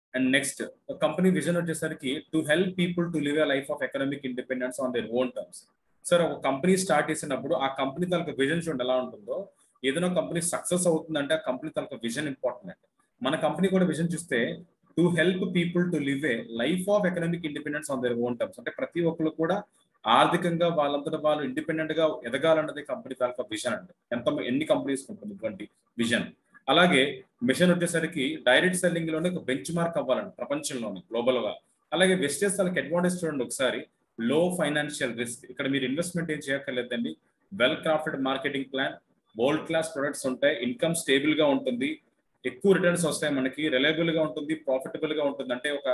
and next company vision వచ్చేసరికి to help people to live a life of economic independence on their own terms sir ఒక company start చేసినప్పుడు ఆ company తనకు vision చూడండి ఎలా ఉంటుందో ఏదైనా కంపెనీ సక్సెస్ అవుతుందంటే ఆ కంపెనీ తనకు విజన్ ఇంపార్టెంట్ అండి మన కంపెనీ కూడా విజన్ చూస్తే to help people to live a life of economic independence on their own terms అంటే ప్రతి ఒక్కరు కూడా ఆర్థికంగా వాళ్ళంతటా వాళ్ళు ఇండిపెండెంట్ గా ఎదగాలన్నది కంపెనీ తాలూకా విజన్ అండి ఎంత ఎన్ని కంపెనీస్ ఉంటుంది ఇటువంటి విజన్ అలాగే మిషన్ వచ్చేసరికి డైరెక్ట్ సెల్లింగ్ లోనే ఒక బెంచ్ మార్క్ అవ్వాలండి ప్రపంచంలోనే గ్లోబల్ గా అలాగే వెస్టేజ్ వాళ్ళకి అడ్వాంటేజ్ చూడండి ఒకసారి లో ఫైనాన్షియల్ రిస్క్ ఇక్కడ మీరు ఇన్వెస్ట్మెంట్ ఏం చేయక్కర్లేదండి well crafted marketing plan world class products ఉంటాయి ఇన్కమ్ స్టేబుల్ గా ఉంటుంది ఎక్కువ రిటర్న్స్ వస్తాయి మనకి రిలయబుల్ గా ఉంటుంది ప్రాఫిటబుల్ గా ఉంటుంది అంటే ఒక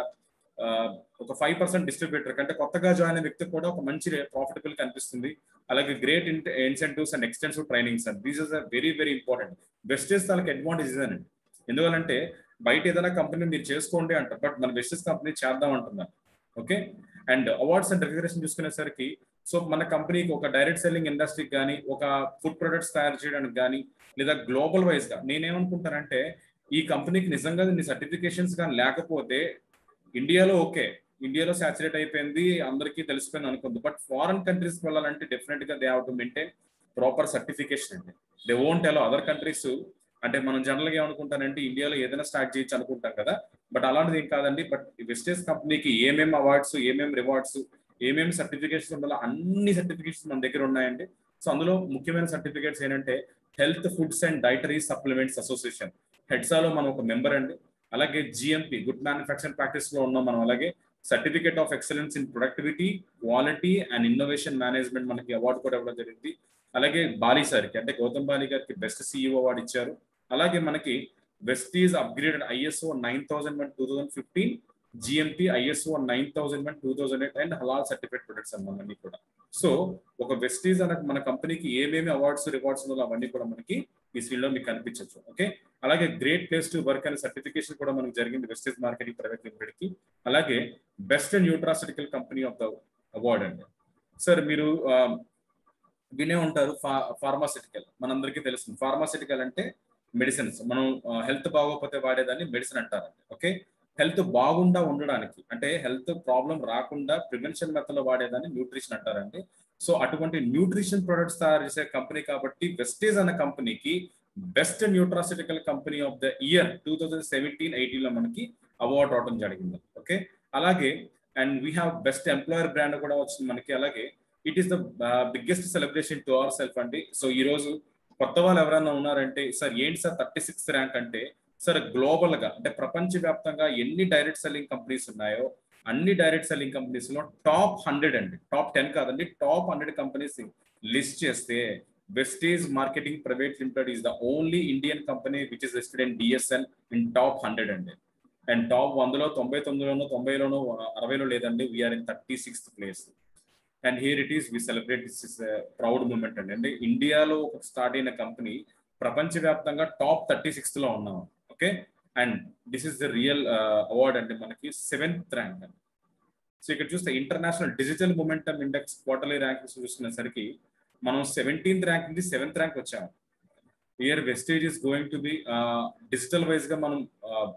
ఒక ఫైవ్ పర్సెంట్ డిస్ట్రిబ్యూటర్ కంటే కొత్తగా జాయిన్ అయిన వ్యక్తి కూడా ఒక మంచి ప్రాఫిటబుల్ కనిపిస్తుంది అలాగే great incentives and extensive trainings and these is very very important Vestige వాళ్ళకి అడ్వాంటేజ్ ఇదేనండి ఎందువల్లంటే బయట ఏదైనా కంపెనీ మీరు చేసుకోండి అంటారు బట్ మన వెస్టేజ్ కంపెనీ చేద్దాం అంటున్నారు okay and awards and recognition చూసుకునేసరికి సో మన కంపెనీకి ఒక డైరెక్ట్ సెల్లింగ్ ఇండస్ట్రీకి కానీ ఒక ఫుడ్ ప్రొడక్ట్స్ తయారు చేయడానికి కానీ లేదా గ్లోబల్ వైజ్ గా నేనేమనుకుంటానంటే ఈ కంపెనీకి నిజంగా నీ సర్టిఫికేషన్స్ కానీ లేకపోతే ఇండియాలో ఓకే ఇండియాలో సాచురేట్ అయిపోయింది అందరికీ తెలిసిపోయింది అనుకుంది బట్ ఫారెన్ కంట్రీస్ వెళ్ళాలంటే డెఫినెట్ గా they have to maintain proper certification అండి they won't allow other countries అంటే మనం జనరల్ గా ఏమనుకుంటానంటే ఇండియాలో ఏదైనా స్టార్ట్ చేయొచ్చు అనుకుంటాం కదా బట్ అలాంటిది ఏం కాదండి బట్ వెస్టేజ్ కంపెనీకి ఏమేమి అవార్డ్స్ ఏమేమి రివార్డ్స్ ఏమేమి సర్టిఫికేట్స్ ఉండాలో అన్ని సర్టిఫికేట్స్ మన దగ్గర ఉన్నాయండి సో అందులో ముఖ్యమైన సర్టిఫికేట్స్ ఏంటంటే health foods and dietary supplements association హెడ్సాలో మనం ఒక మెంబర్ అండి అలాగే జిఎంపి గుడ్ మ్యానుఫాక్చరింగ్ ప్రాక్టీస్ లో ఉన్నాం మనం అలాగే certificate of excellence in productivity quality and innovation management మనకి అవార్డు కూడా ఇవ్వడం జరిగింది అలాగే బాలి సార్కి అంటే గౌతమ్ బాలి గారికి బెస్ట్ సిఇఓ అవార్డు ఇచ్చారు అలాగే మనకి Vestige upgraded ISO nine thousand one two thousand fifteen GMP ISO nine thousand one two thousand eight and halal certificate products అన్నీ కూడా సో ఒక వెస్టీజ్ అనే మన కంపెనీకి ఏమేమి అవార్డ్స్ రివార్డ్స్ ఉందో అవన్నీ కూడా మనకి ఈ ఫీల్డ్ లో మీకు కనిపించవచ్చు ఓకే అలాగే గ్రేట్ ప్లేస్ టు వర్క్ అనే సర్టిఫికేషన్ కూడా మనకు జరిగింది వెస్టేజ్ మార్కెటింగ్ ప్రైవేట్ లిమిటెడ్ కి అలాగే best nutraceutical company of the award అండి సార్ మీరు వినే ఉంటారు ఫార్మాసిటికల్ మనందరికీ తెలుస్తుంది ఫార్మాసిటికల్ అంటే మెడిసిన్స్ మనం హెల్త్ బాగోకపోతే వాడేదాన్ని మెడిసిన్ అంటారండి ఓకే హెల్త్ బాగుండా ఉండడానికి అంటే హెల్త్ ప్రాబ్లం రాకుండా ప్రివెన్షన్ మెథడ్ లో వాడేదాన్ని న్యూట్రిషన్ అంటారండి సో అటువంటి న్యూట్రిషన్ ప్రొడక్ట్స్ తయారు చేసే కంపెనీ కాబట్టి వెస్టేజ్ అనే కంపెనీకి best nutraceutical company of the year two thousand seventeen eighteen లో మనకి అవార్డు రావడం జరిగింది ఓకే అలాగే and we have best employer brand కూడా వచ్చింది మనకి అలాగే it is the biggest celebration to our self అండి సో ఈ రోజు కొత్త వాళ్ళు ఎవరైనా ఉన్నారంటే సార్ ఏంటి సార్ థర్టీ సిక్స్త్ ర్యాంక్ అంటే సార్ గ్లోబల్ గా అంటే ప్రపంచ వ్యాప్తంగా ఎన్ని డైరెక్ట్ సెల్లింగ్ కంపెనీస్ ఉన్నాయో అన్ని డైరెక్ట్ సెల్లింగ్ కంపెనీస్ లో టాప్ హండ్రెడ్ అండి టాప్ టెన్ కాదండి టాప్ హండ్రెడ్ కంపెనీస్ లిస్ట్ చేస్తే Vestige marketing private limited is the only Indian company which is listed in DSL in top hundred అండి and top వందలో తొంభై తొమ్మిదిలోనూ తొంభైలోనూ అరవైలో లేదండి we are in thirty sixth place and here it is we celebrate this is proud moment అండి అంటే ఇండియాలో ఒక స్టార్ట్ అయిన కంపెనీ ప్రపంచవ్యాప్తంగా టాప్ థర్టీ సిక్స్త్ లో ఉన్నాం okay and this is the real award అంటే మనకి సెవెంత్ ర్యాంక్ అండి సో ఇక్కడ చూస్తే international digital momentum index quarterly ranks చూసుకునేసరికి మనం సెవెంటీన్త్ ర్యాంక్ నుంచి సెవెంత్ ర్యాంక్ వచ్చాము year Vestige is going to be digital wise గా మనం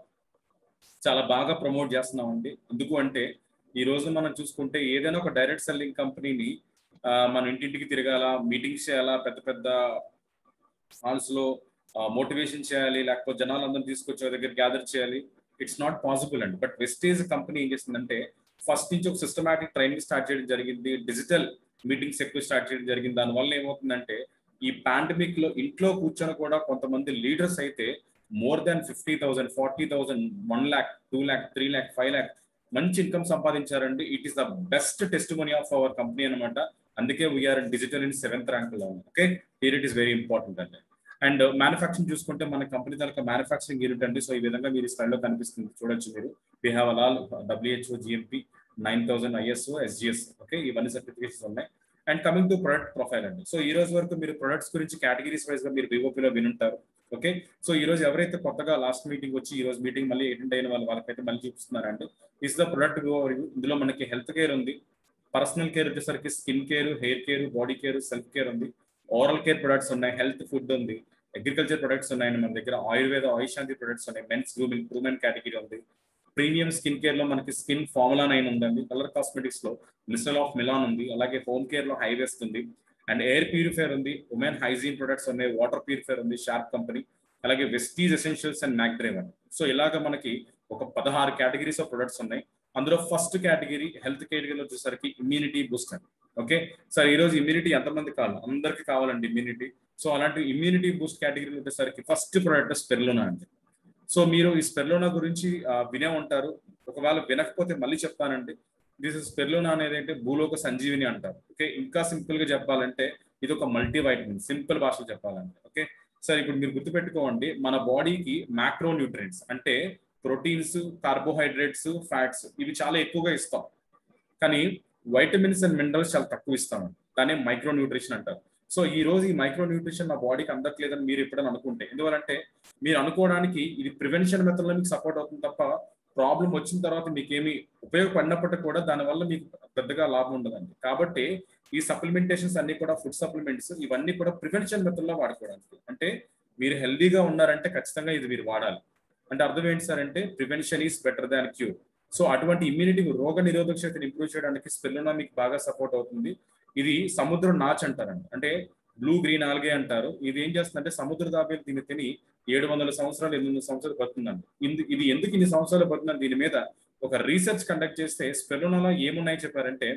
చాలా బాగా ప్రమోట్ చేస్తున్నాం అండి ఎందుకు అంటే ఈ రోజు మనం చూసుకుంటే ఏదైనా ఒక డైరెక్ట్ సెల్లింగ్ కంపెనీని మన ఇంటింటికి తిరగాల మీటింగ్స్ చేయాలా పెద్ద పెద్ద హాల్స్ లో మోటివేషన్ చేయాలి లేకపోతే జనాలందరూ తీసుకొచ్చి దగ్గర గ్యాదర్ చేయాలి ఇట్స్ నాట్ పాసిబుల్ అండి బట్ వెస్టేజ్ కంపెనీ ఏం చేసిందంటే ఫస్ట్ నుంచి ఒక సిస్టమాటిక్ ట్రైనింగ్ స్టార్ట్ చేయడం జరిగింది డిజిటల్ మీటింగ్స్ ఎక్కువ స్టార్ట్ చేయడం జరిగింది దానివల్ల ఏమవుతుందంటే ఈ పాండమిక్ లో ఇంట్లో కూర్చొని కూడా కొంతమంది లీడర్స్ అయితే more than fifty thousand forty thousand one lakh two lakh three lakh five lakh మంచి ఇన్కమ్ సంపాదించారండి it is the best test money of our company అనమాట అందుకే we are digital in seventh rank లో okay here it is very important అండి and manufacturing చూసుకుంటే మన కంపెనీ తనక మ్యానుఫాక్చరింగ్ యూనిట్ అండి సో ఈ విధంగా మీరు స్లైడ్ లో కనిపిస్తుంది చూడొచ్చు మీరు we have halal WHO GMP nine thousand ISO SGS okay ఇవన్నీ సర్టిఫికేట్స్ ఉన్నాయి and coming to product profile అండి సో ఈ రోజు వరకు మీరు ప్రొడక్ట్స్ గురించి కేటగిరీస్ వైజ్ గా మీరు వివోపీలో వినుంటారు ఓకే సో ఈ రోజు ఎవరైతే కొత్తగా లాస్ట్ మీటింగ్ వచ్చి ఈ రోజు మీటింగ్ మళ్ళీ అటెండ్ అయిన వాళ్ళు వాళ్ళకైతే మళ్ళీ చూపిస్తున్నారండి ఇస్ ద ప్రొడక్ట్ ఇందులో మనకి హెల్త్ కేర్ ఉంది పర్సనల్ కేర్ వచ్చేసరికి skin care hair care body care self care ఉంది ఓరల్ కేర్ ప్రొడక్ట్స్ ఉన్నాయి హెల్త్ ఫుడ్ ఉంది అగ్రికల్చర్ ప్రొడక్ట్స్ ఉన్నాయండి మన దగ్గర ఆయుర్వేద ఆయుషాంతి ప్రొడక్ట్స్ ఉన్నాయి మెన్స్ గ్రూమింగ్ ఉమెన్ కేటగిరీ ఉంది ప్రీమియం స్కిన్ కేర్ లో మనకి స్కిన్ ఫార్ములా నైన్ ఉందండి కలర్ కాస్మెటిక్స్ లో మిస్టల్ ఆఫ్ మిలాన్ ఉంది అలాగే హోమ్ కేర్ లో హైవేస్ట్ ఉంది అండ్ ఎయిర్ ప్యూరిఫైర్ ఉంది ఉమెన్ హైజీన్ ప్రొడక్ట్స్ ఉన్నాయి వాటర్ ప్యూరిఫైర్ ఉంది షార్ప్ కంపెనీ అలాగే Vestige essentials and mac driver so ఇలాగ మనకి ఒక పదహారు కేటగిరీస్ ఆఫ్ ప్రొడక్ట్స్ ఉన్నాయి అందులో ఫస్ట్ కేటగిరీ హెల్త్ కేటగిరీలో వచ్చేసరికి ఇమ్యూనిటీ బూస్ట్ అండి ఓకే సార్ ఈ రోజు ఇమ్యూనిటీ ఎంతమంది కావాలి అందరికి కావాలండి ఇమ్యూనిటీ సో అలాంటి ఇమ్యూనిటీ బూస్ట్ కేటగిరీ వచ్చేసరికి ఫస్ట్ ప్రొడక్ట్ స్పెర్లోనా అండి సో మీరు ఈ స్పెర్లోనా గురించి వినే ఉంటారు ఒకవేళ వినకపోతే మళ్ళీ చెప్తానండి దిస్ ఇస్ స్పెర్లోనా అనేది అంటే భూలోక సంజీవిని అంటారు ఓకే ఇంకా సింపుల్ గా చెప్పాలంటే ఇది ఒక మల్టీ వైటమిన్ సింపుల్ భాషలో చెప్పాలంటే ఓకే సార్ ఇప్పుడు మీరు గుర్తుపెట్టుకోండి మన బాడీకి మ్యాక్రో న్యూట్రియంట్స్ అంటే ప్రోటీన్స్ కార్బోహైడ్రేట్స్ ఫ్యాట్స్ ఇవి చాలా ఎక్కువగా ఇస్తాం కానీ వైటమిన్స్ అండ్ మినరల్స్ చాలా తక్కువ ఇస్తాం దాన్ని మైక్రో న్యూట్రిషన్ అంటారు సో ఈ రోజు ఈ మైక్రో న్యూట్రిషన్ నా బాడీకి అందట్లేదని మీరు ఎప్పుడైనా అనుకుంటే ఎందువలంటే మీరు అనుకోవడానికి ఇది ప్రివెన్షన్ మెథడ్లో మీకు సపోర్ట్ అవుతుంది తప్ప ప్రాబ్లం వచ్చిన తర్వాత మీకు ఏమి ఉపయోగపడినప్పటికీ కూడా దానివల్ల మీకు పెద్దగా లాభం ఉండదండి కాబట్టి ఈ సప్లిమెంటేషన్స్ అన్ని కూడా ఫుడ్ సప్లిమెంట్స్ ఇవన్నీ కూడా ప్రివెన్షన్ మెథడ్లో వాడుకోవడానికి అంటే మీరు హెల్దీగా ఉన్నారంటే ఖచ్చితంగా ఇది మీరు వాడాలి అంటే అర్థం ఏంటి సార్ అంటే prevention is better than cure so అటువంటి ఇమ్యూనిటీ రోగ నిరోధక శక్తిని ఇంప్రూవ్ చేయడానికి స్పెల్లునా మీకు బాగా సపోర్ట్ అవుతుంది ఇది సముద్రం నాచ్ అంటారండి అంటే బ్లూ గ్రీన్ ఆల్గే అంటారు ఇది ఏం చేస్తుందంటే సముద్ర దాబేలు దీన్ని తిని ఏడు వందల సంవత్సరాలు ఎనిమిది వందల సంవత్సరాలు బతుందండి ఇది ఎందుకు ఇన్ని సంవత్సరాలు బతుందని దీని మీద ఒక రీసెర్చ్ కండక్ట్ చేస్తే స్పెల్లునాలో ఏమున్నాయి చెప్పారంటే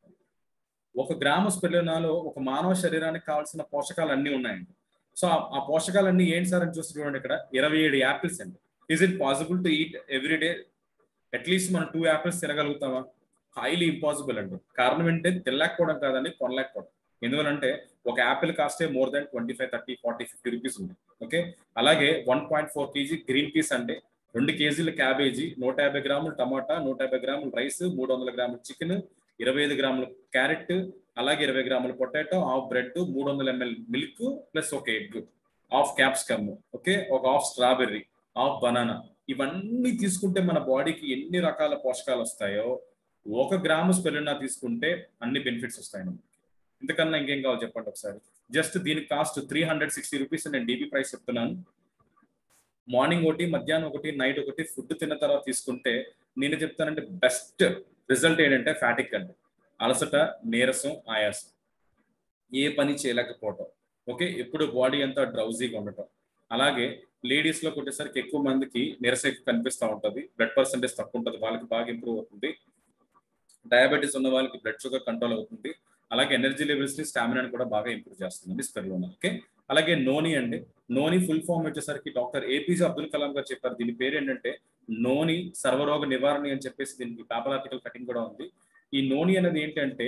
ఒక గ్రామ స్పెల్లునాలో ఒక మానవ శరీరానికి కావాల్సిన పోషకాలు అన్ని ఉన్నాయండి సో ఆ పోషకాలన్నీ ఏంటి సార్ అని చూస్తే చూడండి ఇక్కడ ఇరవై ఏడు యాపిల్స్ అండి is it possible to eat every day at least మనం టూ యాపిల్స్ తినగలుగుతామా హైలీ ఇంపాసిబుల్ అండి కారణం ఏంటంటే తినలేకపోవడం కాదండి కొనలేకపోవడం ఎందువలంటే ఒక యాపిల్ కాస్టే more than twenty five thirty forty fifty rupees ఉంది ఓకే అలాగే one point four kg green peas అంటే రెండు కేజీల క్యాబేజీ నూట యాభై గ్రాములు టమాటా నూట యాభై గ్రాములు రైస్ మూడు వందల గ్రాముల చికెన్ ఇరవై ఐదు గ్రాముల క్యారెట్ అలాగే ఇరవై గ్రాముల పొటాటో హాఫ్ బ్రెడ్ మూడు వందల ఎంఎల్ మిల్క్ ప్లస్ ఒక ఎగ్ హాఫ్ క్యాప్సికమ్ ఓకే ఒక హాఫ్ స్ట్రాబెర్రీ హాఫ్ బనానా ఇవన్నీ తీసుకుంటే మన బాడీకి ఎన్ని రకాల పోషకాలు వస్తాయో ఒక గ్రాము స్పెలినా తీసుకుంటే అన్ని బెనిఫిట్స్ వస్తాయి ఇంతకన్నా ఇంకేం కావాలి చెప్పండి ఒకసారి జస్ట్ దీని cost three hundred sixty rupees నేను డీబీ ప్రైస్ చెప్తున్నాను మార్నింగ్ ఒకటి మధ్యాహ్నం ఒకటి నైట్ ఒకటి ఫుడ్ తిన్న తర్వాత తీసుకుంటే నేను చెప్తానంటే బెస్ట్ రిజల్ట్ ఏంటంటే ఫ్యాటిక్ అంటే అలసట నీరసం ఆయాసం ఏ పని చేయలేకపోవటం ఓకే ఎప్పుడు బాడీ అంతా డ్రౌజీగా ఉండటం అలాగే లేడీస్ లో కొట్టేసరికి ఎక్కువ మందికి నీరస కనిపిస్తూ ఉంటుంది బ్లడ్ పర్సంటేజ్ తక్కువ ఉంటుంది వాళ్ళకి బాగా ఇంప్రూవ్ అవుతుంది డయాబెటీస్ ఉన్న వాళ్ళకి బ్లడ్ షుగర్ కంట్రోల్ అవుతుంది అలాగే ఎనర్జీ లెవెల్స్ ని స్టామినాని కూడా బాగా ఇంప్రూవ్ చేస్తుంది స్పెర్లోనా ఓకే అలాగే నోని అండి నోని ఫుల్ ఫామ్ వచ్చేసరికి డాక్టర్ ఏపీజే అబ్దుల్ కలాం గారు చెప్పారు దీని పేరు ఏంటంటే నోని సర్వరోగ నివారణ అని చెప్పేసి దీనికి పేపర్ ఆర్టికల్ కటింగ్ కూడా ఉంది ఈ నోని అనేది ఏంటంటే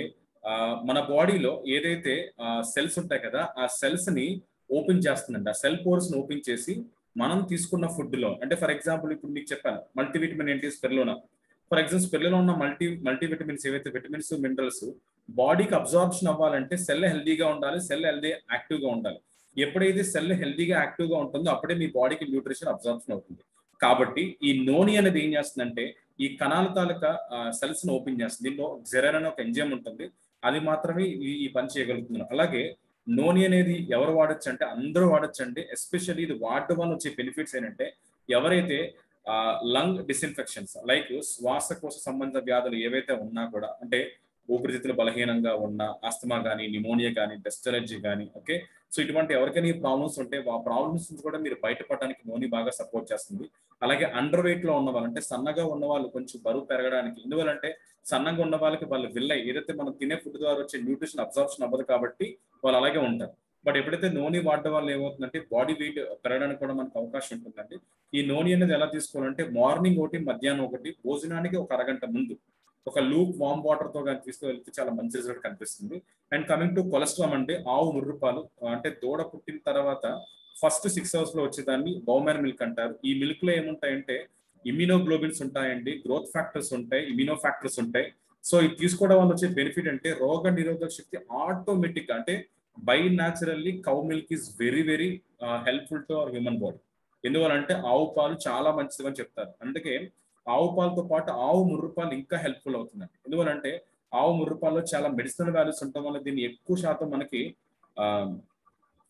మన బాడీలో ఏదైతే సెల్స్ ఉంటాయి కదా ఆ సెల్స్ ని ఓపెన్ చేస్తుందండి ఆ సెల్ పోర్స్ ని ఓపెన్ చేసి మనం తీసుకున్న ఫుడ్ లో అంటే ఫర్ ఎగ్జాంపుల్ ఇప్పుడు మీకు చెప్పాను మల్టీవిటమిన్ ఏంటి స్పెర్లోనా ఫర్ ఎగ్జాంపుల్ స్పెర్లో ఉన్న మల్టీ మల్టీవిటమిన్స్ ఏవైతే విటమిన్స్ మినరల్స్ బాడీకి అబ్జార్ప్షన్ అవ్వాలంటే సెల్ హెల్దీగా ఉండాలి సెల్ హెల్దీ యాక్టివ్ గా ఉండాలి ఎప్పుడైతే సెల్ హెల్దీగా యాక్టివ్ గా ఉంటుందో అప్పుడే మీ బాడీకి న్యూట్రిషన్ అబ్జార్ప్షన్ అవుతుంది కాబట్టి ఈ నోని అనేది ఏం చేస్తుందంటే ఈ కణాల తాలూకా సెల్స్ ని ఓపెన్ చేస్తుంది దీనిలో జెరన్ అనే ఒక ఎంజిఎం ఉంటుంది అది మాత్రమే ఈ పని చేయగలుగుతున్నారు అలాగే నోని అనేది ఎవరు వాడచ్చు అంటే అందరూ వాడచ్చు అండి ఎస్పెషల్లీ ఇది వాడడం వల్ల వచ్చే బెనిఫిట్స్ ఏంటంటే ఎవరైతే లంగ్ డిస్ఇన్ఫెక్షన్స్ లైక్ శ్వాసకోశ సంబంధ వ్యాధులు ఏవైతే ఉన్నా కూడా అంటే ఊపిరితిత్తులు బలహీనంగా ఉన్న ఆస్తమా కానీ నిమోనియా కానీ డస్ట్ ఎలర్జీ కానీ ఓకే సో ఇటువంటి ఎవరికైనా ఈ ప్రాబ్లమ్స్ ఉంటే ఆ ప్రాబ్లమ్స్ నుంచి కూడా మీరు బయటపడడానికి నోని బాగా సపోర్ట్ చేస్తుంది అలాగే అండర్ వెయిట్ లో ఉన్న వాళ్ళు అంటే సన్నగా ఉన్న వాళ్ళు కొంచెం బరువు పెరగడానికి ఎందువల్లంటే సన్నగా ఉన్న వాళ్ళకి వాళ్ళు విల్లై ఏదైతే మనం తినే ఫుడ్ ద్వారా వచ్చే న్యూట్రిషన్ అబ్జార్ప్షన్ అవ్వదు కాబట్టి వాళ్ళు అలాగే ఉంటారు బట్ ఎప్పుడైతే నోని వాడడం వల్ల ఏమవుతుందంటే బాడీ వెయిట్ పెరగడానికి కూడా మనకు అవకాశం ఉంటుందండి ఈ నోని అనేది ఎలా తీసుకోవాలంటే మార్నింగ్ ఒకటి మధ్యాహ్నం ఒకటి భోజనానికి ఒక అరగంట ముందు ఒక లూప్ వామ్ వాటర్ తో కానీ తీసుకువెళ్తే చాలా మంచి రిజల్ట్ కనిపిస్తుంది అండ్ కమింగ్ టు కొలెస్ట్రాల్ అంటే ఆవు ముర్రుపాలు అంటే దూడ పుట్టిన తర్వాత ఫస్ట్ సిక్స్ అవర్స్ లో వచ్చేదాన్ని బౌమెన్ మిల్క్ అంటారు ఈ మిల్క్ లో ఏముంటాయంటే ఇమ్యూనోగ్లోబిన్స్ ఉంటాయండి గ్రోత్ ఫ్యాక్టర్స్ ఉంటాయి ఇమ్యూనో ఫ్యాక్టర్స్ ఉంటాయి సో ఇది తీసుకోవడం వల్ల వచ్చే బెనిఫిట్ అంటే రోగ నిరోధక శక్తి ఆటోమేటిక్ అంటే by naturally cow milk is very very helpful to our human body ఎందువల్లంటే ఆవు పాలు చాలా మంచిది అని చెప్తారు అందుకే ఆవు పాలతో పాటు ఆవు ముర్రుపాలు ఇంకా హెల్ప్ఫుల్ అవుతుందండి ఎందువల్లంటే ఆవు ముర్రుపాల్లో చాలా మెడిసినల్ వాల్యూస్ ఉండటం వల్ల దీన్ని ఎక్కువ శాతం మనకి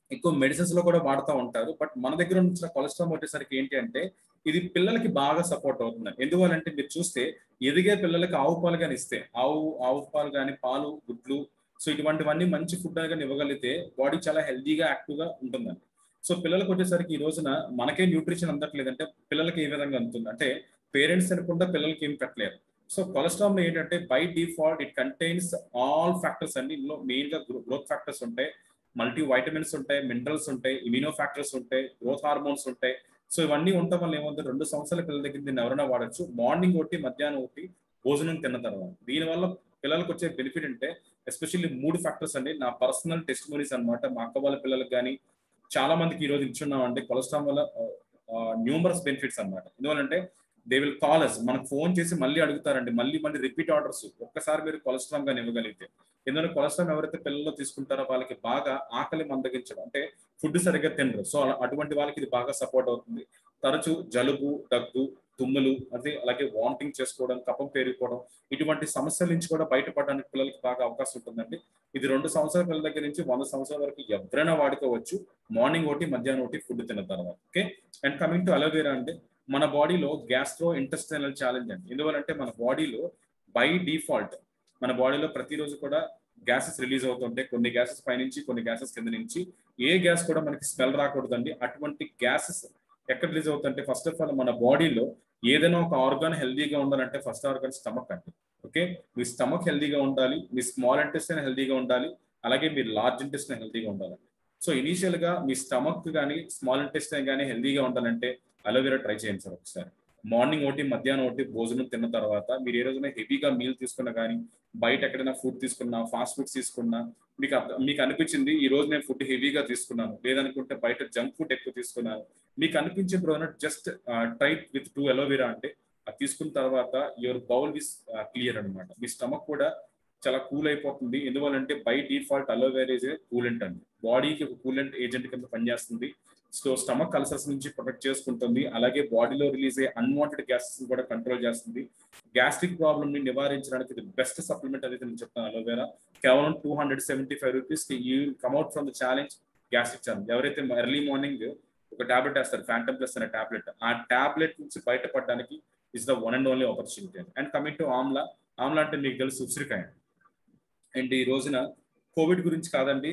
ఎక్కువ మెడిసిన్స్ లో కూడా వాడుతూ ఉంటారు బట్ మన దగ్గర వచ్చిన కొలెస్ట్రాల్ వచ్చేసరికి ఏంటి అంటే ఇది పిల్లలకి బాగా సపోర్ట్ అవుతుంది ఎందువల్లంటే మీరు చూస్తే ఎదిగే పిల్లలకి ఆవు పాలు కానీ ఇస్తే ఆవు ఆవు పాలు కానీ పాలు గుడ్లు సో ఇటువంటివన్నీ మంచి ఫుడ్ కానీ ఇవ్వగలిగితే బాడీ చాలా హెల్దీగా యాక్టివ్గా ఉంటుందండి సో పిల్లలకు వచ్చేసరికి ఈ రోజున మనకే న్యూట్రిషన్ అందట్లేదంటే పిల్లలకి ఏ విధంగా అందుతుంది అంటే పేరెంట్స్ అనుకుంటే పిల్లలకి ఏం పెట్టలేరు సో కొలెస్ట్రాల్ ఏంటంటే by default it contains all factors అన్ని ఇందులో మెయిన్ గా గ్రోత్ ఫ్యాక్టర్స్ ఉంటాయి మల్టీ వైటమిన్స్ ఉంటాయి మినరల్స్ ఉంటాయి ఇమ్యూనో ఫ్యాక్టర్స్ ఉంటాయి గ్రోత్ హార్మోన్స్ ఉంటాయి సో ఇవన్నీ ఉండటం వల్ల ఏముంది రెండు సంవత్సరాల పిల్లల దగ్గర దీన్ని ఎవరైనా వాడచ్చు మార్నింగ్ ఒకటి మధ్యాహ్నం ఒకటి భోజనం తిన్న తర్వాత దీనివల్ల పిల్లలకు వచ్చే బెనిఫిట్ అంటే ఎస్పెషల్లీ మూడు ఫ్యాక్టర్స్ అండి నా పర్సనల్ టెస్ట్ మూరీస్ అనమాట మా అక్క వాళ్ళ పిల్లలకు కానీ చాలా మందికి ఈ రోజు ఇచ్చున్నాం అంటే కొలెస్ట్రాల్ వల్ల న్యూమరస్ బెనిఫిట్స్ అనమాట ఎందువల్లంటే దే విల్ కాల్ అస్ మనకు ఫోన్ చేసి మళ్ళీ అడుగుతారండి మళ్ళీ మళ్ళీ రిపీట్ ఆర్డర్స్ ఒక్కసారి మీరు కొలెస్ట్రాల్ గాని ఇవ్వగలిగితే ఎందుకంటే కొలెస్ట్రాల్ ఎవరైతే పిల్లల్లో తీసుకుంటారో వాళ్ళకి బాగా ఆకలి మందగించడం అంటే ఫుడ్ సరిగ్గా తినరు సో అటువంటి వాళ్ళకి ఇది బాగా సపోర్ట్ అవుతుంది తరచు జలుబు దగ్గు తుమ్ములు అదే అలాగే వామిటింగ్ చేసుకోవడం కఫం పెరిగిపోవడం ఇటువంటి సమస్యల నుంచి కూడా బయటపడడానికి పిల్లలకి బాగా అవకాశం ఉంటుందండి ఇది రెండు సంవత్సరాల పిల్లల దగ్గర నుంచి వంద సంవత్సరాల వరకు ఎవరైనా వాడుకోవచ్చు మార్నింగ్ ఒకటి మధ్యాహ్నం ఒకటి ఫుడ్ తిన్న తర్వాత okay and coming to aloe vera అంటే మన బాడీలో గ్యాస్ట్రో ఇంటెస్టైనల్ ఛాలెంజ్ అండి ఎందువలంటే మన బాడీలో బై డిఫాల్ట్ మన బాడీలో ప్రతిరోజు కూడా గ్యాసెస్ రిలీజ్ అవుతుంటాయి కొన్ని గ్యాసెస్ పైనుంచి కొన్ని గ్యాసెస్ కింద నుంచి ఏ గ్యాస్ కూడా మనకి స్మెల్ రాకూడదండి అటువంటి గ్యాసెస్ ఎక్కడ రిలీజ్ అవుతుంటే ఫస్ట్ ఆఫ్ ఆల్ మన బాడీలో ఏదైనా ఒక ఆర్గాన్ హెల్దీగా ఉండాలంటే ఫస్ట్ ఆర్గాన్ స్టమక్ అండి ఓకే మీ స్టమక్ హెల్దీగా ఉండాలి మీ స్మాల్ ఇంటెస్టైన్ హెల్దీగా ఉండాలి అలాగే మీ లార్జ్ ఇంటెస్టైన్ హెల్దీగా ఉండాలి సో ఇనీషియల్ గా మీ స్టమక్ కానీ స్మాల్ ఇంటెస్టైన్ కానీ హెల్దీగా ఉండాలంటే అలోవెరా ట్రై చేయండి సార్ ఒకసారి మార్నింగ్ ఒకటి మధ్యాహ్నం ఒకటి భోజనం తిన్న తర్వాత మీరు ఏ రోజున హెవీగా మీల్ తీసుకున్నా కానీ బయట ఎక్కడైనా ఫుడ్ తీసుకున్నా ఫాస్ట్ ఫుడ్స్ తీసుకున్నా మీకు మీకు అనిపించింది ఈ రోజు నేను ఫుడ్ హెవీగా తీసుకున్నాను లేదనుకుంటే బయట జంక్ ఫుడ్ ఎక్కువ తీసుకున్నాను మీకు అనిపించే రోజున just try with two aloe vera అంటే అది తీసుకున్న తర్వాత యువర్ బౌల్ ఇస్ క్లియర్ అనమాట మీ స్టమక్ కూడా చాలా కూల్ అయిపోతుంది ఎందువల్లంటే by default aloe vera is coolant అండి బాడీకి ఒక కూలెంట్ ఏజెంట్ కింద పనిచేస్తుంది సో స్టమక్ అల్సర్స్ నుంచి ప్రొటెక్ట్ చేసుకుంటుంది అలాగే బాడీలో రిలీజ్ అయ్యే అన్వాంటెడ్ గ్యాసెస్ కూడా కంట్రోల్ చేస్తుంది గ్యాస్ట్రిక్ ప్రాబ్లమ్ ని నివారించడానికి ఇది బెస్ట్ సప్లిమెంట్ అనేది నేను చెప్తాను అలోవేరా కేవలం two hundred seventy five rupees you come out from the challenge gastric challenge ఎవరైతే ఎర్లీ మార్నింగ్ ఒక టాబ్లెట్ వేస్తారు ఫ్యాంటమ్ ప్లస్ అనే టాబ్లెట్ ఆ టాబ్లెట్ నుంచి బయటపడడానికి is the one and only opportunity and coming to amla amla అంటే మీకు తెలుసు ఉసిరికాయ అండ్ ఈ రోజున కోవిడ్ గురించి కాదండి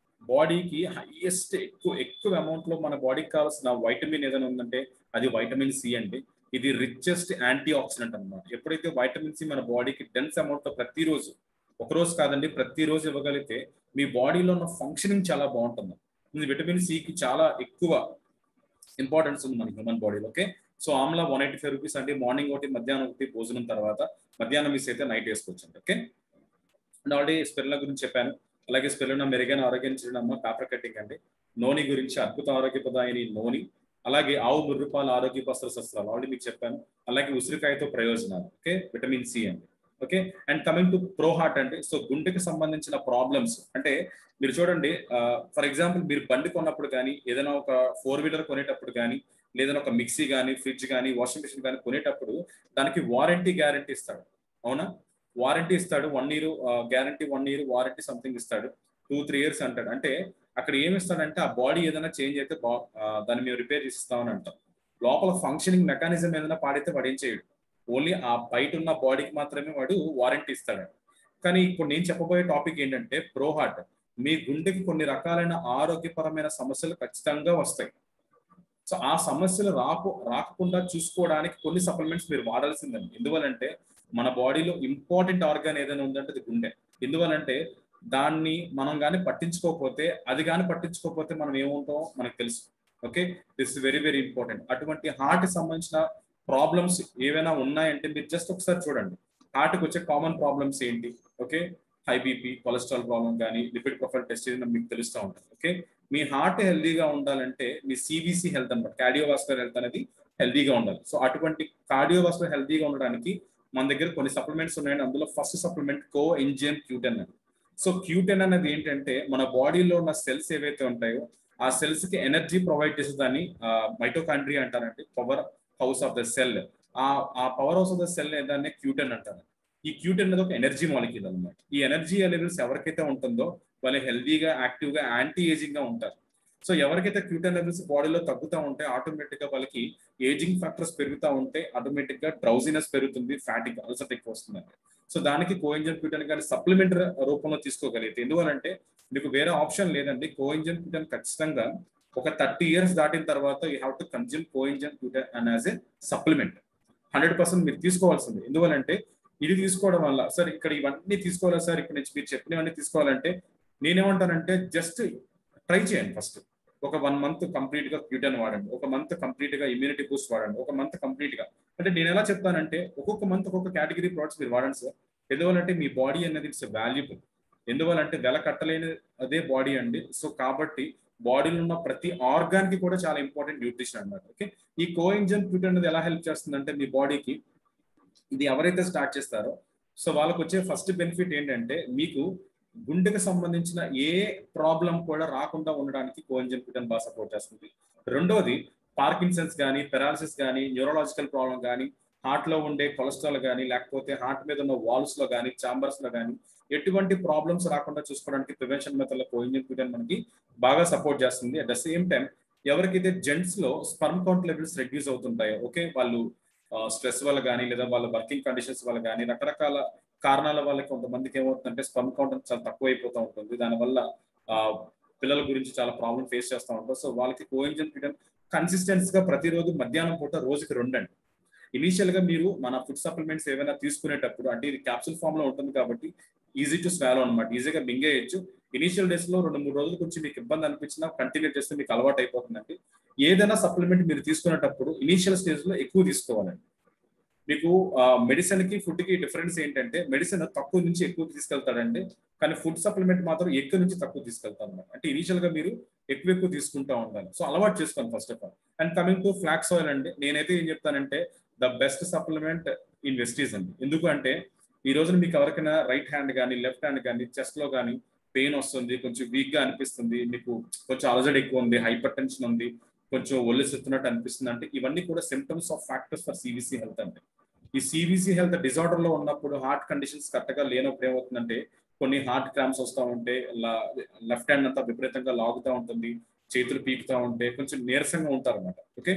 బాడీకి హైయెస్ట్ ఎక్కువ ఎక్కువ అమౌంట్ లో మన బాడీకి కావాల్సిన వైటమిన్ ఏదైనా ఉందంటే అది వైటమిన్ సి అండి ఇది రిచెస్ట్ యాంటీ ఆక్సిడెంట్ అనమాట ఎప్పుడైతే వైటమిన్ సి మన బాడీకి డెన్స్ అమౌంట్ లో ప్రతిరోజు ఒక రోజు కాదండి ప్రతిరోజు ఇవ్వగలిగితే మీ బాడీలో ఉన్న ఫంక్షనింగ్ చాలా బాగుంటుంది విటమిన్ సికి చాలా ఎక్కువ ఇంపార్టెన్స్ ఉంది మన హ్యూమన్ బాడీలో okay so amla one eighty five rupees అండి మార్నింగ్ ఒకటి మధ్యాహ్నం ఒకటి భోజనం తర్వాత మధ్యాహ్నం మిస్ అయితే నైట్ వేసుకోవచ్చు ఓకే అండ్ ఆల్రెడీ స్పెర్లా గురించి చెప్పాను అలాగే స్పెర్లున మెరుగైన ఆరోగ్యం చిరునమ్మ పేపర్ కటింగ్ అండి నోని గురించి అద్భుత ఆరోగ్యపదాయని నోని అలాగే ఆవు ముర్రుపాల ఆరోగ్య వస్త్ర శస్త్రాలు ఆల్రెడీ మీకు చెప్పాను అలాగే ఉసిరికాయతో ప్రయోజనాలు ఓకే విటమిన్ సి అండి okay and coming to pro heart అండి సో గుండెకి సంబంధించిన ప్రాబ్లమ్స్ అంటే మీరు చూడండి ఫర్ ఎగ్జాంపుల్ మీరు బండి కొన్నప్పుడు కానీ ఏదైనా ఒక ఫోర్ వీలర్ కొనేటప్పుడు కానీ లేదా ఒక మిక్సీ కానీ ఫ్రిడ్జ్ కానీ వాషింగ్ మిషన్ కానీ కొనేటప్పుడు దానికి వారంటీ గ్యారంటీ ఇస్తాడు అవునా వారంటీ ఇస్తాడు one year guarantee one year warranty something ఇస్తాడు టూ త్రీ ఇయర్స్ అంటాడు అంటే అక్కడ ఏమి ఇస్తాడంటే ఆ బాడీ ఏదైనా చేంజ్ అయితే దాన్ని మేము రిపేర్ చేసిస్తామని అంటాం లోపల ఫంక్షనింగ్ మెకానిజం ఏదైనా పాడైతే వాడు ఏం చేయడు ఓన్లీ ఆ బయట ఉన్న బాడీకి మాత్రమే వాడు వారంటీ ఇస్తాడు కానీ ఇప్పుడు నేను చెప్పబోయే టాపిక్ ఏంటంటే ప్రో హార్ట్ మీ గుండెకి కొన్ని రకాలైన ఆరోగ్యపరమైన సమస్యలు ఖచ్చితంగా వస్తాయి సో ఆ సమస్యలు రాకు రాకుండా చూసుకోవడానికి కొన్ని సప్లిమెంట్స్ మీరు వాడాల్సిందండి ఎందువలంటే మన బాడీలో ఇంపార్టెంట్ ఆర్గాన్ ఏదైనా ఉందంటే అది గుండె ఎందువలంటే దాన్ని మనం కానీ పట్టించుకోకపోతే అది కానీ పట్టించుకోకపోతే మనం ఏముంటామో మనకు తెలుసు okay this very very important అటువంటి హార్ట్ సంబంధించిన ప్రాబ్లమ్స్ ఏవైనా ఉన్నాయంటే మీరు జస్ట్ ఒకసారి చూడండి హార్ట్కి వచ్చే కామన్ ప్రాబ్లమ్స్ ఏంటి okay high BP cholesterol problem కానీ లిపిడ్ ప్రొఫైల్ టెస్ట్ మీకు తెలుస్తూ ఉంటుంది ఓకే మీ హార్ట్ హెల్దీగా ఉండాలంటే మీ సిబిసి హెల్త్ అనమాట కార్డియోవాస్కులర్ హెల్త్ అనేది హెల్దీగా ఉండాలి సో అటువంటి కార్డియోవాస్కులర్ హెల్దీగా ఉండడానికి మన దగ్గర కొన్ని సప్లిమెంట్స్ ఉన్నాయండి అందులో first supplement co enzyme Q ten అని సో క్యూటెన్ అనేది ఏంటంటే మన బాడీలో ఉన్న సెల్స్ ఏవైతే ఉంటాయో ఆ సెల్స్ కి ఎనర్జీ ప్రొవైడ్ చేసే దాన్ని మైటోకాండ్రీ అంటారండి power house of the cell ఆ ఆ power house of the cell దాన్ని క్యూటెన్ అంటారు ఈ క్యూటెన్ అనేది ఒక ఎనర్జీ మాలిక్యూల్ అనమాట ఈ ఎనర్జీ లెవెల్స్ ఎవరికైతే ఉంటుందో వాళ్ళు హెల్దీగా యాక్టివ్ గా యాంటీ ఏజింగ్ గా ఉంటారు సో ఎవరికైతే క్యూటన్ లెవెల్స్ బాడీలో తగ్గుతూ ఉంటే ఆటోమేటిక్ గా వాళ్ళకి ఏజింగ్ ఫ్యాక్టర్స్ పెరుగుతూ ఉంటే ఆటోమేటిక్ గా డ్రౌజినెస్ పెరుగుతుంది ఫ్యాటిక్ అల్సర్ ఎక్కువ వస్తుందండి సో దానికి కోయింజన్ క్యూటన్ కానీ సప్లిమెంట్ రూపంలో తీసుకోగలిగితే ఎందువలంటే మీకు వేరే ఆప్షన్ లేదండి కోయింజన్ క్యూటన్ ఖచ్చితంగా ఒక థర్టీ ఇయర్స్ దాటిన తర్వాత you have to consume coenzyme Q ten and as a supplement hundred percent మీరు తీసుకోవాల్సింది ఎందువలంటే ఇది తీసుకోవడం వల్ల సార్ ఇక్కడ ఇవన్నీ తీసుకోవాలి సార్ ఇక్కడ నుంచి మీరు చెప్పినవన్నీ తీసుకోవాలంటే నేనేమంటానంటే జస్ట్ ట్రై చేయండి ఫస్ట్ ఒక వన్ మంత్ కంప్లీట్ గా క్యూటన్ వాడండి ఒక మంత్ కంప్లీట్ గా ఇమ్యూనిటీ బూస్ట్ వాడండి ఒక మంత్ కంప్లీట్ గా అంటే నేను ఎలా చెప్తానంటే ఒక్కొక్క మంత్ ఒక్కొక్క కేటగిరీ ప్రోడక్ట్స్ మీరు వాడండి సార్ ఎందువల్లంటే మీ బాడీ అనేది ఇట్స్ వాల్యుబుల్ ఎందువల్లంటే వెల కట్టలేని అదే బాడీ అండి సో కాబట్టి బాడీలో ఉన్న ప్రతి ఆర్గాన్ కి కూడా చాలా ఇంపార్టెంట్ న్యూట్రిషన్ అన్నమాట ఓకే ఈ కోఇంజన్ క్యూట్ అనేది ఎలా హెల్ప్ చేస్తుందంటే మీ బాడీకి ఇది ఎవరైతే స్టార్ట్ చేస్తారో సో వాళ్ళకి వచ్చే ఫస్ట్ బెనిఫిట్ ఏంటంటే మీకు గుండెకి సంబంధించిన ఏ ప్రాబ్లం కూడా రాకుండా ఉండడానికి కోఎంజన్ క్యూటన్ బాగా సపోర్ట్ చేస్తుంది రెండోది పార్కిన్సన్స్ కానీ పెరాలసిస్ కానీ న్యూరలాజికల్ ప్రాబ్లం కానీ హార్ట్ లో ఉండే కొలెస్ట్రాల్ కానీ లేకపోతే హార్ట్ మీద ఉన్న వాల్స్ లో కానీ చాంబర్స్ లో కానీ ఎటువంటి ప్రాబ్లమ్స్ రాకుండా చూసుకోవడానికి ప్రివెన్షన్ మెథడ్ లో కోయింజన్ క్యూటన్ మనకి బాగా సపోర్ట్ చేస్తుంది అట్ ద సేమ్ టైం ఎవరికైతే జెంట్స్ లో స్పర్మ్ కౌంట్ లెవెల్స్ రెడ్యూస్ అవుతుంటాయో ఓకే వాళ్ళు స్ట్రెస్ వల్ల కానీ లేదా వాళ్ళ వర్కింగ్ కండిషన్స్ వల్ల కానీ రకరకాల కారణాల వల్ల కొంతమందికి ఏమవుతుందంటే స్పర్మ్ కౌంట్ చాలా తక్కువ అయిపోతూ ఉంటుంది దానివల్ల పిల్లల గురించి చాలా ప్రాబ్లం ఫేస్ చేస్తూ ఉంటారు సో వాళ్ళకి కోయింజన్ క్యూటన్ కన్సిస్టెన్స్ గా ప్రతిరోజు మధ్యాహ్నం పూట రోజుకి రెండండి ఇనీషియల్ గా మీరు మన ఫుడ్ సప్లిమెంట్స్ ఏమైనా తీసుకునేటప్పుడు అంటే ఇది క్యాప్సూల్ ఫామ్ లో ఉంటుంది కాబట్టి ఈజీ టు స్వాలో అనమాట ఈజీగా మింగేయచ్చు ఇనీషియల్ డేస్ లో రెండు మూడు రోజుల కొంచెం మీకు ఇబ్బంది అనిపించినా కంటిన్యూ చేస్తే మీకు అలవాటు అయిపోతుందండి ఏదైనా సప్లిమెంట్ మీరు తీసుకునేటప్పుడు ఇనీషియల్ స్టేజ్ లో ఎక్కువ తీసుకోవాలండి మీకు మెడిసిన్ కి ఫుడ్ కి డిఫరెన్స్ ఏంటంటే మెడిసిన్ తక్కువ నుంచి ఎక్కువ తీసుకెళ్తాడండి కానీ ఫుడ్ సప్లిమెంట్ మాత్రం ఎక్కువ నుంచి తక్కువ తీసుకెళ్తారు అనమాట అంటే ఇనీషియల్ గా మీరు ఎక్కువ ఎక్కువ తీసుకుంటా ఉండాలి సో అలవాటు చేసుకోండి first of all and coming to flax oil అండి నేనైతే ఏం చెప్తానంటే the best supplement in Vestige అండి ఎందుకు అంటే ఈ రోజున మీకు ఎవరికైనా రైట్ హ్యాండ్ కానీ లెఫ్ట్ హ్యాండ్ కానీ చెస్ట్ లో కానీ పెయిన్ వస్తుంది కొంచెం వీక్ గా అనిపిస్తుంది మీకు కొంచెం అలజడి ఎక్కువ ఉంది హైపర్ టెన్షన్ ఉంది కొంచెం ఒళ్ళు సెత్తున్నట్టు అనిపిస్తుంది అంటే ఇవన్నీ కూడా symptoms of factors for CVC health అంటే ఈ సివిసి హెల్త్ డిజార్డర్ లో ఉన్నప్పుడు హార్ట్ కండిషన్స్ కరెక్ట్ గా లేనప్పుడు ఏమవుతుందంటే కొన్ని హార్ట్ క్రామ్స్ వస్తూ ఉంటే లెఫ్ట్ హ్యాండ్ అంతా విపరీతంగా లాగుతూ ఉంటుంది చేతులు పీకుతూ ఉంటే కొంచెం నీరసంగా ఉంటారు అనమాట ఓకే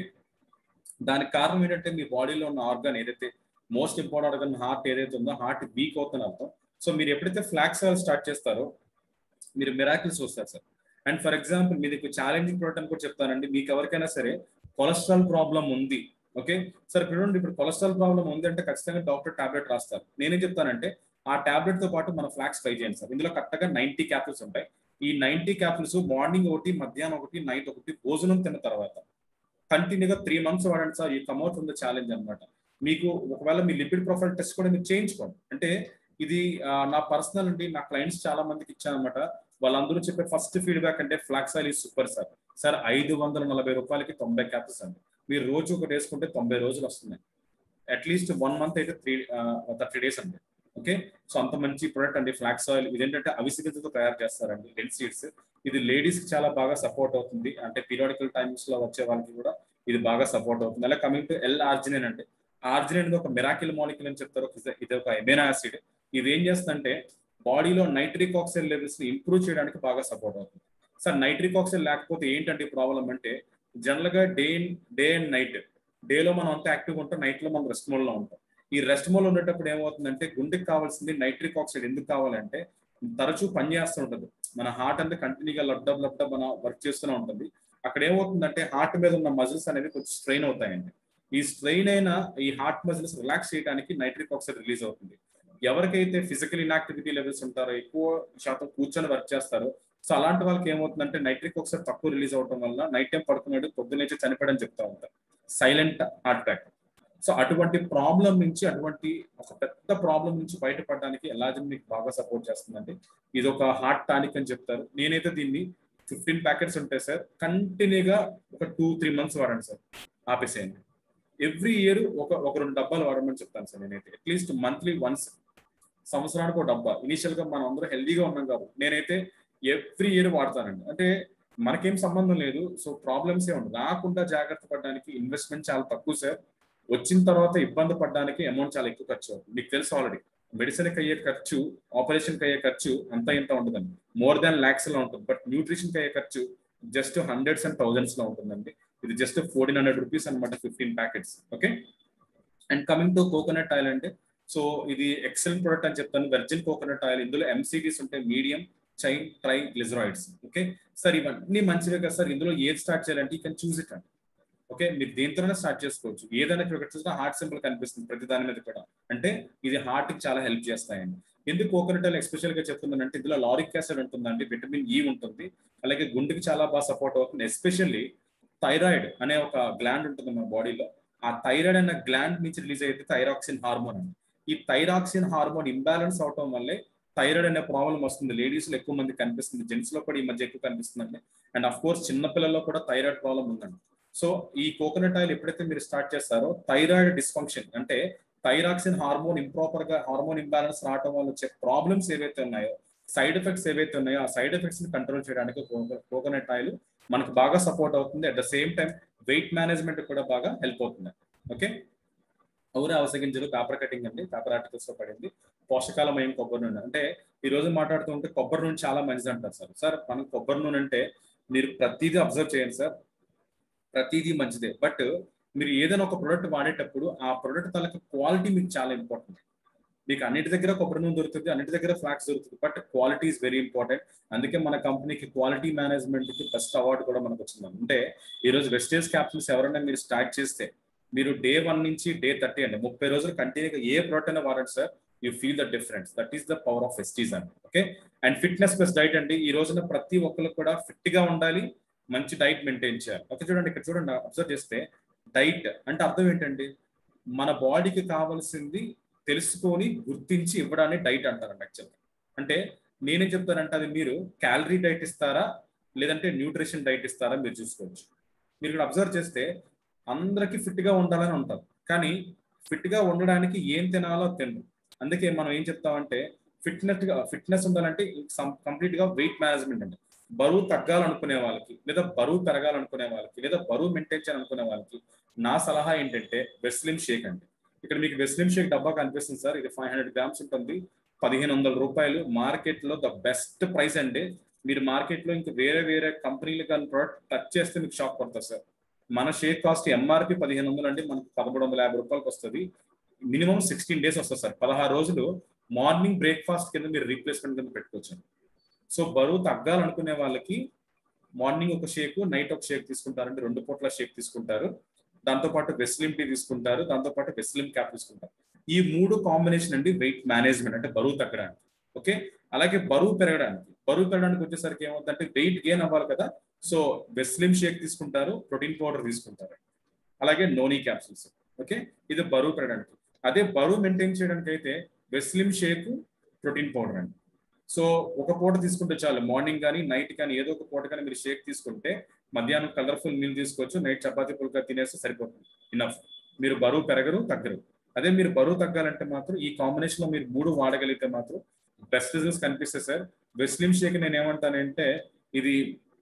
దానికి కారణం ఏంటంటే మీ బాడీలో ఉన్న ఆర్గాన్ ఏదైతే మోస్ట్ ఇంపార్టెంట్ ఆర్గాన్ హార్ట్ ఏదైతే ఉందో హార్ట్ వీక్ అవుతుంది అర్థం సో మీరు ఎప్పుడైతే ఫ్లాక్స్ ఆయిల్ స్టార్ట్ చేస్తారో మీరు మిరాకిల్స్ వస్తారు సార్ అండ్ ఫర్ ఎగ్జాంపుల్ మీకు ఛాలెంజింగ్ ప్రోడక్ట్ అని కూడా చెప్తానండి మీకు ఎవరికైనా సరే కొలెస్ట్రాల్ ప్రాబ్లం ఉంది ఓకే సార్ ఇప్పుడు ఇప్పుడు కొలెస్ట్రాల్ ప్రాబ్లం ఉంది అంటే ఖచ్చితంగా డాక్టర్ టాబ్లెట్ రాస్తారు నేనేం చెప్తానంటే ఆ టాబ్లెట్ తో పాటు మన ఫ్లాక్స్ ట్రై చేయండి సార్ ఇందులో కరెక్ట్గా నైన్టీ క్యాప్సూల్స్ ఉంటాయి ఈ నైన్టీ క్యాప్సూల్స్ మార్నింగ్ ఒకటి మధ్యాహ్నం ఒకటి నైట్ ఒకటి భోజనం తిన్న తర్వాత కంటిన్యూగా త్రీ మంత్స్ వాడండి సార్ ఈ కమౌట్ ఉంది ఛాలెంజ్ అనమాట మీకు ఒకవేళ మీ లిపిడ్ ప్రొఫైల్ టెస్ట్ కూడా మీరు చేయించుకోండి అంటే ఇది నా పర్సనల్ అండి నా క్లయింట్స్ చాలా మందికి ఇచ్చానమాట వాళ్ళందరూ చెప్పే ఫస్ట్ ఫీడ్బ్యాక్ అంటే flax oil super sir sir ఐదు వందల నలభై రూపాయలకి తొంభై క్యాప్స్ అండి మీరు రోజు ఒకటి వేసుకుంటే తొంభై రోజులు వస్తున్నాయి అట్లీస్ట్ వన్ మంత్ అయితే త్రీ థర్టీ డేస్ అండి ఓకే సో అంత మంచి ప్రొడక్ట్ అండి ఫ్లాక్స్ ఆయిల్ ఇదేంటంటే అవిసిగతో తయారు చేస్తారండి లెన్ సీడ్స్ ఇది లేడీస్ కి చాలా బాగా సపోర్ట్ అవుతుంది అంటే పీరియాడికల్ టైమ్స్ లో వచ్చే వాళ్ళకి కూడా ఇది బాగా సపోర్ట్ అవుతుంది అలా కమింగ్ టు ఎల్ ఆర్జినిన్ అంటే ఆర్జినిన్ ఒక మిరాకిల్ మాలిక్యూల్ అని చెప్తారు ఇది ఒక ఎమినో యాసిడ్ ఇది ఏం చేస్తుందంటే బాడీలో నైట్రిక్ ఆక్సైడ్ లెవెల్స్ ని ఇంప్రూవ్ చేయడానికి బాగా సపోర్ట్ అవుతుంది సార్ నైట్రిక్ ఆక్సైడ్ లేకపోతే ఏంటంటే ప్రాబ్లం అంటే జనరల్ గా డే డే అండ్ నైట్ డేలో మనం అంతా యాక్టివ్ ఉంటాం నైట్ లో మనం రెస్ట్ మోడ్ లో ఉంటాం ఈ రెస్ట్ మోడ్ ఉండేటప్పుడు ఏమవుతుందంటే గుండెకి కావాల్సింది నైట్రిక్ ఆక్సైడ్ ఎందుకు కావాలంటే తరచూ పని చేస్తూ ఉంటుంది మన హార్ట్ అంతా కంటిన్యూగా లబ్డబ్ లబ్డబ్ మన వర్క్ చేస్తూనే ఉంటుంది అక్కడ ఏమవుతుందంటే హార్ట్ మీద ఉన్న మజిల్స్ అనేవి కొంచెం స్ట్రెయిన్ అవుతాయండి ఈ స్ట్రెయిన్ అయిన ఈ హార్ట్ మజిల్స్ రిలాక్స్ చేయడానికి నైట్రిక్ ఆక్సైడ్ రిలీజ్ అవుతుంది ఎవరికైతే ఫిజికల్ ఇన్యాక్టివిటీ లెవెల్స్ ఉంటారో ఎక్కువ శాతం కూర్చొని వర్క్ చేస్తారో సో అలాంటి వాళ్ళకి ఏమవుతుందంటే నైట్రిక్ ఆక్సైడ్ తక్కువ రిలీజ్ అవడం వల్ల నైట్ టైం పడుకున్నాడు పొద్దున్నే చనిపోయడం చెప్తా ఉంటారు సైలెంట్ హార్ట్ అటాక్ సో అటువంటి ప్రాబ్లం నుంచి అటువంటి ఒక పెద్ద ప్రాబ్లం నుంచి బయటపడడానికి ఎలాజిన్ మీకు బాగా సపోర్ట్ చేస్తుందంటే ఇది ఒక హార్ట్ టానిక్ అని చెప్తారు నేనైతే దీన్ని ఫిఫ్టీన్ ప్యాకెట్స్ ఉంటాయి సార్ కంటిన్యూగా ఒక టూ త్రీ మంత్స్ వాడండి సార్ ఆపేసేయండి ఎవ్రీ ఇయర్ ఒక ఒక రెండు డబ్బాలు వాడమని చెప్తాను సార్ నేనైతే అట్లీస్ట్ మంత్లీ వన్స్ సంవత్సరానికి ఒక డబ్బా ఇనీషియల్ గా మనం అందరూ హెల్దీగా ఉన్నాం కాబట్టి నేనైతే ఎవ్రీ ఇయర్ వాడతానండి అంటే మనకేం సంబంధం లేదు సో ప్రాబ్లమ్స్ ఏ ఉండదు రాకుండా జాగ్రత్త పడడానికి ఇన్వెస్ట్మెంట్ చాలా తక్కువ సార్ వచ్చిన తర్వాత ఇబ్బంది పడడానికి అమౌంట్ చాలా ఎక్కువ ఖర్చు అవుతుంది మీకు తెలుసు ఆల్రెడీ మెడిసిన్కి అయ్యే ఖర్చు ఆపరేషన్కి అయ్యే ఖర్చు అంతా ఇంత ఉండదండి మోర్ దాన్ ల్యాక్స్ లో ఉంటుంది బట్ న్యూట్రిషన్కి అయ్యే ఖర్చు జస్ట్ హండ్రెడ్స్ అండ్ థౌజండ్స్ లో ఉంటుందండి ఇది జస్ట్ ఫోర్టీన్ హండ్రెడ్ రూపీస్ అనమాట fifteen packets okay and coming to coconut oil అంటే సో ఇది ఎక్సలెంట్ ప్రొడక్ట్ అని చెప్తాను వెర్జిన్ కోకోనట్ ఆయిల్ ఇందులో ఎంసీడీస్ ఉంటాయి medium chain triglycerides okay sir ఇవన్నీ మంచివే కదా సార్ ఇందులో ఏది స్టార్ట్ చేయాలంటే యూ కెన్ చూస్ ఇట్ అండి ఓకే మీరు దేంతోనే స్టార్ట్ చేసుకోవచ్చు ఏదైనా ఇక్కడ చూసినా హార్ట్ సింపుల్ కనిపిస్తుంది ప్రతి దాని మీద కూడా అంటే ఇది హార్ట్ కి చాలా హెల్ప్ చేస్తాయండి ఎందుకు కోకోనట్ ఆయిల్ ఎస్పెషల్ గా చెప్తున్నానంటే ఇందులో లారిక్ యాసిడ్ ఉంటుందండి విటమిన్ ఈ ఉంటుంది అలాగే గుండెకి చాలా బాగా సపోర్ట్ అవుతుంది ఎస్పెషల్లీ థైరాయిడ్ అనే ఒక గ్లాండ్ ఉంటుంది మన బాడీలో ఆ థైరాయిడ్ అనే గ్లాండ్ నుంచి రిలీజ్ అయితే థైరాక్సిన్ హార్మోన్ అండి ఈ థైరాక్సిన్ హార్మోన్ ఇంబ్యాలెన్స్ అవటం వల్లే థైరాయిడ్ అనే ప్రాబ్లం వస్తుంది లేడీస్ లో ఎక్కువ మంది కనిపిస్తుంది జెంట్స్ లో కూడా ఈ మధ్య ఎక్కువ కనిపిస్తుందండి అండ్ అఫ్ కోర్స్ చిన్నపిల్లల్లో కూడా థైరాయిడ్ ప్రాబ్లం ఉందండి సో ఈ కోకోనట్ ఆయిల్ ఎప్పుడైతే మీరు స్టార్ట్ చేస్తారో థైరాయిడ్ డిస్ఫంక్షన్ అంటే థైరాక్సిన్ హార్మోన్ ఇంప్రాపర్ గా హార్మోన్ ఇంబ్యాలెన్స్ రావడం వల్ల వచ్చే ప్రాబ్లమ్స్ ఏవైతే ఉన్నాయో సైడ్ ఎఫెక్ట్స్ ఏవైతే ఉన్నాయో ఆ సైడ్ ఎఫెక్ట్స్ ని కంట్రోల్ చేయడానికి కోకోనట్ ఆయిల్ మనకు బాగా సపోర్ట్ అవుతుంది at the same time weight management కూడా బాగా హెల్ప్ అవుతుంది ఓకే ఔరా అవసగింజలు పేపర్ కటింగ్ అండి పేపర్ ఆర్టికల్స్ లో పడింది పోషకాలమైన కొబ్బరి నూనె అంటే ఈ రోజు మాట్లాడుతూ ఉంటే కొబ్బరి నూనె చాలా మంచిది అంటారు సార్ సార్ మనం కొబ్బరి నూనె అంటే మీరు ప్రతిదీ అబ్జర్వ్ చేయండి సార్ ప్రతిదీ మంచిదే బట్ మీరు ఏదైనా ఒక ప్రొడక్ట్ వాడేటప్పుడు ఆ ప్రొడక్ట్ తాలూకు క్వాలిటీ మీకు చాలా ఇంపార్టెంట్ మీకు అన్నిటి దగ్గర కొబ్బరి నూనె దొరుకుతుంది అన్నిటి దగ్గర ఫ్లాక్స్ దొరుకుతుంది but quality is very important అందుకే మన కంపెనీకి క్వాలిటీ మేనేజ్మెంట్ కి బెస్ట్ అవార్డు కూడా మనకు వచ్చింది అంటే ఈ రోజు వెస్టేజ్ క్యాప్సూల్స్ ఎవరైనా మీరు స్టార్ట్ చేస్తే మీరు డే వన్ నుంచి డే థర్టీ అండి ముప్పై రోజులు కంటిన్యూగా ఏ ప్రోడక్ట్ అయినా వాడండి sir you feel the difference that is the power of Vestige అండి okay and fitness plus diet అండి ఈ రోజున ప్రతి ఒక్కరు కూడా ఫిట్ గా ఉండాలి మంచి డైట్ మెయింటైన్ చేయాలి ఓకే చూడండి ఇక్కడ చూడండి అబ్జర్వ్ చేస్తే డైట్ అంటే అర్థం ఏంటండి మన బాడీకి కావాల్సింది తెలుసుకొని గుర్తించి ఇవ్వడాన్ని డైట్ అంటారండి యాక్చువల్గా అంటే నేనేం చెప్తానంటే అది మీరు క్యాలరీ డైట్ ఇస్తారా లేదంటే న్యూట్రిషన్ డైట్ ఇస్తారా మీరు చూసుకోవచ్చు మీరు ఇక్కడ అబ్జర్వ్ చేస్తే అందరికి ఫిట్ గా ఉండాలని ఉంటారు కానీ ఫిట్ గా ఉండడానికి ఏం తినాలో తినరు అందుకే మనం ఏం చెప్తామంటే ఫిట్నెస్ గా ఫిట్నెస్ ఉండాలంటే కంప్లీట్ గా వెయిట్ మేనేజ్మెంట్ అండి బరువు తగ్గాలనుకునే వాళ్ళకి లేదా బరువు పెరగాలనుకునే వాళ్ళకి లేదా బరువు మెయింటైన్ చేయాలనుకునే వాళ్ళకి నా సలహా ఏంటంటే వెస్లిమ్ షేక్ అండి ఇక్కడ మీకు వెస్లిమ్ షేక్ డబ్బా కనిపిస్తుంది సార్ ఇది ఫైవ్ హండ్రెడ్ గ్రామ్స్ ఉంటుంది పదిహేను వందల రూపాయలు మార్కెట్ లో ద బెస్ట్ ప్రైస్ అండి మీరు మార్కెట్ లో ఇంకా వేరే వేరే కంపెనీలు కానీ ప్రోడక్ట్ టచ్ చేస్తే మీకు షాక్ పడుతుంది సార్ మన షేక్ కాస్ట్ ఎంఆర్పి పదిహేను వందలు అంటే మనకు పదమూడు వందల యాభై రూపాయలకి వస్తుంది మినిమం సిక్స్టీన్ డేస్ వస్తుంది సార్ పదహారు రోజులు మార్నింగ్ బ్రేక్ఫాస్ట్ కింద మీరు రీప్లేస్మెంట్ కింద పెట్టుకోవచ్చు సో బరువు తగ్గాలనుకునే వాళ్ళకి మార్నింగ్ ఒక షేక్ నైట్ ఒక షేక్ తీసుకుంటారంటే రెండు పూట్ల షేక్ తీసుకుంటారు దాంతోపాటు వెస్లిమ్ టీ తీసుకుంటారు దాంతోపాటు వెస్లిమ్ క్యాప్ తీసుకుంటారు ఈ మూడు కాంబినేషన్ అండి వెయిట్ మేనేజ్మెంట్ అంటే బరువు తగ్గడానికి ఓకే అలాగే బరువు పెరగడానికి బరువు పెరగడానికి వచ్చేసరికి ఏమవుతుందంటే వెయిట్ గెయిన్ అవ్వాలి కదా సో వెస్లిమ్ షేక్ తీసుకుంటారు ప్రోటీన్ పౌడర్ తీసుకుంటారు అలాగే నోనీ క్యాప్సూల్స్ ఓకే ఇది బరువు పెరగడానికి అదే బరువు మెయింటైన్ చేయడానికి అయితే వెస్లిమ్ షేక్ ప్రోటీన్ పౌడర్ అండి సో ఒక పూట తీసుకుంటే చాలు మార్నింగ్ కానీ నైట్ కానీ ఏదో ఒక పూట కానీ మీరు షేక్ తీసుకుంటే మధ్యాహ్నం కలర్ఫుల్ మీల్ తీసుకోవచ్చు నైట్ చపాతీ పుల్కా తినేస్తే సరిపోతుంది ఇనఫ్ మీరు బరువు పెరగరు తగ్గరు అదే మీరు బరువు తగ్గాలంటే మాత్రం ఈ కాంబినేషన్ లో మీరు మూడు వాడగలిగితే మాత్రం బెస్ట్ రిజల్ట్స్ కనిపిస్తాయి సార్ వెస్లిమ్ షేక్ నేను ఏమంటానంటే ఇది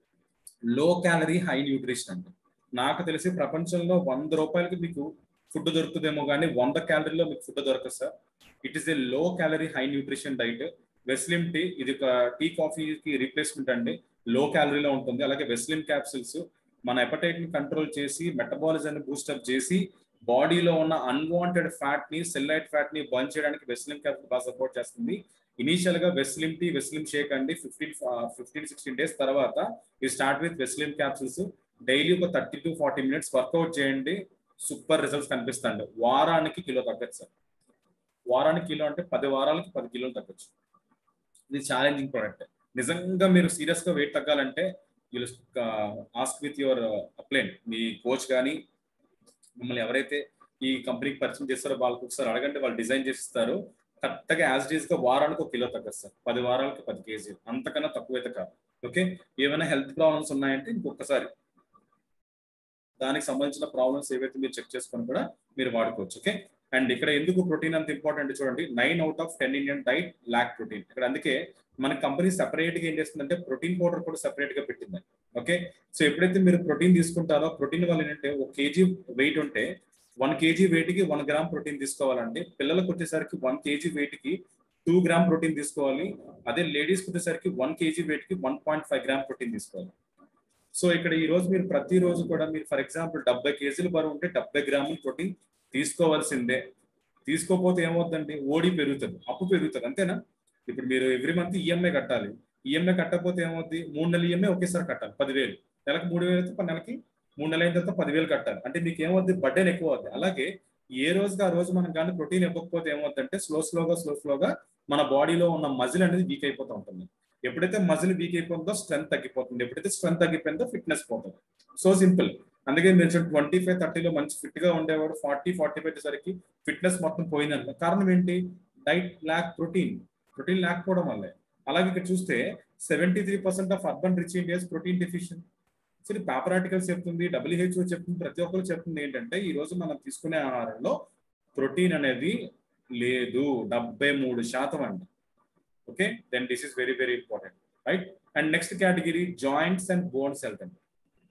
లో క్యాలరీ హై న్యూట్రిషన్ అండి నాకు తెలిసి ప్రపంచంలో వంద రూపాయలకి మీకు ఫుడ్ దొరుకుతుందేమో కానీ వంద క్యాలరీలో మీకు ఫుడ్ దొరకదు sir it is a low calorie high nutrition diet Veslim tea ఇది ఒక టీ కాఫీకి రీప్లేస్మెంట్ అండి లో క్యాలరీలో ఉంటుంది అలాగే వెస్లిమ్ క్యాప్సిల్స్ మన ఎపటైట్ ని కంట్రోల్ చేసి మెటబాలిజం బూస్టప్ చేసి బాడీలో ఉన్న అన్వాంటెడ్ ఫ్యాట్ ని సెల్లైట్ ఫ్యాట్ ని బంద్ చేయడానికి వెస్లిమ్ క్యాప్సిల్ బాగా సపోర్ట్ చేస్తుంది ఇనీషియల్ గా వెస్లిమ్ టీ వెస్లిమ్ షేక్ అండి ఫిఫ్టీన్ ఫిఫ్టీన్ సిక్స్టీన్ డేస్ తర్వాత ఈ start with Veslim capsules daily ఒక thirty to forty minutes workout చేయండి సూపర్ రిజల్ట్స్ కనిపిస్తాయండి వారానికి కిలో తగ్గచ్చు సార్ వారానికి కిలో అంటే పది వారాలకి పది కిలోలు తగ్గచ్చు ఇది ఛాలెంజింగ్ ప్రోడక్ట్ నిజంగా మీరు సీరియస్ గా వెయిట్ తగ్గాలంటే వీళ్ళు ఆస్క్ విత్ యువర్ అప్లైన్ మీ కోచ్ కానీ మిమ్మల్ని ఎవరైతే ఈ కంపెనీకి పరిచయం చేస్తారో వాళ్ళకి ఒకసారి అడగండి వాళ్ళు డిజైన్ చేసిస్తారు కరెక్ట్గా యాజ్ డీస్ గా వారానికి ఒక కిలో తగ్గస్తారు పది వారాలకి పది కేజీలు అంతకన్నా తక్కువైతే కాదు ఓకే ఏమైనా హెల్త్ ప్రాబ్లమ్స్ ఉన్నాయంటే ఇంకొకసారి దానికి సంబంధించిన ప్రాబ్లమ్స్ ఏవైతే మీరు చెక్ చేసుకొని కూడా మీరు వాడుకోవచ్చు ఓకే అండ్ ఇక్కడ ఎందుకు ప్రోటీన్ అంత ఇంపార్టెంట్ చూడండి nine out of ten Indian diet lack protein ఇక్కడ అందుకే మన కంపెనీ సెపరేట్ గా ఏం చేస్తుందంటే ప్రోటీన్ పౌడర్ కూడా సెపరేట్ గా పెట్టింది ఓకే సో ఎప్పుడైతే మీరు ప్రోటీన్ తీసుకుంటారో ప్రోటీన్ వల్ల ఏంటంటే ఒక కేజీ వెయిట్ ఉంటే వన్ కేజీ వెయిట్ కి వన్ గ్రామ్ ప్రోటీన్ తీసుకోవాలండి పిల్లలకు వచ్చేసరికి వన్ కేజీ వెయిట్ కి టూ గ్రామ్ ప్రోటీన్ తీసుకోవాలి అదే లేడీస్కి వచ్చేసరికి వన్ కేజీ వెయిట్ కి one point five gram protein తీసుకోవాలి సో ఇక్కడ ఈ రోజు మీరు ప్రతిరోజు కూడా మీరు ఫర్ ఎగ్జాంపుల్ డెబ్బై కేజీలు బరువు ఉంటే డెబ్బై గ్రాములు ప్రోటీన్ తీసుకోవాల్సిందే తీసుకోకపోతే ఏమవుతుందండి ఓడి పెరుగుతుంది అప్పు పెరుగుతుంది అంతేనా ఇప్పుడు మీరు ఎవ్రీ మంత్ ఈఎంఐ కట్టాలి ఈఎంఐ కట్టకపోతే ఏమవుద్ది మూడు నెలలు ఈఎంఐ ఒకేసారి కట్టాలి పదివేలు నెలకు మూడు వేలు అయితే నెలకి మూడు నెలల అయిన తర్వాత పదివేలు కట్టాలి అంటే మీకు ఏమవుద్ది బడ్డెన్ ఎక్కువ అవుద్ది అలాగే ఏ రోజుకి ఆ రోజు మనం కానీ ప్రోటీన్ ఇవ్వకపోతే ఏమవుతుందంటే స్లో స్లోగా స్లో స్లోగా మన బాడీలో ఉన్న మజిల్ అనేది వీక్ అయిపోతూ ఉంటుంది ఎప్పుడైతే మజిల్ వీక్ అయిపోతుందో స్ట్రెంత్ తగ్గిపోతుంది ఎప్పుడైతే స్ట్రెంత్ తగ్గిపోయిందో ఫిట్నెస్ పోతుంది సో సింపుల్ అందుకే మీరు ట్వంటీ ఫైవ్ థర్టీలో మంచి ఫిట్ గా ఉండేవాడు ఫార్టీ ఫార్టీ ఫైవ్ సరికి ఫిట్నెస్ మొత్తం పోయిందంట కారణం ఏంటి డైట్ ల్యాక్ ప్రోటీన్ ప్రోటీన్ లేకపోవడం వల్లే అలాగే ఇక్కడ చూస్తే seventy three percent of urban rich India's protein deficient so ఇది పేపర్ ఆర్టికల్స్ చెప్తుంది డబ్ల్యూహెచ్ఓ చెప్తుంది ప్రతి ఒక్కరు చెప్తుంది ఏంటంటే ఈ రోజు మనం తీసుకునే ఆహారంలో ప్రోటీన్ అనేది లేదు డెబ్బై మూడు శాతం అండి okay then this is very very important right and next category joints and bones health అండి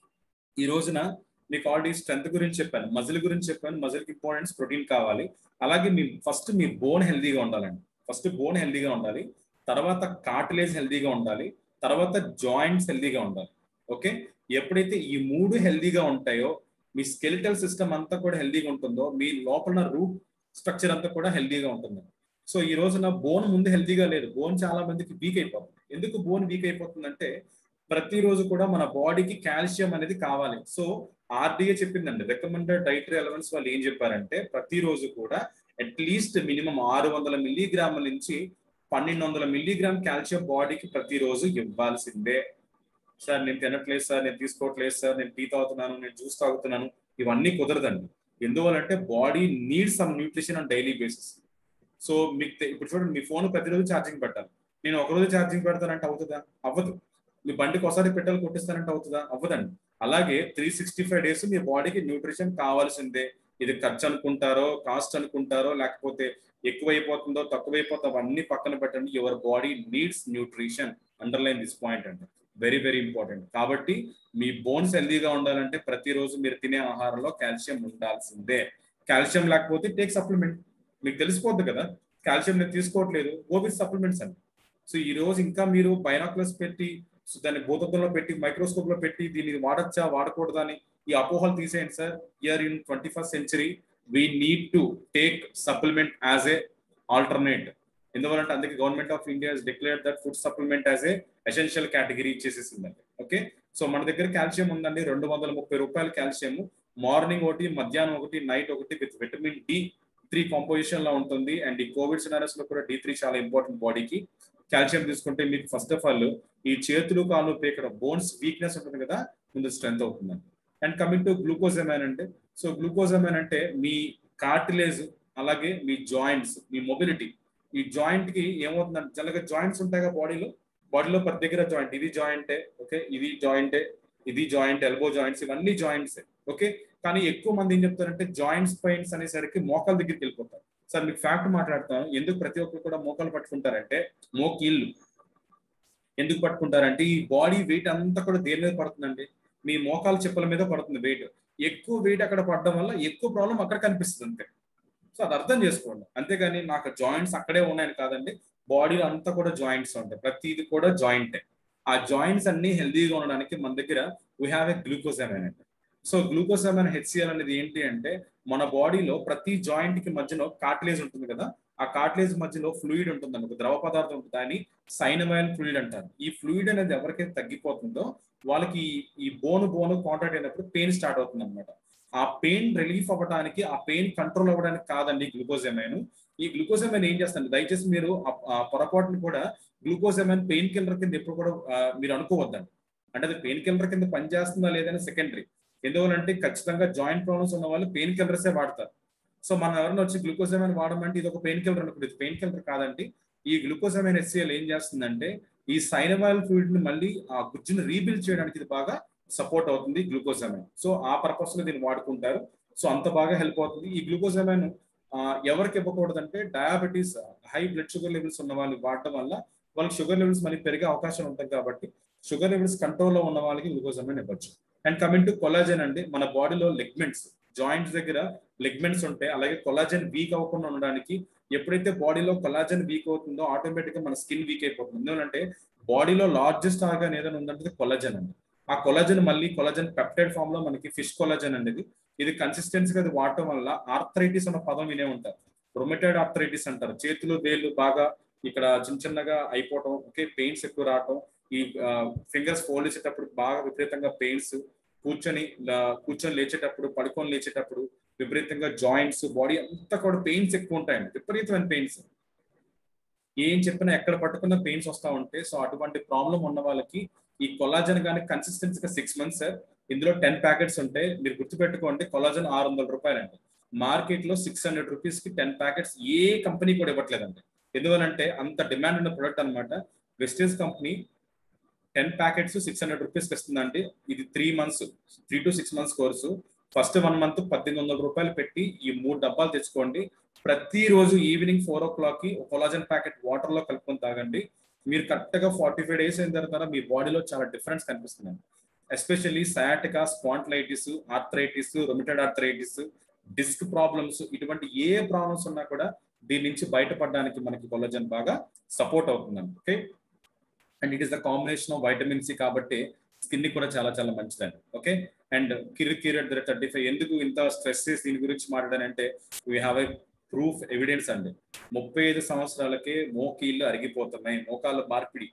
ఈ రోజున మీకు ఆల్రెడీ స్ట్రెంత్ గురించి చెప్పాను మజిల్ గురించి చెప్పాను మజిల్ కి ఇంపార్టెన్స్ ప్రోటీన్ కావాలి అలాగే మీ ఫస్ట్ మీ బోన్ హెల్దీగా ఉండాలండి ఫస్ట్ బోన్ హెల్దీగా ఉండాలి తర్వాత కార్టిలేజ్ హెల్దీగా ఉండాలి తర్వాత జాయింట్స్ హెల్దీగా ఉండాలి ఓకే ఎప్పుడైతే ఈ మూడు హెల్దీగా ఉంటాయో మీ స్కెలిటల్ సిస్టమ్ అంతా కూడా హెల్దీగా ఉంటుందో మీ లోపల రూట్ స్ట్రక్చర్ అంతా కూడా హెల్దీగా ఉంటుంది సో ఈ రోజున బోన్ ముందు హెల్దీగా లేదు బోన్ చాలా మందికి వీక్ అయిపోతుంది ఎందుకు బోన్ వీక్ అయిపోతుందంటే ప్రతిరోజు కూడా మన బాడీకి కాల్షియం అనేది కావాలి సో ఆర్డీఏ చెప్పిందండి రికమెండెడ్ డైటరీ అలవెన్స్ వాళ్ళు ఏం చెప్పారంటే ప్రతిరోజు కూడా అట్లీస్ట్ మినిమం ఆరు వందల మిల్లీగ్రాముల నుంచి పన్నెండు వందల మిల్లీగ్రామ్ కాల్షియం బాడీకి ప్రతిరోజు ఇవ్వాల్సిందే సార్ నేను తినట్లేదు సార్ నేను తీసుకోవట్లేదు సార్ నేను టీ తాగుతున్నాను నేను జ్యూస్ తాగుతున్నాను ఇవన్నీ కుదరదండి ఎందువల్లంటే body need some nutrition on daily basis so మీకు ఇప్పుడు చూడండి మీ ఫోన్ ప్రతిరోజు ఛార్జింగ్ పెట్టాలి నేను ఒకరోజు ఛార్జింగ్ పెడతానంటే అవుతుందా అవ్వదు మీ బండికి ఒకసారి పెట్రోల్ కొట్టిస్తానంటే అవుతుందా అవ్వదండి అలాగే త్రీ సిక్స్టీ ఫైవ్ డేస్ మీ బాడీకి న్యూట్రిషన్ కావాల్సిందే ఇది ఖర్చు అనుకుంటారో కాస్ట్ అనుకుంటారో లేకపోతే ఎక్కువైపోతుందో తక్కువైపోతుందో అవన్నీ పక్కన పెట్టండి your body needs nutrition underline this point అండి వెరీ వెరీ ఇంపార్టెంట్ కాబట్టి మీ బోన్స్ హెల్దీగా ఉండాలంటే ప్రతిరోజు మీరు తినే ఆహారంలో కాల్షియం ఉండాల్సిందే కాల్షియం లేకపోతే టేక్ సప్లిమెంట్ మీకు తెలిసిపోద్ది కదా కాల్షియం నేను తీసుకోవట్లేదు ఓబిస్ సప్లిమెంట్స్ అండి సో ఈ రోజు ఇంకా మీరు బైనాక్లస్ పెట్టి సో దాన్ని భూతత్వంలో పెట్టి మైక్రోస్కోప్ లో పెట్టి దీన్ని వాడచ్చా వాడకూడదా అని ఈ అపోహలు తీసేయండి sir year in twenty first century we need to take supplement as a alternate ఎందువల్లంటే అందుకే government of India declare that food supplement as a essential category ఇచ్చేసేసిందండి ఓకే సో మన దగ్గర కాల్షియం ఉందండి రెండు వందల ముప్పై రూపాయల కాల్షియం మార్నింగ్ ఒకటి మధ్యాహ్నం ఒకటి నైట్ ఒకటి with vitamin D three composition లో ఉంటుంది అండ్ ఈ కోవిడ్ సినారస్ లో కూడా డి త్రీ చాలా ఇంపార్టెంట్ బాడీకి కాల్షియం తీసుకుంటే మీకు ఫస్ట్ ఆఫ్ ఆల్ ఈ చేతులు కాళ్ళు పేకడం బోన్స్ వీక్నెస్ ఉంటుంది కదా ముందు స్ట్రెంత్ అవుతుందండి అండ్ కమింగ్ టు గ్లూకోజమైన్ అంటే సో గ్లూకోజమైన్ అంటే మీ కార్టిలేజ్ అలాగే మీ జాయింట్స్ మీ మొబిలిటీ ఈ జాయింట్ కి ఏమవుతుందంటే జనరల్గా జాయింట్స్ ఉంటాయి కదా బాడీలో బాడీలో ప్రతి దగ్గర జాయింట్ ఇది జాయింటే ఓకే ఇది జాయింటే ఇది జాయింట్ ఎల్బో జాయింట్స్ ఇవన్నీ జాయింట్స్ ఓకే కానీ ఎక్కువ మంది ఏం చెప్తారంటే జాయింట్స్ పెయిన్స్ అనేసరికి మోకాల దగ్గరికి వెళ్ళిపోతారు సార్ మీకు ఫ్యాక్ట్ మాట్లాడతాను ఎందుకు ప్రతి ఒక్కరు కూడా మోకాలు పట్టుకుంటారంటే మోకీళ్ళు ఎందుకు పట్టుకుంటారంటే ఈ బాడీ వెయిట్ అంతా కూడా దేని మీద పడుతుందండి మీ మోకాలు చెప్పుల మీద పడుతుంది వెయిట్ ఎక్కువ వెయిట్ అక్కడ పడడం వల్ల ఎక్కువ ప్రాబ్లం అక్కడ కనిపిస్తుంది అంతే సో అది అర్థం చేసుకోండి అంతేగాని నాకు జాయింట్స్ అక్కడే ఉన్నాయని కాదండి బాడీలో అంతా కూడా జాయింట్స్ ఉంటాయి ప్రతిది కూడా జాయింటే ఆ జాయింట్స్ అన్ని హెల్దీగా ఉండడానికి మన దగ్గర వీ హ్యావ్ ఎ గ్లూకోజమైన్ అంటే సో గ్లూకోజమైన్ హెచ్సిఎల్ అనేది ఏంటి అంటే మన బాడీలో ప్రతి జాయింట్ కి మధ్యలో కార్టిలేజ్ ఉంటుంది కదా ఆ కార్టిలేజ్ మధ్యలో ఫ్లూయిడ్ ఉంటుంది ఒక ద్రవ పదార్థం ఉంటుంది దాన్ని సైనమైల్ ఫ్లూయిడ్ అంటారు ఈ ఫ్లూయిడ్ అనేది ఎవరికైతే తగ్గిపోతుందో వాళ్ళకి ఈ బోను బోను కాంటాక్ట్ అయినప్పుడు పెయిన్ స్టార్ట్ అవుతుంది అనమాట ఆ పెయిన్ రిలీఫ్ అవ్వడానికి ఆ పెయిన్ కంట్రోల్ అవ్వడానికి కాదండి గ్లూకోజమైన్ ఈ గ్లూకోజమైన్ ఏం చేస్తుంది దయచేసి మీరు పొరపాటును కూడా గ్లూకోజమైన్ పెయిన్ కిల్లర్ కింద ఎప్పుడు కూడా మీరు అనుకోవద్దండి అంటే అది పెయిన్ కిల్లర్ కింద పనిచేస్తుందా లేదని సెకండరీ ఎందువల్లంటే ఖచ్చితంగా జాయింట్ ప్రాబ్లమ్స్ ఉన్న వాళ్ళు పెయిన్ కిల్లర్సే వాడతారు సో మనం ఎవరైనా వచ్చి గ్లూకోజమైన్ వాడమంటే ఇది ఒక పెయిన్ కిల్లర్ అనుకుంటుంది పెయిన్ కిల్లర్ కాదండి ఈ గ్లూకోజమైన్ ఎస్సీఎల్ ఏం చేస్తుందంటే ఈ సైనమైల్ ఫ్లూయిడ్ ని మళ్ళీ ఆ గుజ్జుని రీబిల్డ్ చేయడానికి ఇది బాగా సపోర్ట్ అవుతుంది గ్లూకోజమైన్ సో ఆ పర్పస్ లో దీన్ని వాడుకుంటారు సో అంత బాగా హెల్ప్ అవుతుంది ఈ గ్లూకోజమైన్ ఎవరికి ఇవ్వకూడదంటే diabetes high blood sugar levels ఉన్న వాళ్ళు వాడటం వల్ల వాళ్ళకి షుగర్ లెవెల్స్ మళ్ళీ పెరిగే అవకాశం ఉంటుంది కాబట్టి షుగర్ లెవెల్స్ కంట్రోల్లో ఉన్న వాళ్ళకి గ్లూకోజమైన్ ఇవ్వచ్చు అండ్ కమింగ్ టు కొలాజన్ అండి మన బాడీలో లెగ్మెంట్స్ జాయింట్స్ దగ్గర లెగ్మెంట్స్ ఉంటాయి అలాగే కొలాజన్ వీక్ అవ్వకుండా ఉండడానికి ఎప్పుడైతే బాడీలో కొలాజన్ వీక్ అవుతుందో ఆటోమేటిక్ గా మన స్కిన్ వీక్ అయిపోతుంది ఎందుకంటే బాడీలో లార్జెస్ట్ ఆర్గాన్ ఏదైనా ఉందంటే కొలాజన్ అండి ఆ కొలాజన్ మళ్ళీ కొలాజన్ పెప్టైడ్ ఫామ్ లో మనకి ఫిష్ కొలాజన్ అనేది ఇది కన్సిస్టెన్సీగా అది వాడటం వల్ల ఆర్థరైటిస్ అన్న పదం వినే ఉంటారు రొమెటైడ్ ఆర్థరైటిస్ అంటారు చేతులు వేళ్ళు బాగా ఇక్కడ చిన్న చిన్నగా అయిపోవటం ఓకే పెయిన్స్ ఎక్కువ రావటం ఈ ఫింగర్స్ ఫోల్డ్ చేసేటప్పుడు బాగా విపరీతంగా పెయిన్స్ కూర్చొని కూర్చొని లేచేటప్పుడు పడుకొని లేచేటప్పుడు విపరీతంగా జాయింట్స్ బాడీ అంతా కూడా పెయిన్స్ ఎక్కువ ఉంటాయండి విపరీతమైన పెయిన్స్ ఏం చెప్పినా ఎక్కడ పట్టుకున్న పెయిన్స్ వస్తా ఉంటే సో అటువంటి ప్రాబ్లం ఉన్న వాళ్ళకి ఈ కొలాజన్ కానీ కన్సిస్టెన్సీగా సిక్స్ మంత్స్ సార్ ఇందులో టెన్ ప్యాకెట్స్ ఉంటే మీరు గుర్తుపెట్టుకోండి కొలాజన్ ఆరు వందల రూపాయలండి మార్కెట్ లో సిక్స్ హండ్రెడ్ రూపీస్ కి టెన్ ప్యాకెట్స్ ఏ కంపెనీ కూడా ఇవ్వట్లేదండి ఎందువలంటే అంత డిమాండ్ ఉన్న ప్రొడక్ట్ అనమాట Vestige company ten packets six hundred రూపీస్కి ఇస్తుందండి ఇది three months three to six months course first one month పద్దెనిమిది వందల రూపాయలు పెట్టి ఈ మూడు డబ్బాలు తెచ్చుకోండి ప్రతిరోజు ఈవినింగ్ ఫోర్ ఓ క్లాక్ కి కొలాజన్ ప్యాకెట్ వాటర్ లో కలుపుకొని తాగండి మీరు కరెక్ట్ గా ఫార్టీ ఫైవ్ డేస్ అయిన తర్వాత మీ బాడీలో చాలా డిఫరెన్స్ కనిపిస్తుంది especially sciatica spondylitis arthritis rheumatoid arthritis disc problems ఇటువంటి ఏ ప్రాబ్లమ్స్ ఉన్నా కూడా దీని నుంచి బయటపడడానికి మనకి కొలాజన్ బాగా సపోర్ట్ అవుతుందండి okay and it is the combination of vitamin C కాబట్టి స్కిన్ కూడా చాలా చాలా మంచిదండి ఓకే అండ్ కిర్ కిర్ థర్టీ ఫైవ్ ఎందుకు ఇంత స్ట్రెస్ చేసి దీని గురించి మాట్లాడానంటే we have a proof evidence అండి ముప్పై ఐదు సంవత్సరాలకే మోకీళ్ళు అరిగిపోతున్నాయి మోకాళ్ళ మార్పిడి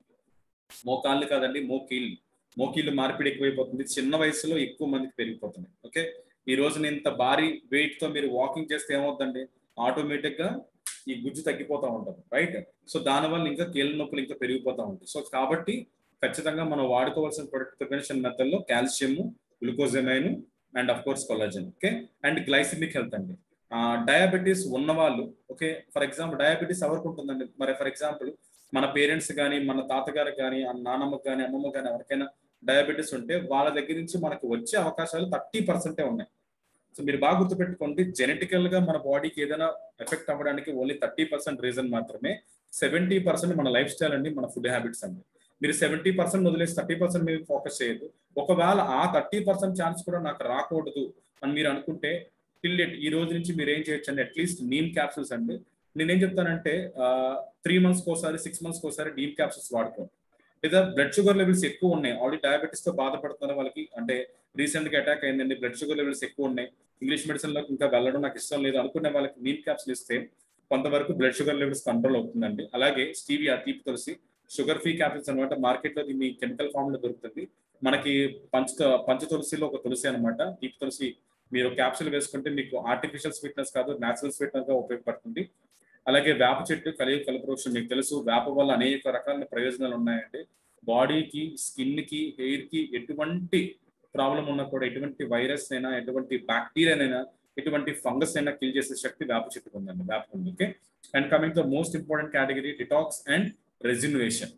మోకాళ్ళు కాదండి మోకీళ్ళు మోకీళ్ళు మార్పిడి ఎక్కువైపోతుంది చిన్న వయసులో ఎక్కువ మందికి పెరిగిపోతున్నాయి ఓకే ఈ రోజున ఇంత భారీ వెయిట్ తో మీరు వాకింగ్ చేస్తే ఏమవుతుందండి ఆటోమేటిక్ గా ఈ గుజ్జు తగ్గిపోతూ ఉంటుంది రైట్ సో దానివల్ల ఇంకా కీళ్ళ నొప్పులు ఇంకా పెరిగిపోతూ ఉంటాయి సో కాబట్టి ఖచ్చితంగా మనం వాడుకోవాల్సిన ప్రొడక్ట్ ప్రివెన్షన్ మెథడ్ లో calcium glucosamine and of course collagen okay and glycemic health అండి డయాబెటీస్ ఉన్న వాళ్ళు ఓకే ఫర్ ఎగ్జాంపుల్ డయాబెటీస్ ఎవరికి ఉంటుందండి మరి ఫర్ ఎగ్జాంపుల్ మన పేరెంట్స్ కానీ మన తాతగారికి కానీ నాన్నమ్మకి కానీ అమ్మమ్మకి కానీ ఎవరికైనా డయాబెటీస్ ఉంటే వాళ్ళ దగ్గర నుంచి మనకు వచ్చే అవకాశాలు థర్టీ పర్సెంటే ఉన్నాయి సో మీరు బాగా గుర్తుపెట్టుకోండి జెనెటికల్ గా మన బాడీకి ఏదైనా ఎఫెక్ట్ అవ్వడానికి ఓన్లీ థర్టీ పర్సెంట్ రీజన్ మాత్రమే సెవెంటీ పర్సెంట్ మన లైఫ్ స్టైల్ అండి మన ఫుడ్ హ్యాబిట్స్ అండి మీరు సెవెంటీ పర్సెంట్ వదిలేసి థర్టీ పర్సెంట్ మీరు ఫోకస్ చేయదు ఒకవేళ ఆ థర్టీ పర్సెంట్ ఛాన్స్ కూడా నాకు రాకూడదు అని మీరు అనుకుంటే టిల్ ఎట్ ఈ రోజు నుంచి మీరు ఏం చేయొచ్చు అండి అట్లీస్ట్ నీమ్ క్యాప్సూల్స్ అండి నేనేం చెప్తానంటే త్రీ మంత్స్ ఒకసారి సిక్స్ మంత్స్ ఒకసారి డీప్ క్యాప్సూల్స్ వాడుకోండి లేదా బ్లడ్ షుగర్ లెవెల్స్ ఎక్కువ ఉన్నాయి ఆల్రెడీ డయాబెటీస్ తో బాధపడుతున్న వాళ్ళకి అంటే రీసెంట్ గా అటాక్ అయిందండి బ్లడ్ షుగర్ లెవెల్స్ ఎక్కువ ఉన్నాయి ఇంగ్లీష్ మెడిసిన్ లోకి ఇంకా వెళ్ళడం నాకు ఇష్టం లేదు అనుకునే వాళ్ళకి నీమ్ క్యాప్సూల్ ఇస్తే కొంతవరకు బ్లడ్ షుగర్ లెవెల్స్ కంట్రోల్ అవుతుందండి అలాగే స్టీవియా తీపి తులసి షుగర్ ఫ్రీ క్యాప్సూల్స్ అనమాట మార్కెట్ లో దీన్ని కెమికల్ ఫామ్ లో దొరుకుతుంది మనకి పంచ పంచ తులసిలో ఒక తులసి అనమాట తీపి తులసి మీరు క్యాప్సూల్ వేసుకుంటే మీకు ఆర్టిఫిషియల్ స్వీట్నెస్ కాదు న్యాచురల్ స్వీట్నెస్ గా ఉపయోగపడుతుంది అలాగే వేప చెట్టు కలిగి కలపవృక్షం మీకు తెలుసు వేప వల్ల అనేక రకాల ప్రయోజనాలు ఉన్నాయండి బాడీకి స్కిన్ కి హెయిర్ కి ఎటువంటి ప్రాబ్లం ఉన్నా కూడా ఎటువంటి వైరస్ అయినా ఎటువంటి బ్యాక్టీరియానైనా ఎటువంటి ఫంగస్ అయినా కిల్ చేసే శక్తి వేప చెట్టుకు ఉందండి వేప ఉంది okay and coming the most important category detox and rejuvenation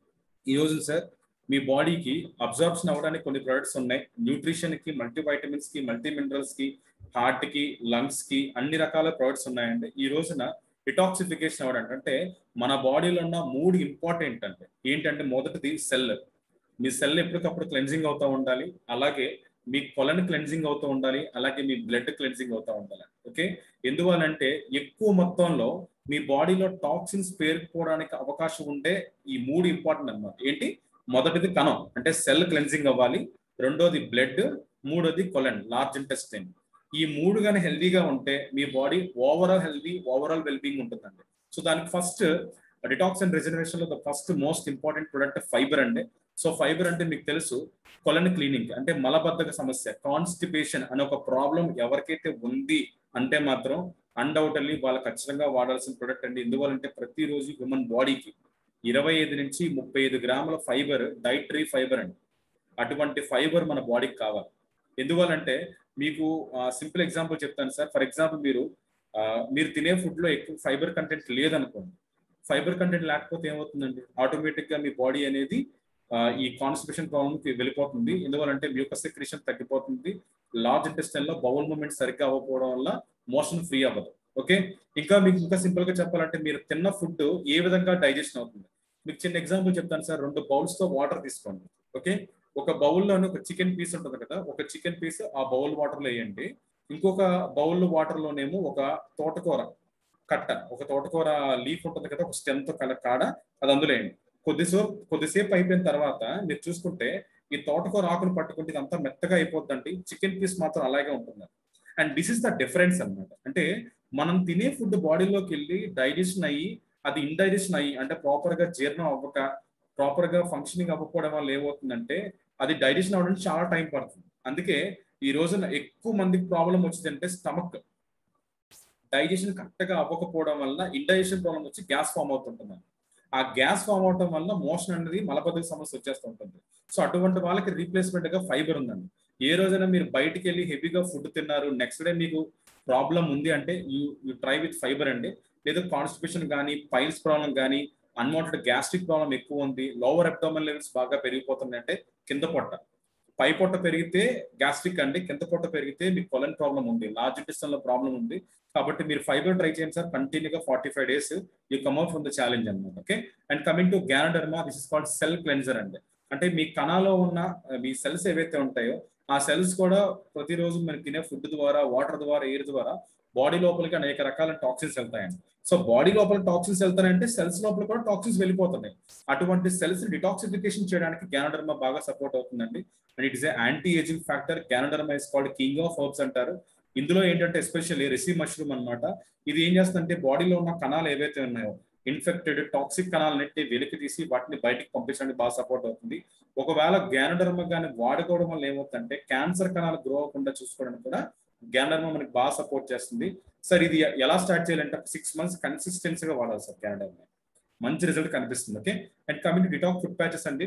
ఈ రోజు సార్ మీ బాడీకి అబ్జార్ప్షన్ అవ్వడానికి కొన్ని ప్రొడక్ట్స్ ఉన్నాయి న్యూట్రిషన్ కి మల్టీ వైటమిన్స్ కి మల్టీ మినరల్స్ కి హార్ట్ కి లంగ్స్ కి అన్ని రకాల ప్రొడక్ట్స్ ఉన్నాయండి ఈ రోజున డిటాక్సిఫికేషన్ అవ్వడానికి అంటే మన బాడీలో ఉన్న మూడు ఇంపార్టెంట్ అంటే ఏంటంటే మొదటిది సెల్ మీ సెల్ ఎప్పటికప్పుడు క్లెన్జింగ్ అవుతూ ఉండాలి అలాగే మీ కొలను క్లెన్జింగ్ అవుతూ ఉండాలి అలాగే మీ బ్లడ్ క్లెన్జింగ్ అవుతూ ఉండాలి ఓకే ఎందువలంటే ఎక్కువ మొత్తంలో మీ బాడీలో టాక్సిన్స్ పేరుకుపోవడానికి అవకాశం ఉంటే ఈ మూడు ఇంపార్టెంట్ అన్నమాట ఏంటి మొదటిది కణం అంటే సెల్ క్లెన్జింగ్ అవ్వాలి రెండోది బ్లడ్ మూడోది కొలెన్ లార్జ్ ఇంటెస్టైన్ ఈ మూడు కానీ హెల్దీగా ఉంటే మీ body overall healthy overall wellbeing ఉంటుందండి సో దానికి ఫస్ట్ డిటాక్స్ అండ్ రిజర్వేషన్ లో the first most important product fiber అండి సో ఫైబర్ అంటే మీకు తెలుసు కొలన్ క్లీనింగ్ అంటే మలబద్ధక సమస్య కాన్స్టిపేషన్ అనే ఒక ప్రాబ్లం ఎవరికైతే ఉంది అంటే మాత్రం అన్డౌటర్లీ వాళ్ళు ఖచ్చితంగా వాడాల్సిన ప్రొడక్ట్ అండి ఎందువల్లంటే ప్రతిరోజు హ్యూమన్ బాడీకి ఇరవై ఐదు నుంచి ముప్పై ఐదు గ్రాముల ఫైబర్ డైటరీ ఫైబర్ అండి అటువంటి ఫైబర్ మన బాడీకి కావాలి ఎందువల్లంటే మీకు సింపుల్ ఎగ్జాంపుల్ చెప్తాను సార్ ఫర్ ఎగ్జాంపుల్ మీరు మీరు తినే ఫుడ్ లో ఎక్కువ ఫైబర్ కంటెంట్ లేదనుకోండి ఫైబర్ కంటెంట్ లేకపోతే ఏమవుతుందండి ఆటోమేటిక్ గా మీ బాడీ అనేది ఈ కాన్స్టిపేషన్ ప్రాబ్లమ్ కి వెళ్ళిపోతుంది ఎందువల్లంటే మ్యూకస్ సెక్రేషన్ తగ్గిపోతుంది లార్జ్ ఇంటెస్టైన్ లో బౌల్ మూమెంట్ సరిగ్గా అవ్వకపోవడం వల్ల మోషన్ ఫ్రీ అవ్వదు ఓకే ఇంకా మీకు ఇంకా సింపుల్ గా చెప్పాలంటే మీరు తిన్న ఫుడ్ ఏ విధంగా డైజెషన్ అవుతుంది మీకు చిన్న ఎగ్జాంపుల్ చెప్తాను సార్ రెండు బౌల్స్ తో వాటర్ తీసుకోండి ఓకే ఒక బౌల్లోనే ఒక చికెన్ పీస్ ఉంటుంది కదా ఒక చికెన్ పీస్ ఆ బౌల్ వాటర్ లో వేయండి ఇంకొక బౌల్ వాటర్ లోనేమో ఒక తోటకూర కట్ట ఒక తోటకూర లీఫ్ ఉంటుంది కదా ఒక స్టెమ్ తో కల కాడ అది అందులో వేయండి కొద్దిసేపు కొద్దిసేపు అయిపోయిన తర్వాత మీరు చూసుకుంటే ఈ తోటకూర ఆకులు పట్టుకుంటే ఇదంతా మెత్తగా అయిపోతుందండి చికెన్ పీస్ మాత్రం అలాగే ఉంటుంది and this is the difference అన్నమాట అంటే మనం తినే ఫుడ్ బాడీలోకి వెళ్ళి డైజెషన్ అయ్యి అది ఇండైజెషన్ అయ్యి అంటే ప్రాపర్ గా జీర్ణం అవ్వక ప్రాపర్ గా ఫంక్షనింగ్ అవ్వకపోవడం వల్ల ఏమవుతుందంటే అది డైజెషన్ అవ్వడానికి చాలా టైం పడుతుంది అందుకే ఈ రోజున ఎక్కువ మందికి ప్రాబ్లం వచ్చిందంటే స్టమక్ డైజెషన్ కరెక్ట్ గా అవ్వకపోవడం వల్ల ఇండైజెషన్ ప్రాబ్లం వచ్చి గ్యాస్ ఫామ్ అవుతుంటుంది ఆ గ్యాస్ ఫామ్ అవటం వల్ల మోషన్ అనేది మలబద్ధక సమస్య వచ్చేస్తూ ఉంటుంది సో అటువంటి వాళ్ళకి రీప్లేస్మెంట్ గా ఫైబర్ ఉందండి ఏ రోజైనా మీరు బయటికి వెళ్ళి హెవీగా ఫుడ్ తిన్నారు నెక్స్ట్ డే మీకు ప్రాబ్లం ఉంది అంటే you you try with fiber అండి లేదా కాన్స్టిపేషన్ కానీ పైల్స్ ప్రాబ్లం కానీ అన్వాంటెడ్ గ్యాస్ట్రిక్ ప్రాబ్లం ఎక్కువ ఉంది లోవర్ అబ్డామన్ లెవెల్స్ బాగా పెరిగిపోతున్నాయి అంటే కింద పొట్ట పై పొట్ట పెరిగితే గ్యాస్ట్రిక్ అండి కింద పొట్ట పెరిగితే మీకు కొలన్ ప్రాబ్లం ఉంది లార్జ్ ఇంటెస్టన్ లో ప్రాబ్లం ఉంది కాబట్టి మీరు ఫైబర్ ట్రై చేయండి సార్ కంటిన్యూగా forty five days you come out from the challenge అనమాట okay and coming to ganoderma this is called cell cleanser అండి అంటే మీ కణాలో ఉన్న మీ సెల్స్ ఏవైతే ఉంటాయో ఆ సెల్స్ కూడా ప్రతిరోజు మనం తినే ఫుడ్ ద్వారా వాటర్ ద్వారా ఎయిర్ ద్వారా బాడీ లోపలికి అనేక రకాల టాక్సిన్స్ వెళ్తాయండి సో బాడీ లోపల టాక్సిన్స్ వెళ్తాయంటే సెల్స్ లోపల కూడా టాక్సిన్స్ వెళ్ళిపోతున్నాయి అటువంటి సెల్స్ డిటాక్సిఫికేషన్ చేయడానికి గ్యానడర్మా బాగా సపోర్ట్ అవుతుందండి and it is anti aging factor ganoderma is called king of herbs అంటారు ఇందులో ఏంటంటే ఎస్పెషల్లీ రెసి మష్రూమ్ అనమాట ఇది ఏం చేస్తుందంటే బాడీలో ఉన్న కణాలు ఏవైతే ఉన్నాయో ఇన్ఫెక్టెడ్ టాక్సిక్ కణాలన్నింటినీ వెలికి తీసి వాటిని బయటికి పంపించడానికి బాగా సపోర్ట్ అవుతుంది ఒకవేళ గ్యానడర్మ కానీ వాడుకోవడం వల్ల ఏమవుతుందంటే క్యాన్సర్ కణాలు గ్రో అవ్వకుండా చూసుకోవడానికి కూడా గ్యానడర్మ మనకి బాగా సపోర్ట్ చేస్తుంది సార్ ఇది ఎలా స్టార్ట్ చేయాలంటే సిక్స్ మంత్స్ కన్సిస్టెన్సీగా వాడాలి సార్ గ్యానడర్మ మంచి రిజల్ట్ కనిపిస్తుంది okay and coming detox foot patches అండి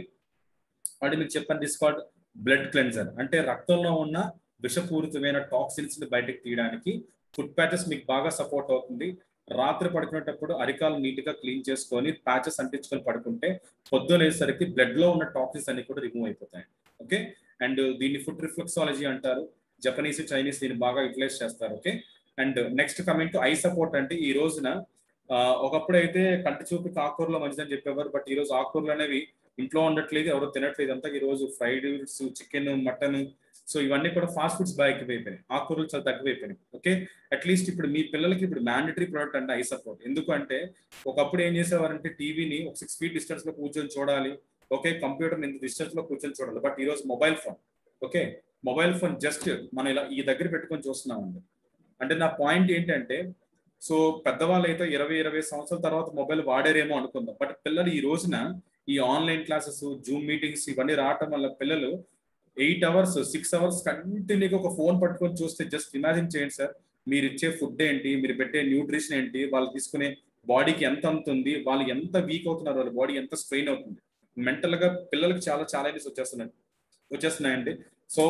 వాటి మీకు చెప్పండి డిస్కార్డ్ బ్లడ్ క్లెన్జర్ అంటే రక్తంలో ఉన్న విషపూరితమైన టాక్సిన్స్ ని బయటకు తీయడానికి ఫుడ్ ప్యాచెస్ మీకు బాగా సపోర్ట్ అవుతుంది రాత్రి పడుకునేటప్పుడు అరికాలు నీట్ గా క్లీన్ చేసుకొని ప్యాచెస్ అంటించుకొని పడుకుంటే పొద్దులేసరికి బ్లడ్ లో ఉన్న టాక్సిన్స్ అన్ని కూడా రిమూవ్ అయిపోతాయి ఓకే అండ్ దీన్ని ఫుడ్ రిఫ్లెక్సాలజీ అంటారు జపనీస్ చైనీస్ దీన్ని బాగా యూటిలైజ్ చేస్తారు okay and next coming to eye support అంటే ఈ రోజున ఒకప్పుడు అయితే కంటి చూపు ఆకూరలో మంచిదని చెప్పేవారు బట్ ఈ రోజు ఆకూరలు అనేవి ఇంట్లో ఉండట్లేదు ఎవరో తినట్లేదు అంతా ఈ రోజు ఫ్రైడ్ చికెన్ మటన్ సో ఇవన్నీ కూడా ఫాస్ట్ ఫుడ్స్ బాగా ఎక్కువైపోయినాయి ఆకూరలు చాలా తక్కువైపోయినాయి ఓకే అట్లీస్ట్ ఇప్పుడు మీ పిల్లలకి ఇప్పుడు మ్యాండటరీ ప్రోడక్ట్ అంటే ఐ సపోర్ట్ ఎందుకంటే ఒకప్పుడు ఏం చేసేవారంటే టీవీని ఒక సిక్స్ ఫీట్ డిస్టెన్స్ లో కూర్చొని చూడాలి ఓకే కంప్యూటర్ ఇంత డిస్టెన్స్ లో కూర్చొని చూడాలి బట్ ఈ రోజు mobile phone okay mobile phone just మనం ఇలా ఈ దగ్గర పెట్టుకొని చూస్తున్నామండి అంటే నా పాయింట్ ఏంటంటే సో పెద్దవాళ్ళు అయితే ఇరవై ఇరవై సంవత్సరాల తర్వాత మొబైల్ వాడారేమో అనుకుందాం బట్ పిల్లలు ఈ రోజున ఈ ఆన్లైన్ క్లాసెస్ జూమ్ మీటింగ్స్ ఇవన్నీ రావటం వల్ల పిల్లలు ఎయిట్ అవర్స్ సిక్స్ అవర్స్ కంటిన్యూగా ఒక ఫోన్ పట్టుకొని చూస్తే జస్ట్ ఇమాజిన్ చేయండి సార్ మీరు ఇచ్చే ఫుడ్ ఏంటి మీరు పెట్టే న్యూట్రిషన్ ఏంటి వాళ్ళు తీసుకునే బాడీకి ఎంత అంతుంది వాళ్ళు ఎంత వీక్ అవుతున్నారు వాళ్ళ బాడీ ఎంత స్ట్రెయిన్ అవుతుంది మెంటల్ గా పిల్లలకి చాలా ఛాలెంజెస్ వచ్చేస్తున్నాయి వచ్చేస్తున్నాయండి సో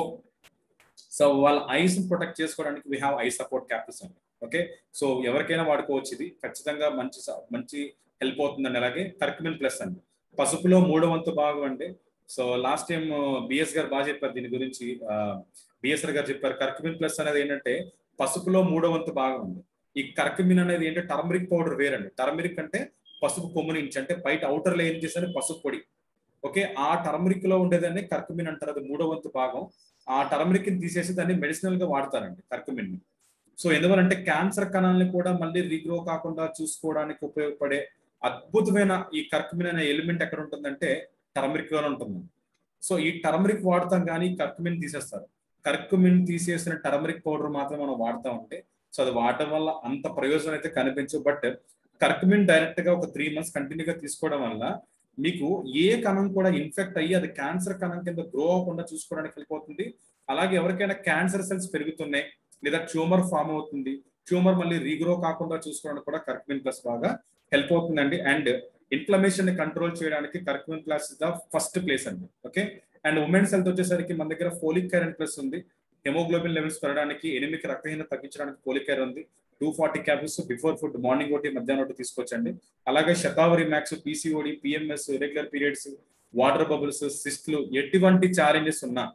సో వాళ్ళ ఐస్ ప్రొటెక్ట్ చేసుకోవడానికి we have eye support caps అండి ఓకే సో ఎవరికైనా వాడుకోవచ్చు ఇది ఖచ్చితంగా మంచి మంచి హెల్ప్ అవుతుందండి అలాగే కర్క్మిన్ ప్లస్ అండి పసుపులో మూడో వంతు భాగం అండి సో లాస్ట్ టైం బిఎస్ గారు బాగా చెప్పారు దీని గురించి బిఎస్ఆర్ గారు చెప్పారు కర్క్మిన్ ప్లస్ అనేది ఏంటంటే పసుపులో మూడో వంతు భాగం ఉంది ఈ కర్క్మిన్ అనేది ఏంటంటే టర్మరిక్ పౌడర్ వేరండి టర్మరిక్ అంటే పసుపు కొమ్ము నుంచి అంటే బయట అవుటర్ లో ఏం చేశారు పసుపు పొడి ఓకే ఆ టర్మరిక్ లో ఉండేదాన్ని కర్కుమిన్ అంటారు అది మూడో వంతు భాగం ఆ టర్మరిక్ ని తీసేసి దాన్ని మెడిసినల్ గా వాడతారండి కర్కుమిన్ ని సో ఎందువలంటే క్యాన్సర్ కణాలని కూడా మళ్ళీ రీగ్రో కాకుండా చూసుకోవడానికి ఉపయోగపడే అద్భుతమైన ఈ కర్కుమిన్ అనే ఎలిమెంట్ ఎక్కడ ఉంటుందంటే టర్మరిక్ లోనే ఉంటుంది సో ఈ టర్మరిక్ వాడతాం కానీ కర్కుమిన్ తీసేస్తారు కర్కుమిన్ తీసేసిన టర్మరిక్ పౌడర్ మాత్రం మనం వాడుతూ ఉంటే సో అది వాడటం వల్ల అంత ప్రయోజనం అయితే కనిపించవు బట్ కర్కుమిన్ డైరెక్ట్ గా ఒక త్రీ మంత్స్ కంటిన్యూగా తీసుకోవడం వల్ల మీకు ఏ కణం కూడా ఇన్ఫెక్ట్ అయ్యి అది క్యాన్సర్ కణం కింద గ్రో అవ్వకుండా చూసుకోవడానికి వెళ్ళిపోతుంది అలాగే ఎవరికైనా క్యాన్సర్ సెల్స్ పెరుగుతున్నాయి లేదా ట్యూమర్ ఫామ్ అవుతుంది ట్యూమర్ మళ్ళీ రీగ్రో కాకుండా చూసుకోవడానికి కూడా కర్క్మిన్ ప్లస్ బాగా హెల్ప్ అవుతుందండి అండ్ ఇన్ఫ్లమేషన్ ని కంట్రోల్ చేయడానికి curcumin plus the first place అండి ఓకే అండ్ ఉమెన్స్ హెల్త్ వచ్చేసరికి మన దగ్గర ఫోలిక్ ఐరన్ ప్లస్ ఉంది హెమోగ్లోబిన్ లెవెల్స్ పెరగడానికి ఎనిమిది రక్తహీన తగ్గించడానికి ఫోలిక్ ఐరన్ ఉంది two forty caps before food morning ఒకటి మధ్యాహ్నం ఒకటి తీసుకొచ్చండి అలాగే Shatavari max PCOD PMS regular periods water bubbles సిస్ట్లు ఎటువంటి ఛాలెంజెస్ ఉన్నా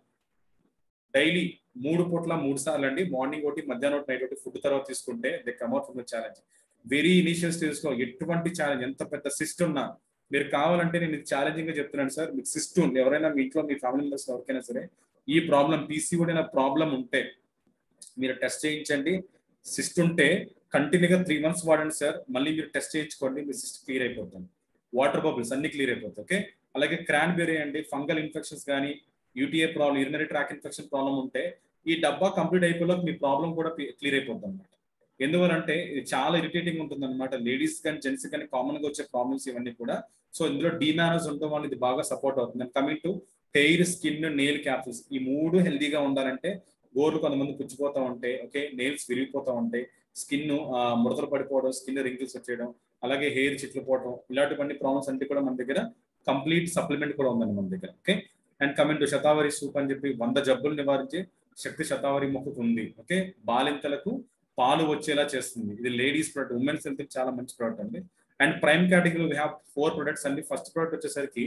డైలీ మూడు పూట్ల మూడు సార్లు అండి మార్నింగ్ ఒకటి మధ్యాహ్నం ఒకటి నైట్ ఒకటి ఫుడ్ తర్వాత తీసుకుంటే they come out from the challenge very initial stages లో ఎటువంటి ఛాలెంజ్ ఎంత పెద్ద సిస్ట్ ఉన్నా మీరు కావాలంటే నేను ఇది ఛాలెంజింగ్ గా చెప్తున్నాను సార్ మీకు సిస్ట్ ఉంది ఎవరైనా మీ ఇంట్లో మీ ఫ్యామిలీ మెంబర్స్ ఎవరికైనా సరే ఈ ప్రాబ్లం పీసీఓడి అనే ప్రాబ్లం ఉంటే మీరు టెస్ట్ చేయించండి సిస్ట్ ఉంటే కంటిన్యూగా త్రీ మంత్స్ వాడండి సార్ మళ్ళీ మీరు టెస్ట్ చేయించుకోండి మీ సిస్ట్ క్లియర్ అయిపోతుంది వాటర్ బబుల్స్ అన్ని క్లియర్ అయిపోతాయి ఓకే అలాగే క్రాన్బెరీ అండి ఫంగల్ ఇన్ఫెక్షన్స్ కానీ UTA problem urinary tract infection problem ఉంటే ఈ డబ్బా కంప్లీట్ అయిపోలోకి మీ ప్రాబ్లం కూడా క్లియర్ అయిపోతుంది అనమాట ఎందువలంటే ఇది చాలా ఇరిటేటింగ్ ఉంటుంది అనమాట లేడీస్ కానీ జెంట్స్ కానీ కామన్ గా వచ్చే ప్రాబ్లమ్స్ ఇవన్నీ కూడా సో ఇందులో డీమానోస్ ఉండడం వల్ల ఇది బాగా సపోర్ట్ అవుతుంది and coming to hair skin nail capsules ఈ మూడు హెల్దీగా ఉండాలంటే గోర్లు కొంతమంది పుచ్చిపోతా ఉంటాయి ఓకే నెయిల్స్ విరిగిపోతా ఉంటాయి స్కిన్ ముడతలు పడిపోవడం స్కిన్ రింకిల్స్ వచ్చేయడం అలాగే హెయిర్ చిట్లు పోవడం ఇలాంటివన్నీ ప్రాబ్లమ్స్ అంటే కూడా మన దగ్గర కంప్లీట్ సప్లిమెంట్ కూడా ఉందండి మన దగ్గర okay and coming to Shatavari soup అని చెప్పి వంద జబ్బులు నివారించే శక్తి శతావరి మొక్కకు ఉంది ఓకే బాలింతలకు పాలు వచ్చేలా చేస్తుంది ఇది లేడీస్ ప్రొడక్ట్ ఉమెన్స్ హెల్త్ చాలా మంచి ప్రోడక్ట్ అండి and prime category we have four products అండి ఫస్ట్ ప్రోడక్ట్ వచ్చేసరికి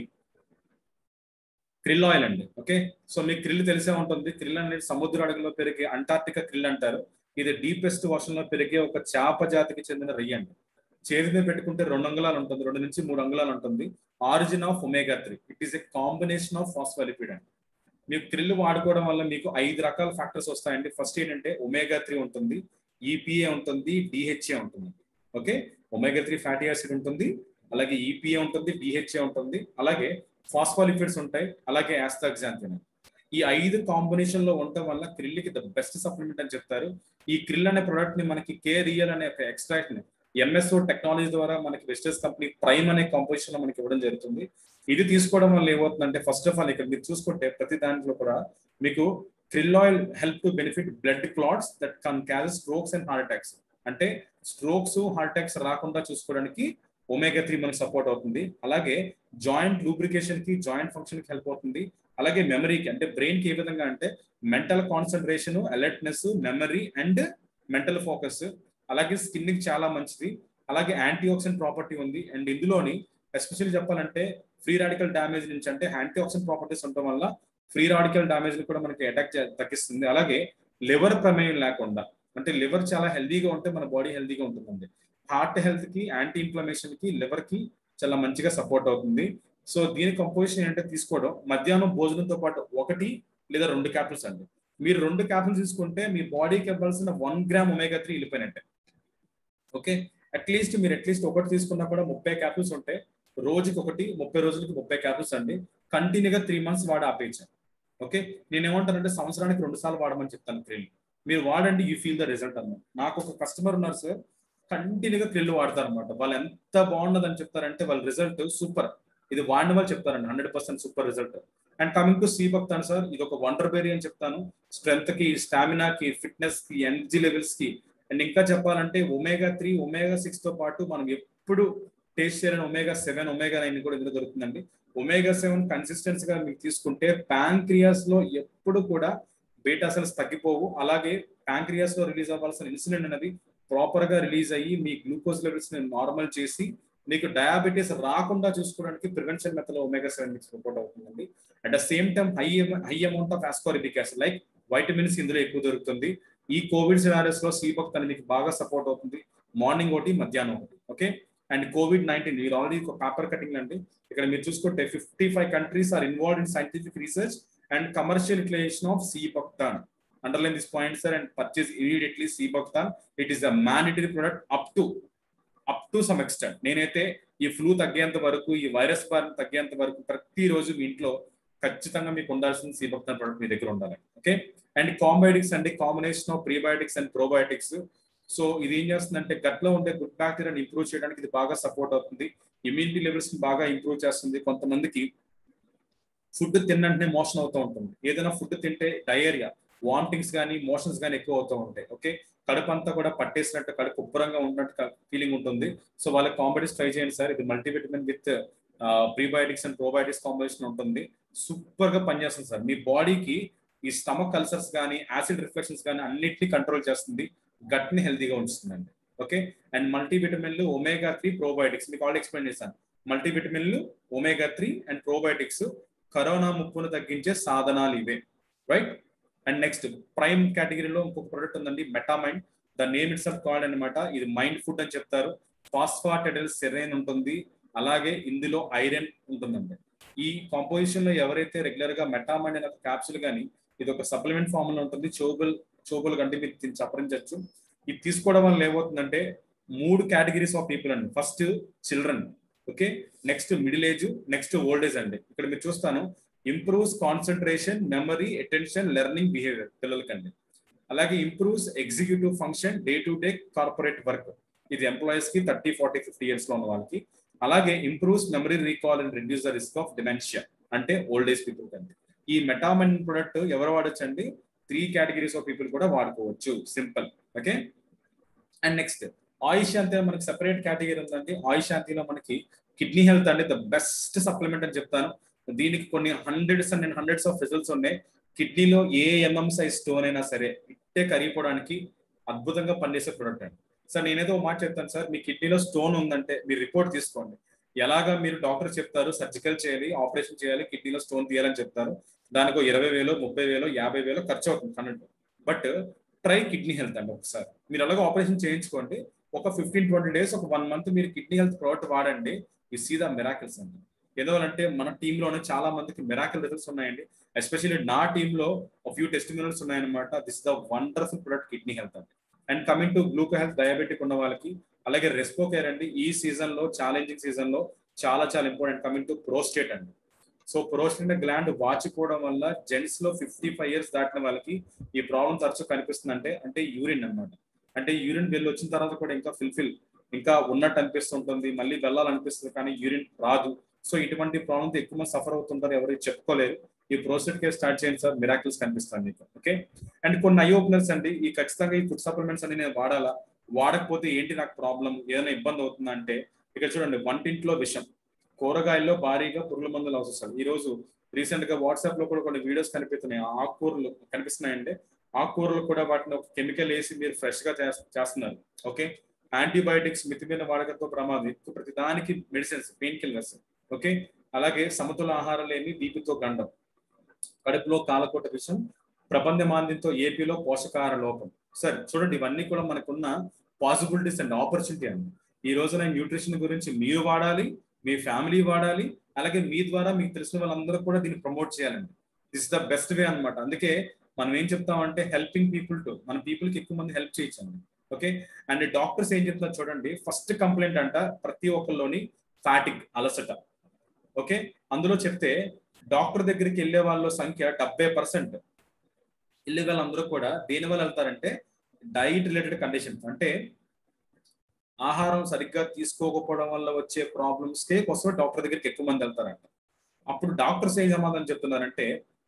క్రిల్ ఆయిల్ అండి ఓకే సో మీకు క్రిల్ తెలిసే ఉంటుంది క్రిల్ అనేది సముద్ర అడుగులో పెరిగే అంటార్టికా క్రిల్ అంటారు ఇది డీపెస్ట్ వర్షంలో పెరిగే ఒక చేప జాతికి చెందిన రయ్య అండి చేతి మీద పెట్టుకుంటే రెండు అంగుళాలు ఉంటుంది రెండు నుంచి మూడు అంగుళాలు ఉంటుంది origin of omega three it is a combination of phospholipid అండి మీకు క్రిల్ వాడుకోవడం వల్ల మీకు ఐదు రకాల ఫ్యాక్టర్స్ వస్తాయండి ఫస్ట్ ఏంటంటే ఒమేగా త్రీ ఉంటుంది ఈపీఏ ఉంటుంది డిహెచ్ఏ ఉంటుంది okay omega three fatty acid ఉంటుంది అలాగే ఈపీఏ ఉంటుంది డిహెచ్ఏ ఉంటుంది అలాగే ఫాస్ఫాలిపిడ్స్ ఉంటాయి అలాగే యాస్తాగ్జాంతిన్ ఈ ఐదు కాంబినేషన్ లో ఉండటం వల్ల క్రిల్కి ద బెస్ట్ సప్లిమెంట్ అని చెప్తారు ఈ క్రిల్ అనే ప్రొడక్ట్ ని మనకి కే రియల్ అనే ఒక ఎక్స్ట్రాక్ట్ ని ఎంఎస్ఓ టెక్నాలజీ ద్వారా మనకి వెస్టర్స్ కంపెనీ ప్రైమ్ అనే కాంపోజిషన్ లో మనకి ఇవ్వడం జరుగుతుంది ఇది తీసుకోవడం వల్ల ఏమవుతుందంటే ఫస్ట్ ఆఫ్ ఆల్ ఇక్కడ మీరు చూసుకుంటే ప్రతి దాంట్లో కూడా మీకు krill oil help to benefit blood clots that can cause strokes and heart attacks అంటే స్ట్రోక్స్ హార్ట్ అటాక్స్ రాకుండా చూసుకోవడానికి ఒమేగా త్రీ మనకి సపోర్ట్ అవుతుంది అలాగే జాయింట్ లూబ్రికేషన్ కి జాయింట్ ఫంక్షన్ కి హెల్ప్ అవుతుంది అలాగే మెమరీకి అంటే బ్రెయిన్ కి ఏ విధంగా అంటే mental concentration alertness memory and mental focus అలాగే స్కిన్ కి చాలా మంచిది అలాగే యాంటీ ఆక్సిడెంట్ ప్రాపర్టీ ఉంది అండ్ ఇందులోని ఎస్పెషల్లీ చెప్పాలంటే ఫ్రీ రాడికల్ డ్యామేజ్ నుంచి అంటే యాంటీ ఆక్సిడెంట్ ప్రాపర్టీస్ ఉండటం వల్ల ఫ్రీ రాడికల్ డ్యామేజ్ కూడా మనకి అటాక్ తగ్గిస్తుంది అలాగే లివర్ ప్రమేయం లేకుండా అంటే లివర్ చాలా హెల్దీగా ఉంటే మన బాడీ హెల్దీగా ఉంటుందండి హార్ట్ హెల్త్ కి యాంటీ ఇన్ఫ్లమేషన్ కి లివర్ కి చాలా మంచిగా సపోర్ట్ అవుతుంది సో దీని కంపోజిషన్ ఏంటంటే తీసుకోవడం మధ్యాహ్నం భోజనంతో పాటు ఒకటి లేదా రెండు క్యాప్సూల్స్ అండి మీరు రెండు క్యాప్సూల్స్ తీసుకుంటే మీ బాడీకి ఇవ్వాల్సిన వన్ గ్రామ్ ఒమేగా త్రీ వెళ్ళిపోయినట్టే ఓకే అట్లీస్ట్ మీరు అట్లీస్ట్ ఒకటి తీసుకున్నా కూడా ముప్పై క్యాప్సూల్స్ ఉంటే రోజుకి ఒకటి ముప్పై రోజులకి ముప్పై క్యాప్సూల్స్ అండి కంటిన్యూగా త్రీ మంత్స్ వాడి ఆపేయచ్చు ఓకే నేను ఏమంటానంటే సంవత్సరానికి రెండు సార్లు వాడమని చెప్తాను క్రిల్ మీరు వాడండి యూ ఫీల్ ద రిజల్ట్ అన్న నాకు ఒక కస్టమర్ ఉన్నారు సార్ కంటిన్యూగా క్రిల్ వాడతారు అనమాట వాళ్ళు ఎంత బాగున్నదని చెప్తారంటే వాళ్ళ రిజల్ట్ సూపర్ ఇది వాడిన వాళ్ళు చెప్తారండి hundred percent super result and coming to sea buckthorn sir ఇది ఒక వండర్ బేరీ అని చెప్తాను స్ట్రెంత్ కి స్టామినాకి ఫిట్నెస్ కి ఎనర్జీ లెవెల్స్ కి అండ్ ఇంకా చెప్పాలంటే ఒమేగా త్రీ ఒమేగా సిక్స్ తో పాటు మనం ఎప్పుడు టేస్ట్ చేయని ఒమేగా సెవెన్ ఒమేగా నైన్ కూడా ఇందులో దొరుకుతుందండి ఒమేగా సెవెన్ కన్సిస్టెన్సీ గా మీకు తీసుకుంటే ప్యాంక్రియాస్ లో ఎప్పుడు కూడా బీటా సెల్స్ తగ్గిపోవు అలాగే ప్యాంక్రియాస్ లో రిలీజ్ అవ్వాల్సిన ఇన్సులిన్ అనేది ప్రాపర్ గా రిలీజ్ అయ్యి మీ గ్లూకోజ్ లెవెల్స్ ని నార్మల్ చేసి మీకు డయాబెటీస్ రాకుండా చూసుకోవడానికి ప్రివెన్షన్ మెథడ్ ఒమేగా సెవెన్ మీకు సపోర్ట్ అవుతుందండి at the same time high high amount of ascorbic acid like vitamins ఇందులో ఎక్కువ దొరుకుతుంది ఈ కోవిడ్ సినారియస్ లో సీబక్ తన మీకు బాగా సపోర్ట్ అవుతుంది మార్నింగ్ ఒకటి మధ్యాహ్నం ఒకటి ఓకే అండ్ కోవిడ్ నైన్టీన్ మీరు ఆల్రెడీ పేపర్ కటింగ్ అండి ఇక్కడ మీరు చూసుకుంటే fifty five countries are involve in scientific research and commercial utilization of sea buckthorn underline this point sir and purchase immediately sea buckthorn it is a mandatory product up to up to some extent నేనైతే ఈ flu తగ్గేంత వరకు ఈ virus బారిన తగ్గేంత వరకు ప్రతిరోజు మీ ఇంట్లో ఖచ్చితంగా మీకు ఉండాల్సిన సీబక్తాన్ ప్రొడక్ట్ మీ దగ్గర ఉండాలి ఓకే అండ్ కాంబయోటిక్స్ అండి combination of prebiotics and probiotics so ఇది ఏం చేస్తుందంటే గట్లో ఉండే గుడ్ బ్యాక్టీరియాని ఇంప్రూవ్ చేయడానికి ఇది బాగా సపోర్ట్ అవుతుంది ఇమ్యూనిటీ లెవెల్స్ ని బాగా ఇంప్రూవ్ చేస్తుంది కొంతమందికి ఫుడ్ తిన్నంటనే మోషన్ అవుతూ ఉంటుంది ఏదైనా ఫుడ్ తింటే డయేరియా వామిటింగ్స్ కానీ మోషన్స్ కానీ ఎక్కువ అవుతూ ఉంటాయి ఓకే కడుపు అంతా కూడా పట్టేసినట్టు కడుపు ఉబ్బరంగా ఉన్నట్టు ఫీలింగ్ ఉంటుంది సో వాళ్ళకి కాంబినేషన్ ట్రై చేయండి సార్ ఇది multivitamin with prebiotics and probiotics combination ఉంటుంది సూపర్ గా పనిచేస్తుంది సార్ మీ బాడీకి ఈ స్టమక్ కల్సర్స్ కానీ యాసిడ్ రిఫ్లెక్షన్స్ కానీ అన్నిటిని కంట్రోల్ చేస్తుంది గట్ ని హెల్తీగా ఉంచుతుందండి ఓకే అండ్ మల్టీవిటమిన్లు ఒమేగా త్రీ ప్రోబయోటిక్స్ మీకు ఆల్రెడీ ఎక్స్ప్లెయిన్ చేశాను మల్టీవిటమిన్లు omega three and probiotics corona ముప్పును తగ్గించే సాధనాలు ఇవే రైట్ అండ్ నెక్స్ట్ ప్రైమ్ కేటగిరీలో ఇంకొక ప్రొడక్ట్ ఉందండి Metamind the name it's called అనమాట ఇది మైండ్ ఫుడ్ అని చెప్తారు ఫాస్ఫాటెడల్ సెరైన్ ఉంటుంది అలాగే ఇందులో ఐరన్ ఉంటుందండి ఈ కాంపోజిషన్ లో ఎవరైతే రెగ్యులర్ గా మెటామైండ్ అనే క్యాప్సుల్ కానీ ఇది ఒక సప్లిమెంట్ ఫామ్ లో ఉంటుంది చోబుల్ చోబుల్ కంటే మీరు దీన్ని చప్పరించవచ్చు ఇది తీసుకోవడం వల్ల ఏమవుతుందంటే మూడు కేటగిరీస్ ఆఫ్ పీపుల్ అండి first children okay next middle age next old age అండి ఇక్కడ మీరు చూస్తాను improves concentration memory attention learning behavior పిల్లలకండి అలాగే improves executive function day to day corporate work ఇది ఎంప్లాయీస్ కి థర్టీ ఫార్టీ ఫిఫ్టీ ఇయర్స్ లో ఉన్న వాళ్ళకి అలాగే improves memory recall and reduce the risk of dementia అంటే ఓల్డ్ ఏజ్ పీపుల్ కండి ఈ మెటామెన్ ప్రొడక్ట్ ఎవరు వాడచ్చండి త్రీ కేటగిరీస్ ఆఫ్ పీపుల్ కూడా వాడుకోవచ్చు simple okay and next Ayush Shanti మనకి సెపరేట్ కేటగిరీ ఉందండి ఆయుష్ శాంతిలో మనకి కిడ్నీ హెల్త్ అంటే ద బెస్ట్ సప్లిమెంట్ అని చెప్తాను దీనికి కొన్ని hundreds and hundreds of results ఉన్నాయి కిడ్నీలో ఏ ఎంఎం సైజ్ స్టోన్ అయినా సరే ఇట్టే కరిగిపోవడానికి అద్భుతంగా పనిచేసే ప్రొడక్ట్ అండి సార్ నేనేదో మాట చెప్తాను సార్ మీ కిడ్నీలో స్టోన్ ఉందంటే మీరు రిపోర్ట్ తీసుకోండి ఎలాగా మీరు డాక్టర్ చెప్తారు సర్జికల్ చేయాలి ఆపరేషన్ చేయాలి కిడ్నీలో స్టోన్ తీయాలని చెప్తారు దానికి ఇరవై వేలు ముప్పై వేలు యాభై వేలు ఖర్చు అవుతుంది hundred but try kidney health అండి ఒకసారి మీరు అలాగే ఆపరేషన్ చేయించుకోండి ఒక ఫిఫ్టీన్ ట్వంటీ డేస్ ఒక వన్ మంత్ మీరు కిడ్నీ హెల్త్ ప్రోడక్ట్ వాడండి ఈ సీదా మిరాకిల్స్ అండి ఎందువలంటే మన టీంలోనే చాలా మందికి మిరాకిల్ రిజల్ట్స్ ఉన్నాయండి ఎస్పెషల్లీ నా టీంలో ఫ్యూ టెస్టిమోనల్స్ ఉన్నాయన్నమాట this the wonderful product kidney health అండి and coming to gluco health diabetic ఉన్న వాళ్ళకి అలాగే రెస్పో కేర్ అండి ఈ సీజన్ లో ఛాలెంజింగ్ సీజన్ లో చాలా చాలా ఇంపార్టెంట్ కమింగ్ టు ప్రోస్టేట్ అండి సో ప్రోస్టేట్ గ్లాండ్ వాచిపోవడం వల్ల జెంట్స్ లో ఫిఫ్టీ ఫైవ్ ఇయర్స్ దాటిన వాళ్ళకి ఈ ప్రాబ్లం తరచు కనిపిస్తుంది అంటే అంటే యూరిన్ అనమాట అంటే యూరిన్ వెళ్ళి వచ్చిన తర్వాత కూడా ఇంకా ఫిల్ఫిల్ ఇంకా ఉన్నట్టు అనిపిస్తుంటుంది మళ్ళీ వెళ్ళాలనిపిస్తుంది కానీ యూరిన్ రాదు సో ఇటువంటి ప్రాబ్లమ్స్ ఎక్కువ మంది సఫర్ అవుతుంటారు ఎవరు చెప్పుకోలేరు ఈ ప్రోసెస్ కేసు స్టార్ట్ చేయండి సార్ మిరాకిల్స్ కనిపిస్తాను మీకు ఓకే అండ్ కొన్ని ఐ ఓపెనర్స్ అండి ఈ ఖచ్చితంగా ఈ ఫుడ్ సప్లిమెంట్స్ అన్ని నేను వాడాలా వాడకపోతే ఏంటి నాకు ప్రాబ్లం ఏదైనా ఇబ్బంది అవుతుందంటే ఇక్కడ చూడండి వంటింట్లో విషం కూరగాయల్లో భారీగా పురుగుల మందులు అవసరం ఈ రోజు రీసెంట్ గా వాట్సాప్ లో కూడా కొన్ని వీడియోస్ కనిపిస్తున్నాయి ఆకుకూరలు కనిపిస్తున్నాయండి ఆకుకూరలు కూడా వాటిని ఒక కెమికల్ వేసి మీరు ఫ్రెష్ గా చేస్తున్నారు ఓకే యాంటీబయాటిక్స్ మితిమీన వాడకంతో ప్రమాదం ఎక్కువ ప్రతి దానికి మెడిసిన్స్ పెయిన్ కిల్లర్స్ ఓకే అలాగే సమతుల ఆహారం లేని బీపీతో గండం కడుపులో కాలకోట విషం ప్రబంధ మాంద్యంతో ఏపీలో పోషకాహార లోపం సరే చూడండి ఇవన్నీ కూడా మనకున్న పాసిబిలిటీస్ అండ్ ఆపర్చునిటీ అండి ఈ రోజున న్యూట్రిషన్ గురించి మీరు వాడాలి మీ ఫ్యామిలీ వాడాలి అలాగే మీ ద్వారా మీకు తెలిసిన వాళ్ళందరూ కూడా దీన్ని ప్రమోట్ చేయాలండి దిస్ ద బెస్ట్ వే అనమాట అందుకే మనం ఏం చెప్తామంటే హెల్పింగ్ పీపుల్ టు మన పీపుల్ కి ఎక్కువ మంది హెల్ప్ చేయొచ్చండి ఓకే అండ్ డాక్టర్స్ ఏం చెప్తారు చూడండి ఫస్ట్ కంప్లైంట్ అంట ప్రతి ఒక్కరిలోని ఫ్యాటిక్ అలసట ఓకే అందులో చెప్తే డాక్టర్ దగ్గరికి వెళ్ళే వాళ్ళ సంఖ్య డెబ్బై పర్సెంట్ వెళ్ళే వాళ్ళందరూ కూడా దేని వల్ల వెళ్తారంటే డైట్ రిలేటెడ్ కండిషన్స్ అంటే ఆహారం సరిగ్గా తీసుకోకపోవడం వల్ల వచ్చే ప్రాబ్లమ్స్ కే కోసం డాక్టర్ దగ్గరికి ఎక్కువ మంది వెళ్తారంట అప్పుడు డాక్టర్స్ ఏం సమాధానం చెప్తున్నారంటే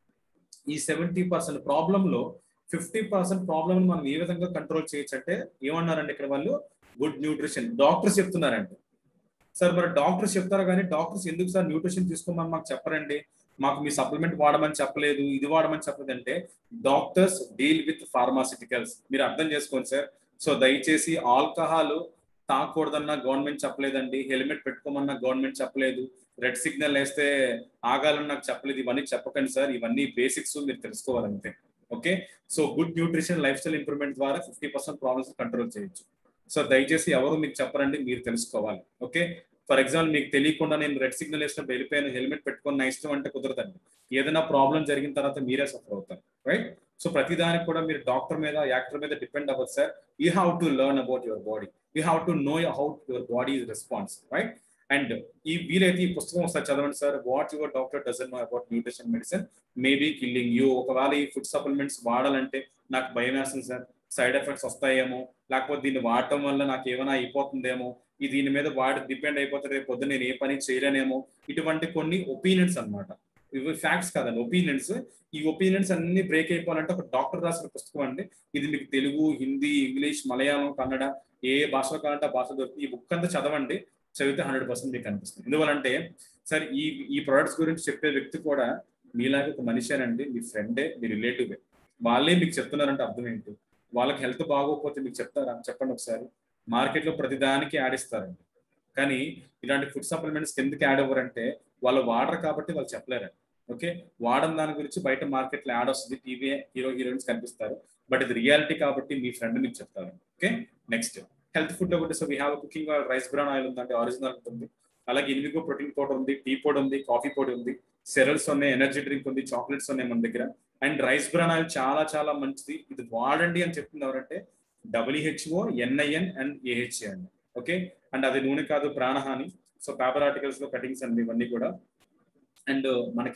ఈ సెవెంటీ పర్సెంట్ ప్రాబ్లంలో ఫిఫ్టీ పర్సెంట్ ప్రాబ్లమ్ మనం ఏ విధంగా కంట్రోల్ చేయొచ్చు అంటే ఏమన్నారండి ఇక్కడ వాళ్ళు గుడ్ న్యూట్రిషన్ డాక్టర్స్ చెప్తున్నారండి సార్ మరి డాక్టర్స్ చెప్తారు కానీ డాక్టర్స్ ఎందుకు సార్ న్యూట్రిషన్ తీసుకోమని మాకు చెప్పరండి మాకు మీ సప్లిమెంట్ వాడమని చెప్పలేదు ఇది వాడమని చెప్పలేదు అంటే డాక్టర్స్ డీల్ విత్ ఫార్మాసిటికల్స్ మీరు అర్థం చేసుకోండి సార్ సో దయచేసి ఆల్కహాల్ తాగకూడదన్నా గవర్నమెంట్ చెప్పలేదండి హెల్మెట్ పెట్టుకోమన్నా గవర్నమెంట్ చెప్పలేదు రెడ్ సిగ్నల్ వేస్తే ఆగాలని నాకు చెప్పలేదు ఇవన్నీ చెప్పకండి సార్ ఇవన్నీ బేసిక్స్ మీరు తెలుసుకోవాలంతే okay so good nutrition lifestyle improvement ద్వారా ఫిఫ్టీ పర్సెంట్ ప్రాబ్లమ్స్ కంట్రోల్ చేయొచ్చు సో దయచేసి ఎవరు మీకు చెప్పరండి మీరు తెలుసుకోవాలి ఓకే ఫర్ ఎగ్జాంపుల్ మీకు తెలియకుండా నేను రెడ్ సిగ్నల్ వేసినప్పుడు వెళ్ళిపోయాను హెల్మెట్ పెట్టుకొని నా ఇష్టం అంటే కుదరదండి ఏదైనా ప్రాబ్లం జరిగిన తర్వాత మీరే సఫర్ అవుతారు రైట్ సో ప్రతిదానికి కూడా మీరు డాక్టర్ మీద యాక్టర్ మీద డిపెండ్ అవ్వదు sir you have to learn about your body you have to know how your body response right and ఈ వీలైతే ఈ పుస్తకం ఒకసారి చదవండి sir what your doctor doesn't know about nutrition medicine maybe killing you ఒకవేళ ఈ food supplements వాడాలంటే నాకు భయం వేస్తుంది సార్ సైడ్ ఎఫెక్ట్స్ వస్తాయేమో లేకపోతే దీన్ని వాడటం వల్ల నాకు ఏమైనా అయిపోతుందేమో ఈ దీని మీద వాడి డిపెండ్ అయిపోతే రేపు పొద్దున్న నేను ఏ పని చేయలేనేమో ఇటువంటి కొన్ని ఒపీనియన్స్ అనమాట ఇవి ఫ్యాక్ట్స్ కాదండి ఒపీనియన్స్ ఈ ఒపీనియన్స్ అన్ని బ్రేక్ అయిపోవాలంటే ఒక డాక్టర్ రాసిన పుస్తకం అండి ఇది మీకు తెలుగు హిందీ ఇంగ్లీష్ మలయాళం కన్నడ ఏ భాషలో కావాలంటే ఆ భాష దొరుకుతుంది ఈ బుక్ అంతా చదవండి చదివితే హండ్రెడ్ పర్సెంట్ మీకు అనిపిస్తుంది ఎందువలంటే సార్ ఈ ఈ ప్రొడక్ట్స్ గురించి చెప్పే వ్యక్తి కూడా మీలాగే ఒక మనిషేనండి మీ ఫ్రెండే మీ రిలేటివే వాళ్ళే మీకు చెప్తున్నారంటే అర్థం ఏంటి వాళ్ళకి హెల్త్ బాగోకపోతే మీకు చెప్తారా చెప్పండి ఒకసారి మార్కెట్లో ప్రతిదానికి యాడ్ ఇస్తారండి కానీ ఇలాంటి ఫుడ్ సప్లిమెంట్స్ ఎందుకు యాడ్ అవ్వరంటే వాళ్ళు వాడరు కాబట్టి వాళ్ళు చెప్పలేరండి ఓకే వాడని దాని గురించి బయట మార్కెట్లో యాడ్ వస్తుంది టీవీ హీరో హీరోయిన్స్ కనిపిస్తారు బట్ ఇది రియాలిటీ కాబట్టి మీ ఫ్రెండ్ మీకు చెప్తారు ఓకే నెక్స్ట్ హెల్త్ ఫుడ్ లో కూడా so we have cooking oil rice bran oil ఉందంటే ఆరిజినల్ ఉంటుంది అలాగే ఇన్విగో ప్రోటీన్ పౌడర్ ఉంది టీ పొడి ఉంది కాఫీ పొడి ఉంది సెరల్స్ ఉన్నాయి ఎనర్జీ డ్రింక్ ఉంది చాక్లెట్స్ ఉన్నాయి మన దగ్గర అండ్ రైస్ బ్రాన్ ఆయిల్ చాలా చాలా మంచిది ఇది వాడండి అని చెప్తుంది ఎవరంటే డబ్ల్యూహెచ్ఓ ఎన్ఐఎన్ అండ్ ఏహెచ్ఏ అండి ఓకే అండ్ అది నూనె కాదు ప్రాణహాని సో పేపర్ ఆర్టికల్స్ లో కటింగ్స్ అండి ఇవన్నీ కూడా అండ్ మనకి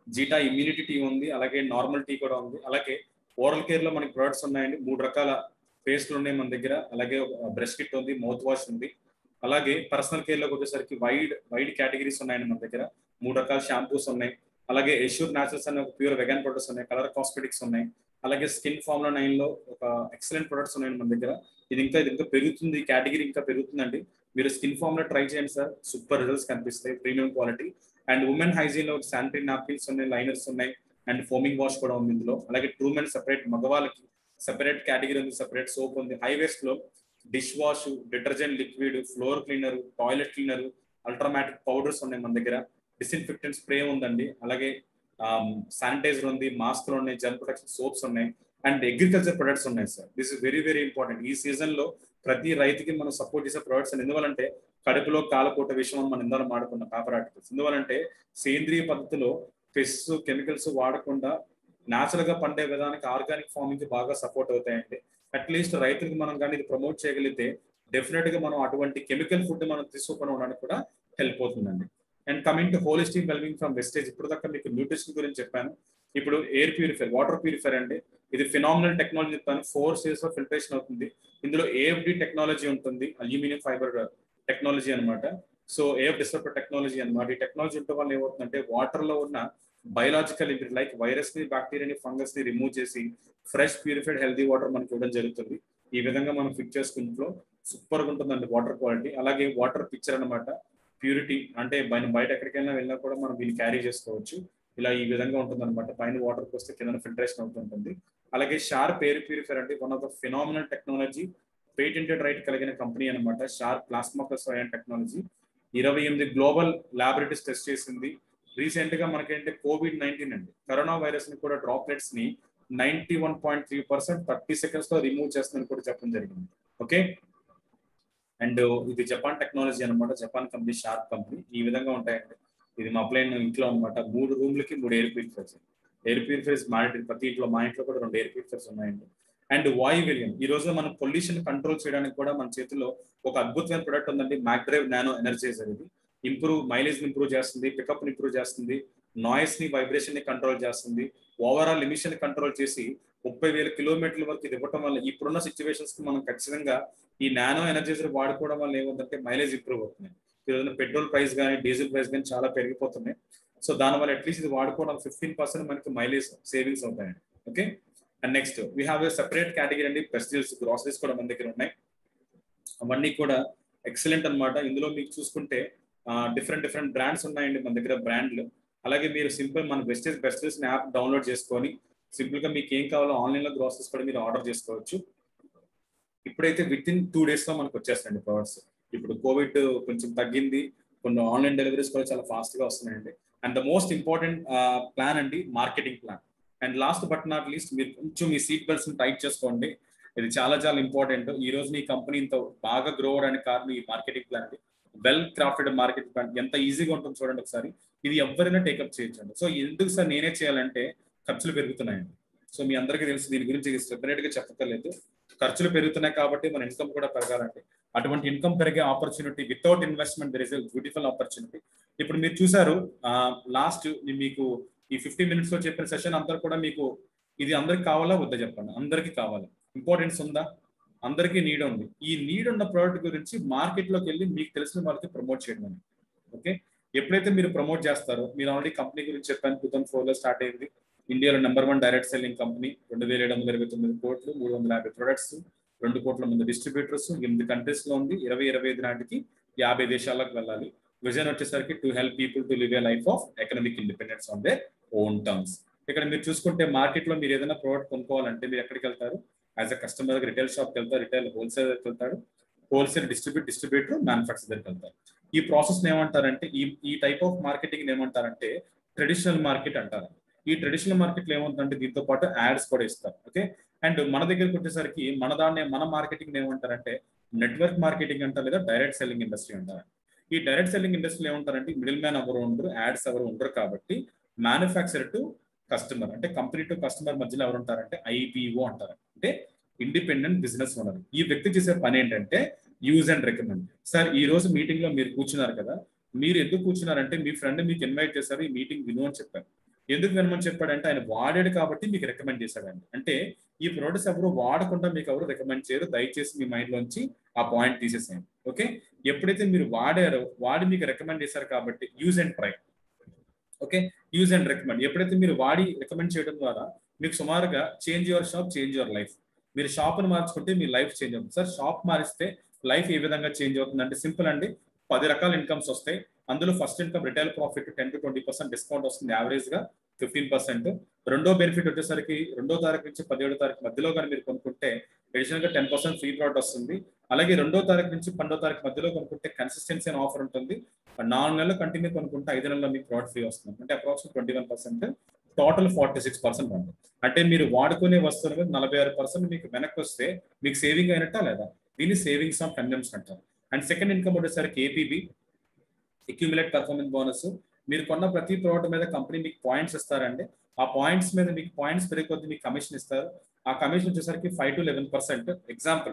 జీటా ఇమ్యూనిటీ టీ ఉంది అలాగే నార్మల్ టీ కూడా ఉంది అలాగే ఓరల్ కేర్ లో మనకి ప్రొడక్ట్స్ ఉన్నాయండి మూడు రకాల పేస్ట్లు ఉన్నాయి మన దగ్గర అలాగే బ్రష్ కిట్ ఉంది మౌత్ వాష్ ఉంది అలాగే పర్సనల్ కేర్ లోకి వచ్చేసరికి వైడ్ వైడ్ కేటగిరీస్ ఉన్నాయండి మన దగ్గర మూడు రకాల షాంపూస్ ఉన్నాయి అలాగే ఎష్యూర్ న్యాచురల్స్ అనే ఒక ప్యూర్ వెగాన్ ప్రొడక్ట్స్ ఉన్నాయి కలర్ కాస్మెటిక్స్ ఉన్నాయి అలాగే స్కిన్ ఫార్ములా నైన్ లో ఒక ఎక్సలెంట్ ప్రొడక్ట్స్ ఉన్నాయండి మన దగ్గర ఇది ఇంకా ఇది ఇంకా పెరుగుతుంది కేటగిరీ ఇంకా పెరుగుతుందండి మీరు స్కిన్ ఫార్ములా ట్రై చేయండి సార్ సూపర్ రిజల్ట్స్ కనిపిస్తాయి premium quality and women hygiene లో శానిటరీ నాప్కిన్స్ ఉన్నాయి లైనర్స్ ఉన్నాయి అండ్ ఫోమింగ్ వాష్ కూడా ఉంది ఇందులో అలాగే ట్రూ మెన్ సెపరేట్ మగవాళ్ళకి సెపరేట్ కేటగిరీ ఉంది సెపరేట్ సోప్ ఉంది హైవేస్ లో dish wash detergent liquid floor cleaner toilet cleaner ultramatic powders ఉన్నాయి మన దగ్గర డిస్ఇన్ఫెక్టెంట్ స్ప్రే ఉందండి అలాగే శానిటైజర్ ఉంది మాస్క్లు ఉన్నాయి జన్ ప్రొటెక్షన్ సోప్స్ ఉన్నాయి అండ్ అగ్రికల్చర్ ప్రొడక్ట్స్ ఉన్నాయి sir this is very very important ఈ సీజన్ లో ప్రతి రైతుకి మనం సపోర్ట్ చేసే ప్రొడక్ట్స్ అని ఎందువల్లంటే కడుపులో కాలకోట విషయం అని మనం ఇందాక మాడుకున్న పేపర్ ఆర్టికల్స్ ఎందువల్లంటే సేంద్రియ పద్ధతిలో పెస్ట్ కెమికల్స్ వాడకుండా న్యాచురల్ గా పండే విధానానికి ఆర్గానిక్ ఫార్మింగ్ కి బాగా సపోర్ట్ అవుతాయండి అట్లీస్ట్ రైతులకు మనం కానీ ఇది ప్రమోట్ చేయగలిగితే డెఫినెట్ గా మనం అటువంటి కెమికల్ ఫుడ్ మనం తీసుకోకుండా ఉండడానికి కూడా హెల్ప్ అవుతుందండి and coming to holistic wellbeing from Vestige ఇప్పుడు దాకా మీకు న్యూట్రిషన్ గురించి చెప్పాను ఇప్పుడు ఎయిర్ ప్యూరిఫైర్ వాటర్ ప్యూరిఫైర్ అండి ఇది ఫినామినల్ టెక్నాలజీ చెప్తాను ఫోర్ స్టేజ్ లో ఫిల్టరేషన్ అవుతుంది ఇందులో ఏఎఫ్డి టెక్నాలజీ ఉంటుంది అల్యూమినియం ఫైబర్ టెక్నాలజీ అనమాట సో ఏఎఫ్ డిస్టర్బర్ టెక్నాలజీ అనమాట ఈ టెక్నాలజీ ఉండటం వల్ల ఏమవుతుందంటే వాటర్ లో ఉన్న బయలాజికల్ ఇంప్యూరిటీ లైక్ వైరస్ ని బ్యాక్టీరియాని ఫంగస్ ని రిమూవ్ చేసి ఫ్రెష్ ప్యూరిఫైడ్ హెల్దీ వాటర్ మనకి ఇవ్వడం జరుగుతుంది ఈ విధంగా మనం ఫిక్స్ చేసుకుంట్లో సూపర్ గా ఉంటుందండి వాటర్ క్వాలిటీ అలాగే వాటర్ పిక్చర్ అనమాట ప్యూరిటీ అంటే బయట బయట ఎక్కడికైనా వెళ్ళినా కూడా మనం దీన్ని క్యారీ చేసుకోవచ్చు ఇలా ఈ విధంగా ఉంటుంది అనమాట పైన వాటర్ వస్తే కింద ఫిల్టరేషన్ అవుతుంటుంది అలాగే షార్ప్ ఎయిర్ ప్యూరిఫైర్ అంటే one of the phenomenal technology patented right కలిగిన కంపెనీ అనమాట Sharp plasma plus ion technology ఇరవై ఎనిమిది గ్లోబల్ ల్యాబొరేటరీస్ టెస్ట్ చేసింది రీసెంట్ గా మనకేంటే కోవిడ్ నైన్టీన్ అండి కరోనా వైరస్ ని కూడా డ్రాప్లెట్స్ ని ninety one point three percent thirty seconds లో రిమూవ్ చేస్తుందని కూడా చెప్పడం జరిగింది ఓకే అండ్ ఇది జపాన్ టెక్నాలజీ అనమాట జపాన్ కంపెనీ షార్ప్ కంపెనీ ఈ విధంగా ఉంటాయండి ఇది మా ప్లేన్ ఇంట్లో అనమాట మూడు రూమ్లకి మూడు ఎయిర్ ప్యూరిఫైర్స్ ఎయిర్ ప్యూరిఫైర్స్ మా ఇంటి ప్రతి ఇంట్లో మా ఇంట్లో కూడా రెండు ఎయిర్ ప్యూరిఫైర్స్ ఉన్నాయండి అండ్ వాయు విలియం ఈ రోజు మనం పొల్యూషన్ కంట్రోల్ చేయడానికి కూడా మన చేతిలో ఒక అద్భుతమైన ప్రొడక్ట్ ఉందండి మ్యాక్డ్రైవ్ నానో ఎనర్జైజర్ ఇది ఇంప్రూవ్ మైలేజ్ ఇంప్రూవ్ చేస్తుంది పికప్ ఇంప్రూవ్ చేస్తుంది నాయిస్ ని వైబ్రేషన్ ని కంట్రోల్ చేస్తుంది ఓవరాల్ ఎమిషన్ కంట్రోల్ చేసి ముప్పై వేల కిలోమీటర్ల వరకు ఇది ఇవ్వటం వల్ల ఇప్పుడున్న సిచ్యువేషన్స్ కి మనం ఖచ్చితంగా ఈ నానో ఎనర్జైజర్ వాడుకోవడం వల్ల ఏముందంటే మైలేజ్ ఇంప్రూవ్ అవుతుంది ఈరోజు పెట్రోల్ ప్రైస్ కానీ డీజిల్ ప్రైస్ కానీ చాలా పెరిగిపోతున్నాయి సో దానివల్ల అట్లీస్ట్ ఇది వాడుకోవడం ఫిఫ్టీన్ పర్సెంట్ మనకి మైలేజ్ సేవింగ్స్ అవుతాయండి okay and next we have a separate category అండి పెస్టిల్స్ గ్రాసరీస్ కూడా మన దగ్గర ఉన్నాయి అవన్నీ కూడా ఎక్సలెంట్ అనమాట ఇందులో మీకు చూసుకుంటే డిఫరెంట్ డిఫరెంట్ బ్రాండ్స్ ఉన్నాయండి మన దగ్గర బ్రాండ్లు అలాగే మీరు సింపుల్ మన బెస్టేజ్ బెస్టేజ్ యాప్ డౌన్లోడ్ చేసుకొని సింపుల్ గా మీకు ఏం కావాలో ఆన్లైన్ లో గ్రాసరీస్ కూడా మీరు ఆర్డర్ చేసుకోవచ్చు ఇప్పుడైతే విత్ ఇన్ టూ డేస్ లో మనకు వచ్చేస్తాయండి ప్రొడక్ట్స్ ఇప్పుడు కోవిడ్ కొంచెం తగ్గింది కొన్ని ఆన్లైన్ డెలివరీస్ కూడా చాలా ఫాస్ట్ గా వస్తున్నాయండి and the most important plan అండి marketing plan and last but not least మీరు కొంచెం మీ సీట్ బెల్ట్స్ టైట్ చేసుకోండి ఇది చాలా చాలా ఇంపార్టెంట్ ఈ రోజు మీ కంపెనీ ఇంత బాగా గ్రో అవడానికి కారణం ఈ మార్కెటింగ్ ప్లాన్ అండి వెల్ క్రాఫ్టెడ్ మార్కెటింగ్ ప్లాన్ ఎంత ఈజీగా ఉంటుంది చూడండి ఒకసారి ఇది ఎవరైనా టేకప్ చేయొచ్చండి సో ఎందుకు సార్ నేనే చేయాలంటే ఖర్చులు పెరుగుతున్నాయండి సో మీ అందరికీ తెలుసు దీని గురించి సెపరేట్ గా చెప్పక్కర్లేదు ఖర్చులు పెరుగుతున్నాయి కాబట్టి మన ఇన్కమ్ కూడా పెరగాలండి అటువంటి ఇన్కమ్ పెరిగే opportunity without investment there is a beautiful opportunity ఇప్పుడు మీరు చూసారు లాస్ట్ మీకు ఈ ఫిఫ్టీ మినిట్స్ లో చెప్పిన సెషన్ అందరు కూడా మీకు ఇది అందరికి కావాలా వద్దా చెప్పండి అందరికి కావాలి ఇంపార్టెన్స్ ఉందా అందరికీ నీడ్ ఉంది ఈ నీడ్ ఉన్న ప్రోడక్ట్ గురించి మార్కెట్ లోకి వెళ్ళి మీకు తెలిసిన వాళ్ళకి ప్రమోట్ చేయడం అని ఓకే ఎప్పుడైతే మీరు ప్రమోట్ చేస్తారో మీరు ఆల్రెడీ కంపెనీ గురించి చెప్పాను టూ థౌసండ్ ఫోర్ లో స్టార్ట్ అయింది ఇండియాలో number one direct selling company రెండు వేల ఏడు వందల ఇరవై తొమ్మిది కోట్లు మూడు వందల యాభై ప్రొడక్ట్స్ రెండు కోట్ల మంది డిస్ట్రిబ్యూటర్స్ ఎనిమిది కంట్రీస్ లో ఉంది ఇరవై ఇరవై ఐదు నాటికి యాభై దేశాలకు వెళ్ళాలి విజన్ వచ్చేసరికి to help people to live a life of economic independence on their own terms ఇక్కడ మీరు చూసుకుంటే మార్కెట్ లో మీరు ఏదైనా ప్రోడక్ట్ కొనుక్కోవాలంటే మీరు ఎక్కడికి వెళ్తారు యాజ్ అ కస్టమర్ దగ్గర రిటైల్ షాప్కి వెళ్తారు రిటైల్ హోల్సేల్ దగ్గరికి వెళ్తాడు హోల్సేల్ డిస్ట్రిబ్యూట్ డిస్ట్రిబ్యూటర్ మ్యానుఫాక్చర్ దగ్గరికి వెళ్తారు ఈ ప్రాసెస్ ఏమంటారంటే ఈ ఈ టైప్ ఆఫ్ మార్కెటింగ్ ఏమంటారంటే ట్రెడిషనల్ మార్కెట్ అంటారు ఈ ట్రెడిషనల్ మార్కెట్ లో ఏముందంటే దీంతో పాటు యాడ్స్ కూడా ఇస్తారు ఓకే అండ్ మన దగ్గరకు వచ్చేసరికి మన దాన్ని మన మార్కెటింగ్ ఏమంటారంటే నెట్వర్క్ మార్కెటింగ్ అంటారు లేదా డైరెక్ట్ సెల్లింగ్ ఇండస్ట్రీ అంటారు ఈ డైరెక్ట్ సెల్లింగ్ ఇండస్ట్రీలో ఏమంటారంటే మిడిల్ మ్యాన్ ఎవరు ఉండరు యాడ్స్ ఎవరు ఉండరు కాబట్టి మ్యానుఫ్యాక్చర్ టు కస్టమర్ అంటే కంపెనీ టు కస్టమర్ మధ్యలో ఎవరు ఉంటారంటే ఐపీఓ అంటారు అంటే ఇండిపెండెంట్ బిజినెస్ ఓనర్ ఈ వ్యక్తి చేసే పని ఏంటంటే యూజ్ అండ్ రికమెండ్ సార్ ఈ రోజు మీటింగ్ లో మీరు కూర్చున్నారు కదా మీరు ఎందుకు కూర్చున్నారంటే మీ ఫ్రెండ్ మీకు ఇన్వైట్ చేశారు ఈ మీటింగ్ విను అని చెప్పారు ఎందుకు వినమని చెప్పాడంటే ఆయన వాడాడు కాబట్టి మీకు రికమెండ్ చేశాడండి అంటే ఈ ప్రొడక్ట్స్ ఎవరు వాడకుండా మీకు ఎవరు రికమెండ్ చేయరు దయచేసి మీ మైండ్ లోంచి ఆ పాయింట్ తీసేసేయండి ఓకే ఎప్పుడైతే మీరు వాడారో వాడి మీకు రికమెండ్ చేశారు కాబట్టి use and try okay use and recommend ఎప్పుడైతే మీరు వాడి రికమెండ్ చేయడం ద్వారా మీకు సుమారుగా change your shop change your life మీరు షాప్ని మార్చుకుంటే మీ లైఫ్ చేంజ్ అవుతుంది సార్ షాప్ మారిస్తే లైఫ్ ఏ విధంగా చేంజ్ అవుతుంది అంటే సింపుల్ అండి పది రకాల ఇన్కమ్స్ వస్తాయి అందులో first income retail profit ten to twenty percent discount వస్తుంది యావరేజ్ గా ఫిఫ్టీన్ పర్సెంట్ రెండో బెనిఫిట్ వచ్చేసరికి రెండో తారీఖు నుంచి పదిహేడో తారీఖు మధ్యలో కానీ మీరు కొనుక్కుంటే అడిషనల్ గా టెన్ పర్సెంట్ ఫ్రీ ప్రోడక్ట్ వస్తుంది అలాగే రెండో తారీఖు నుంచి పన్నెండో తారీఖు మధ్యలో కొనుక్కుంటే కన్సిస్టెన్సీ అని ఆఫర్ ఉంటుంది నాలుగు నెలలు కంటిన్యూ కొనుక్కుంటే ఐదు నెలల్లో మీకు ప్రోడక్ట్ ఫ్రీ వస్తుంది అంటే approximate twenty one percent total forty six percent ఉంది అంటే మీరు వాడుకునే వస్తువుల మీద నలభై ఆరు పర్సెంట్ మీకు వెనక్కి వస్తే మీకు సేవింగ్ అయినట్టా లేదా దీన్ని సేవింగ్స్ ఆఫ్ కన్జంప్షన్ అంటారు అండ్ సెకండ్ ఇన్కమ్ వచ్చేసరికి ఏపీబీ అక్యూములేట్ పర్ఫార్మెన్స్ బోనస్ మీరు కొన్న ప్రతి ప్రోడక్ట్ మీద కంపెనీ మీకు పాయింట్స్ ఇస్తారండి ఆ పాయింట్స్ మీద మీకు పాయింట్స్ పెరిగి కొద్ది మీకు కమిషన్ ఇస్తారు ఆ కమిషన్ వచ్చేసరికి five to eleven percent example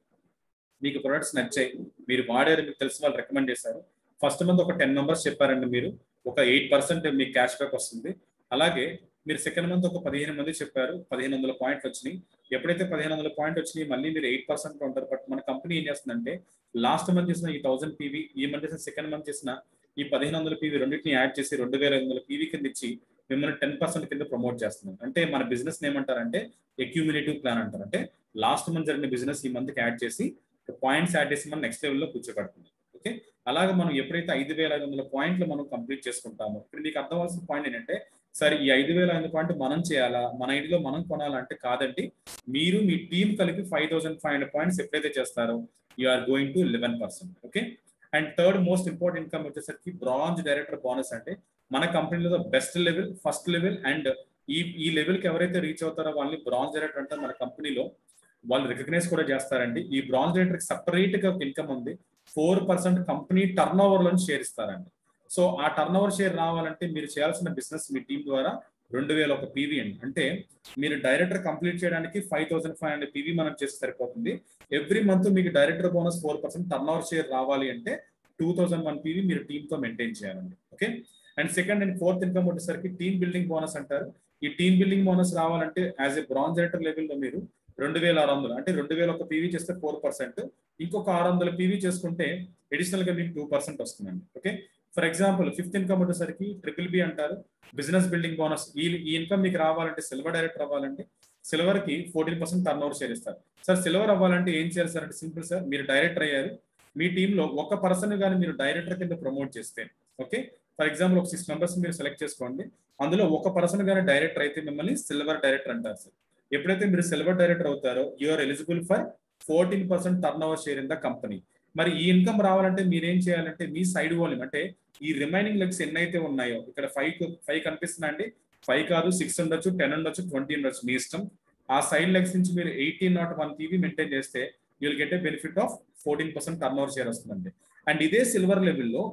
మీకు ప్రొడక్ట్స్ నచ్చాయి మీరు వాడారు మీకు తెలిసిన వాళ్ళు రికమెండ్ చేశారు ఫస్ట్ మంత్ ఒక టెన్ మెంబర్స్ చెప్పారండి మీరు ఒక ఎయిట్ పర్సెంట్ మీకు క్యాష్ బ్యాక్ వస్తుంది అలాగే మీరు సెకండ్ మంత్ ఒక పదిహేను మంది చెప్పారు పదిహేను వందల పాయింట్లు వచ్చినాయి ఎప్పుడైతే పదిహేను వందల పాయింట్ వచ్చినాయి మళ్ళీ మీరు ఎయిట్ పర్సెంట్ ఉంటారు బట్ మన కంపెనీ ఏం చేస్తుందంటే లాస్ట్ మంత్ చేసిన ఈ థౌసండ్ పీవీ ఈ మంత్ చేసిన సెకండ్ మంత్ చేసిన ఈ పదిహేను వందల పీవీ రెండింటిని యాడ్ చేసి రెండు వేల ఐదు వందల పీవీ కింద ఇచ్చి మిమ్మల్ని టెన్ పర్సెంట్ కింద ప్రమోట్ చేస్తున్నాం అంటే మన బిజినెస్ ఏమంటారంటే ఎక్యూమినేటివ్ ప్లాన్ అంటారు అంటే లాస్ట్ మంత్ జరిగిన బిజినెస్ ఈ మంత్కి యాడ్ చేసి పాయింట్స్ యాడ్ చేసి మనం నెక్స్ట్ లెవెల్లో కూర్చోబెడుతుంది ఓకే అలాగే మనం ఎప్పుడైతే ఐదు వేల ఐదు వందల పాయింట్లు మనం కంప్లీట్ చేసుకుంటామో ఇప్పుడు మీకు అర్థమవలసిన పాయింట్ ఏంటంటే సరే ఈ ఐదు వేల ఐదు పాయింట్ మనం చేయాలా మన ఐడిలో మనం కొనాలంటే కాదండి మీరు మీ టీం కలిపి five thousand five hundred points ఎప్పుడైతే చేస్తారో you are going to eleven percent okay and third most important income వచ్చేసరికి బ్రాంజ్ డైరెక్టర్ బోనస్ అంటే మన కంపెనీలో best level first level and ఈ ఈ లెవెల్కి ఎవరైతే రీచ్ అవుతారో వాళ్ళని బ్రాంజ్ డైరెక్టర్ అంటే మన కంపెనీలో వాళ్ళు రికగ్నైజ్ కూడా చేస్తారండి ఈ బ్రాంజ్ డైరెక్టర్ సపరేట్ గా ఇన్కమ్ ఉంది four percent company turnover లో షేర్ ఇస్తారండి సో ఆ టర్న్ ఓవర్ షేర్ రావాలంటే మీరు చేయాల్సిన బిజినెస్ మీ టీం ద్వారా రెండు వేల ఒక పీవీ అండి అంటే మీరు డైరెక్టర్ కంప్లీట్ చేయడానికి five thousand five hundred PV మనం చేస్తే సరిపోతుంది ఎవ్రీ మంత్ మీకు director bonus four percent turnover share రావాలి అంటే టూ థౌసండ్ వన్ పీవీ మీరు టీంతో మెయింటైన్ చేయాలండి okay and second and fourth income వచ్చేసరికి టీమ్ బిల్డింగ్ బోనస్ అంటారు ఈ టీమ్ బిల్డింగ్ బోనస్ రావాలంటే యాజ్ ఎ బ్రాంజ్ డైరెక్టర్ లెవెల్లో మీరు రెండు వేల ఆరు వందలు అంటే రెండు వేల ఒక పీవీ చేస్తే ఫోర్ పర్సెంట్ ఇంకొక ఆరు వందల పీవీ చేసుకుంటే అడిషనల్ గా మీకు టూ పర్సెంట్ వస్తుందండి okay for example fifth income వచ్చేసరికి ట్రిపుల్ బి అంటారు బిజినెస్ బిల్డింగ్ బోనస్ ఈ ఈ ఇన్కమ్ మీకు రావాలంటే సిల్వర్ డైరెక్టర్ అవ్వాలంటే సిల్వర్ కి fourteen percent turnover share ఇస్తారు సార్ సిల్వర్ అవ్వాలంటే ఏం చేయాలి సార్ అంటే సింపుల్ సార్ మీరు డైరెక్టర్ అయ్యారు మీ టీంలో ఒక పర్సన్ కానీ మీరు డైరెక్టర్ కింద ప్రమోట్ చేస్తే ఓకే ఫర్ ఎగ్జాంపుల్ ఒక సిక్స్ మెంబర్స్ మీరు సెలెక్ట్ చేసుకోండి అందులో ఒక పర్సన్ కానీ డైరెక్టర్ అయితే మిమ్మల్ని సిల్వర్ డైరెక్టర్ అంటారు సార్ ఎప్పుడైతే మీరు సిల్వర్ డైరెక్టర్ అవుతారో you're eligible for fourteen percent turnover share in the company మరి ఈ ఇన్కమ్ రావాలంటే మీరేం చేయాలంటే మీ సైడ్ వాల్యూమ్ అంటే ఈ రిమైనింగ్ లెగ్స్ ఎన్ని అయితే ఉన్నాయో ఇక్కడ ఫైవ్ ఫైవ్ కనిపిస్తున్నా అండి ఫైవ్ కాదు సిక్స్ ఉండొచ్చు టెన్ ఉండొచ్చు ట్వంటీ ఉండొచ్చు మీ ఇష్టం ఆ సైడ్ లెగ్స్ నుంచి మీరు eighteen nought one PV maintain చేస్తే you'll get a benefit of fourteen percent turnover share వస్తుందండి అండ్ ఇదే సిల్వర్ లెవెల్లో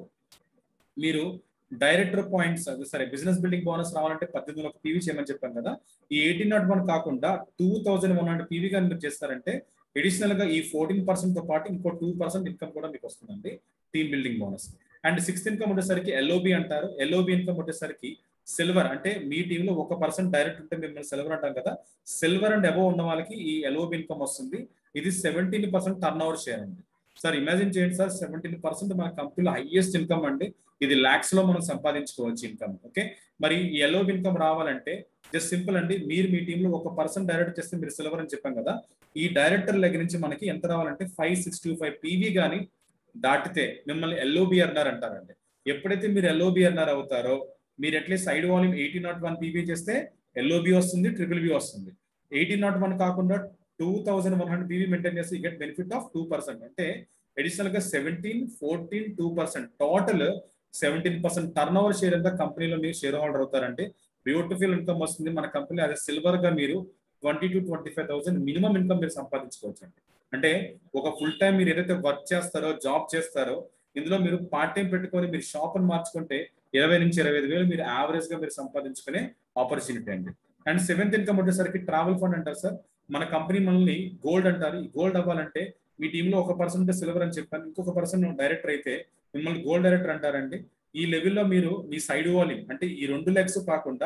మీరు డైరెక్టర్ పాయింట్స్ సరే బిజినెస్ బిల్డింగ్ బోనస్ రావాలంటే పద్దెనిమిది వందల పీవీ చేయమని చెప్పాం కదా ఈ ఎయిటీన్ నాట్ వన్ కాకుండా two thousand one hundred PV కానీ మీరు చేస్తారంటే అడిషనల్ గా ఈ ఫోర్టీన్ పర్సెంట్ తో పాటు ఇంకో టూ పర్సెంట్ ఇన్కమ్ కూడా మీకు వస్తుందండి team building bonus and sixth income వచ్చేసరికి ఎల్ఓబి అంటారు ఎల్ఓబి ఇన్కమ్ వచ్చేసరికి సిల్వర్ అంటే మీ టీంలో ఒక పర్సెంట్ డైరెక్ట్ ఉంటే మిమ్మల్ని సిల్వర్ అంటాం కదా సిల్వర్ అండ్ అబోవ్ ఉన్న వాళ్ళకి ఈ ఎల్ఓబి ఇన్కమ్ వస్తుంది ఇది seventeen percent turnover share అండి సార్ ఇమాజిన్ చేయండి సార్ సెవెంటీన్ పర్సెంట్ మన కంపెనీలో హైయెస్ట్ ఇన్కమ్ అండి ఇది లాక్స్ లో మనం సంపాదించుకోవచ్చు ఇన్కమ్ ఓకే మరి ఈ ఎల్లో ఇన్కమ్ రావాలంటే జస్ట్ సింపుల్ అండి మీరు మీ టీంలో ఒక పర్సన్ డైరెక్ట్ చేస్తే మీరు సిల్వర్ అని చెప్పాం కదా ఈ డైరెక్టర్ దగ్గర నుంచి మనకి ఎంత రావాలంటే ఫైవ్ సిక్స్టీ ఫైవ్ పీవీ కానీ దాటితే మిమ్మల్ని ఎల్ఓబిఆర్ఆర్ అంటారండి ఎప్పుడైతే మీరు ఎల్ఓబిఆర్ఆర్ అవుతారో మీరు at least side volume eighty nought one PV చేస్తే ఎల్ఓబి వస్తుంది ట్రిపుల్ బి వస్తుంది ఎయిటీ నాట్ వన్ కాకుండా two thousand one hundred PV maintain చేస్తే get benefit of two percent అంటే అడిషనల్ గా seventeen fourteen two percent total seventeen percent turnover share ఎంత కంపెనీలో మీరు షేర్ హోల్డర్ అవుతారంటే బ్యూటిఫుల్ ఇన్కమ్ వస్తుంది మన కంపెనీ అదే సిల్వర్ గా మీరు twenty to twenty five thousand minimum income మీరు సంపాదించుకోవచ్చు అండి అంటే ఒక ఫుల్ టైం మీరు ఏదైతే వర్క్ చేస్తారో జాబ్ చేస్తారో ఇందులో మీరు పార్ట్ టైం పెట్టుకొని మీరు షాప్ మార్చుకుంటే ఇరవై నుంచి ఇరవై ఐదు వేలు మీరు యావరేజ్ గా మీరు సంపాదించుకునే ఆపర్చునిటీ అండి అండ్ సెవెంత్ ఇన్కమ్ వచ్చేసరికి ట్రావెల్ ఫండ్ అంటారు సార్ మన కంపెనీ మనల్ని గోల్డ్ అంటారు ఈ గోల్డ్ అవ్వాలంటే మీ టీంలో ఒక పర్సన్ సిల్వర్ అని చెప్పాను ఇంకొక పర్సన్ డైరెక్టర్ అయితే మిమ్మల్ని గోల్డ్ డైరెక్టర్ అంటారండి ఈ లెవెల్లో మీరు మీ సైడ్ వాల్యూమ్ అంటే ఈ రెండు లెగ్స్ కాకుండా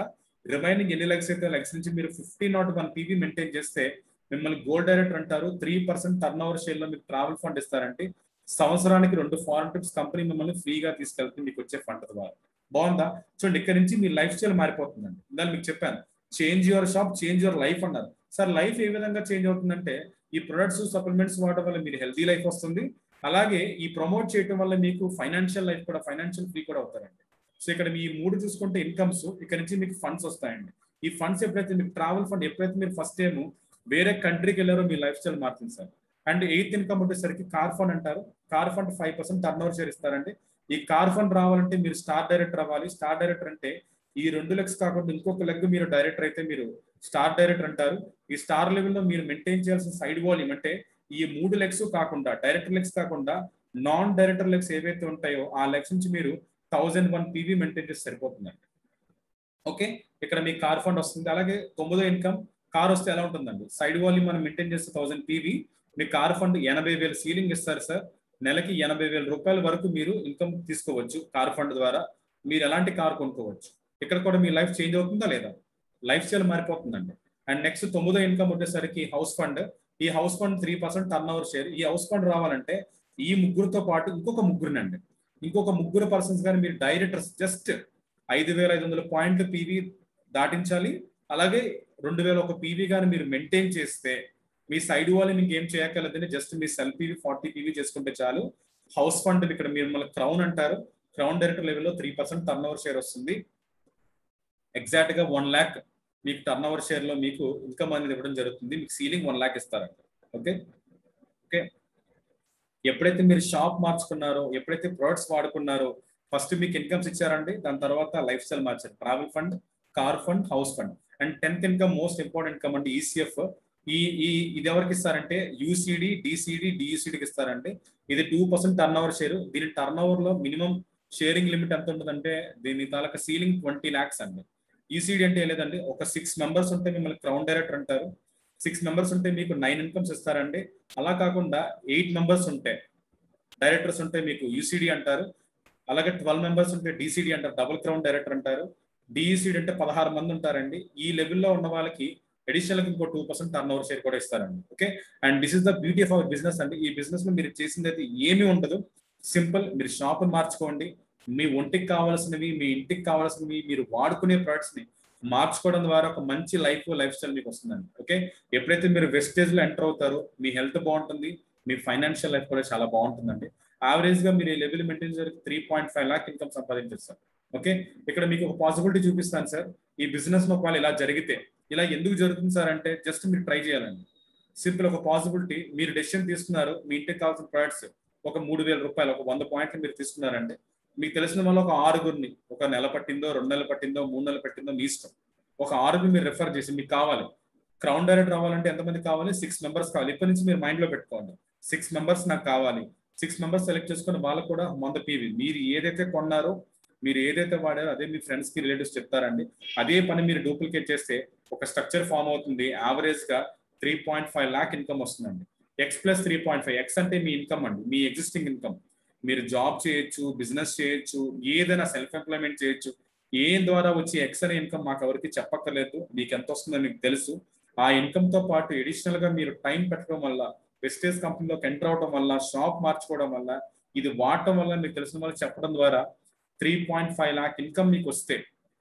రిమైనింగ్ ఎన్ని లెగ్స్ అయితే లెగ్స్ నుంచి మీరు fifty nought one PV maintain చేస్తే మిమ్మల్ని గోల్డ్ డైరెక్టర్ అంటారు three percent turnover share లో మీకు ట్రావెల్ ఫండ్ ఇస్తారంటే సంవత్సరానికి రెండు ఫారెన్ ట్రిప్స్ కంపెనీ మిమ్మల్ని ఫ్రీగా తీసుకెళ్తుంది మీకు వచ్చే ఫండ్ ద్వారా బాగుందా చూడండి ఇక్కడ నుంచి మీ లైఫ్ స్టైల్ మారిపోతుందండి ఇందాక మీకు చెప్పాను change your shop change your life అన్నారు సార్ లైఫ్ ఏ విధంగా చేంజ్ అవుతుందంటే ఈ ప్రొడక్ట్స్ సప్లిమెంట్స్ వాడటం వల్ల మీరు హెల్తీ లైఫ్ వస్తుంది అలాగే ఈ ప్రమోట్ చేయడం వల్ల మీకు ఫైనాన్షియల్ లైఫ్ కూడా ఫైనాన్షియల్ ఫ్రీ కూడా అవుతారండి సో ఇక్కడ మీ మూడు చూసుకుంటే ఇన్కమ్స్ ఇక్కడ నుంచి మీకు ఫండ్స్ వస్తాయండి ఈ ఫండ్స్ ఎప్పుడైతే మీకు ట్రావెల్ ఫండ్ ఎప్పుడైతే మీరు ఫస్ట్ టైం వేరే కంట్రీకి వెళ్ళారో మీ లైఫ్ స్టైల్ మారుతుంది సార్ అండ్ ఎయిత్ ఇన్కమ్ వచ్చేసరికి కార్ ఫండ్ అంటారు car fund five percent turnover share ఇస్తారండి ఈ కార్ ఫండ్ రావాలంటే మీరు స్టార్ డైరెక్టర్ అవ్వాలి స్టార్ డైరెక్టర్ అంటే ఈ రెండు లెగ్స్ కాకుండా ఇంకొక లెగ్ మీరు డైరెక్టర్ అయితే మీరు స్టార్ డైరెక్టర్ అంటారు ఈ స్టార్ లెవెల్లో మీరు మెయింటైన్ చేయాల్సిన సైడ్ వాల్యూమ్ అంటే ఈ మూడు లెగ్స్ కాకుండా డైరెక్టర్ లెగ్స్ కాకుండా నాన్ డైరెక్టర్ లెగ్స్ ఏవైతే ఉంటాయో ఆ లెగ్స్ నుంచి మీరు థౌజండ్ వన్ పీవీ మెయింటైన్ చేస్తే సరిపోతుందండి ఓకే ఇక్కడ మీ కార్ ఫండ్ వస్తుంది అలాగే తొమ్మిదో ఇన్కమ్ కార్ వస్తే ఎలా ఉంటుందండి సైడ్ వాల్యూమ్ మనం మెయింటైన్ చేస్తే థౌసండ్ పీవీ మీ కార్ ఫండ్ ఎనభై వేలు సీలింగ్ ఇస్తారు సార్ నెలకి ఎనభై వేల రూపాయల వరకు మీరు ఇన్కమ్ తీసుకోవచ్చు కార్ ఫండ్ ద్వారా మీరు ఎలాంటి కార్ కొనుక్కోవచ్చు ఇక్కడ కూడా మీ లైఫ్ చేంజ్ అవుతుందా లేదా లైఫ్ స్టైల్ మారిపోతుందండి అండ్ నెక్స్ట్ తొమ్మిదో ఇన్కమ్ వచ్చేసరికి హౌస్ ఫండ్ ఈ house fund three percent turnover share ఈ హౌస్ ఫండ్ రావాలంటే ఈ ముగ్గురుతో పాటు ఇంకొక ముగ్గురినండి ఇంకొక ముగ్గురు పర్సన్స్ కానీ మీరు డైరెక్టర్స్ జస్ట్ ఐదు వేల ఐదు వందల పాయింట్లు పీవీ దాటించాలి అలాగే రెండు వేల ఒక పీవీ కానీ మీరు మెయింటైన్ చేస్తే మీ సైడ్ వాళ్ళు మీకు ఏం చేయక్కర్లేదని జస్ట్ మీ సెల్ పీవీ ఫార్టీ పీవీ చేసుకుంటే చాలు హౌస్ ఫండ్ ఇక్కడ మీరు మళ్ళీ క్రౌన్ అంటారు క్రౌన్ డైరెక్టర్ లెవెల్లో three percent turnover share వస్తుంది ఎగ్జాక్ట్ గా వన్ ల్యాక్ మీకు టర్న్ ఓవర్ షేర్ లో మీకు ఇన్కమ్ అనేది ఇవ్వడం జరుగుతుంది మీకు సీలింగ్ వన్ ల్యాక్ ఇస్తారంట ఓకే ఓకే ఎప్పుడైతే మీరు షాప్ మార్చుకున్నారో ఎప్పుడైతే ప్రొడక్ట్స్ వాడుకున్నారో ఫస్ట్ మీకు ఇన్కమ్స్ ఇచ్చారండి దాని తర్వాత లైఫ్ స్టైల్ మార్చారు travel fund car fund house fund and tenth income most important income అంటే ఈసీఎఫ్ ఈ ఈ ఇది ఎవరికి ఇస్తారంటే యూసిడి డిసిడి డియుసిడికి ఇస్తారంటే ఇది two percent turnover share దీని టర్న్ ఓవర్ లో మినిమం షేరింగ్ లిమిట్ ఎంత ఉంటుందంటే దీని తాలూకా సీలింగ్ ట్వంటీ ల్యాక్స్ అండి ఈసీడీ అంటే లేదండి ఒక సిక్స్ మెంబర్స్ ఉంటే మిమ్మల్ని క్రౌన్ డైరెక్టర్ అంటారు సిక్స్ మెంబర్స్ ఉంటే మీకు నైన్ ఇన్కమ్స్ ఇస్తారండి అలా కాకుండా ఎయిట్ మెంబర్స్ ఉంటే డైరెక్టర్స్ ఉంటే మీకు యూసీడీ అంటారు అలాగే ట్వెల్వ్ మెంబర్స్ ఉంటే డిసిడి అంటారు డబుల్ క్రౌన్ డైరెక్టర్ అంటారు డిఈసిడి అంటే పదహారు మంది ఉంటారండి ఈ లెవెల్లో ఉన్న వాళ్ళకి అడిషనల్ ఇంకో two percent turnover share కూడా ఇస్తారండి okay and this is the beauty of our business అండి ఈ బిజినెస్ లో మీరు చేసింది అయితే ఏమీ ఉండదు సింపుల్ మీరు షాప్ మార్చుకోండి మీ ఒంటికి కావాల్సినవి మీ ఇంటికి కావాల్సినవి మీరు వాడుకునే ప్రొడక్ట్స్ ని మార్చుకోవడం ద్వారా ఒక మంచి లైఫ్ లైఫ్ స్టైల్ మీకు వస్తుందండి ఓకే ఎప్పుడైతే మీరు వెస్టేజ్ లో ఎంటర్ అవుతారో మీ హెల్త్ బాగుంటుంది మీ ఫైనాన్షియల్ లైఫ్ కూడా చాలా బాగుంటుందండి యావరేజ్ గా మీరు ఈ లెవెల్ మెయింటైన్ చేసి three point five lakh income సంపాదించారు ఓకే ఇక్కడ మీకు ఒక పాసిబిలిటీ చూపిస్తాను సార్ ఈ బిజినెస్ లో ఒకవేళ ఇలా జరిగితే ఇలా ఎందుకు జరుగుతుంది సార్ అంటే జస్ట్ మీరు ట్రై చేయాలండి సింపుల్ ఒక పాసిబిలిటీ మీరు డెసిషన్ తీసుకున్నారు మీ ఇంటికి కావాల్సిన ప్రొడక్ట్స్ ఒక మూడు వేల రూపాయలు ఒక వంద పాయింట్లు మీరు తీసుకున్నారంటే మీకు తెలిసిన వల్ల ఒక ఆరుగురిని ఒక నెల పట్టిందో రెండు నెలలు పట్టిందో మూడు నెలలు పట్టిందో మీ ఇష్టం ఒక ఆరుగురు మీరు రెఫర్ చేసి మీకు కావాలి క్రౌన్ డైరెక్టర్ రావాలంటే ఎంతమంది కావాలి సిక్స్ మెంబర్స్ కావాలి ఇప్పటి నుంచి మీరు మైండ్ లో పెట్టుకోండి సిక్స్ మెంబర్స్ నాకు కావాలి సిక్స్ మెంబర్స్ సెలెక్ట్ చేసుకుని వాళ్ళకు కూడా వంద పీవీ మీరు ఏదైతే కొన్నారో మీరు ఏదైతే వాడారో అదే మీ ఫ్రెండ్స్ కి రిలేటివ్స్ చెప్తారండి అదే పని మీరు డూప్లికేట్ చేస్తే ఒక స్ట్రక్చర్ ఫామ్ అవుతుంది యావరేజ్ గా three point five lakh income వస్తుందండి X plus three point five X అంటే మీ ఇన్కమ్ అండి మీ ఎగ్జిస్టింగ్ ఇన్కమ్ మీరు జాబ్ చేయొచ్చు బిజినెస్ చేయొచ్చు ఏదైనా సెల్ఫ్ ఎంప్లాయ్మెంట్ చేయొచ్చు ఏం ద్వారా వచ్చే ఎక్స్ అనే ఇన్కమ్ మాకు ఎవరికి చెప్పక్కర్లేదు మీకు ఎంత వస్తుందో మీకు తెలుసు ఆ ఇన్కమ్ తో పాటు ఎడిషనల్ గా మీరు టైం పెట్టడం వల్ల వెస్టేజ్ కంపెనీలోకి ఎంటర్ అవడం వల్ల షాప్ మార్చుకోవడం వల్ల ఇది వాడటం వల్ల మీకు తెలిసిన వాళ్ళు చెప్పడం ద్వారా three point five lakh income మీకు వస్తే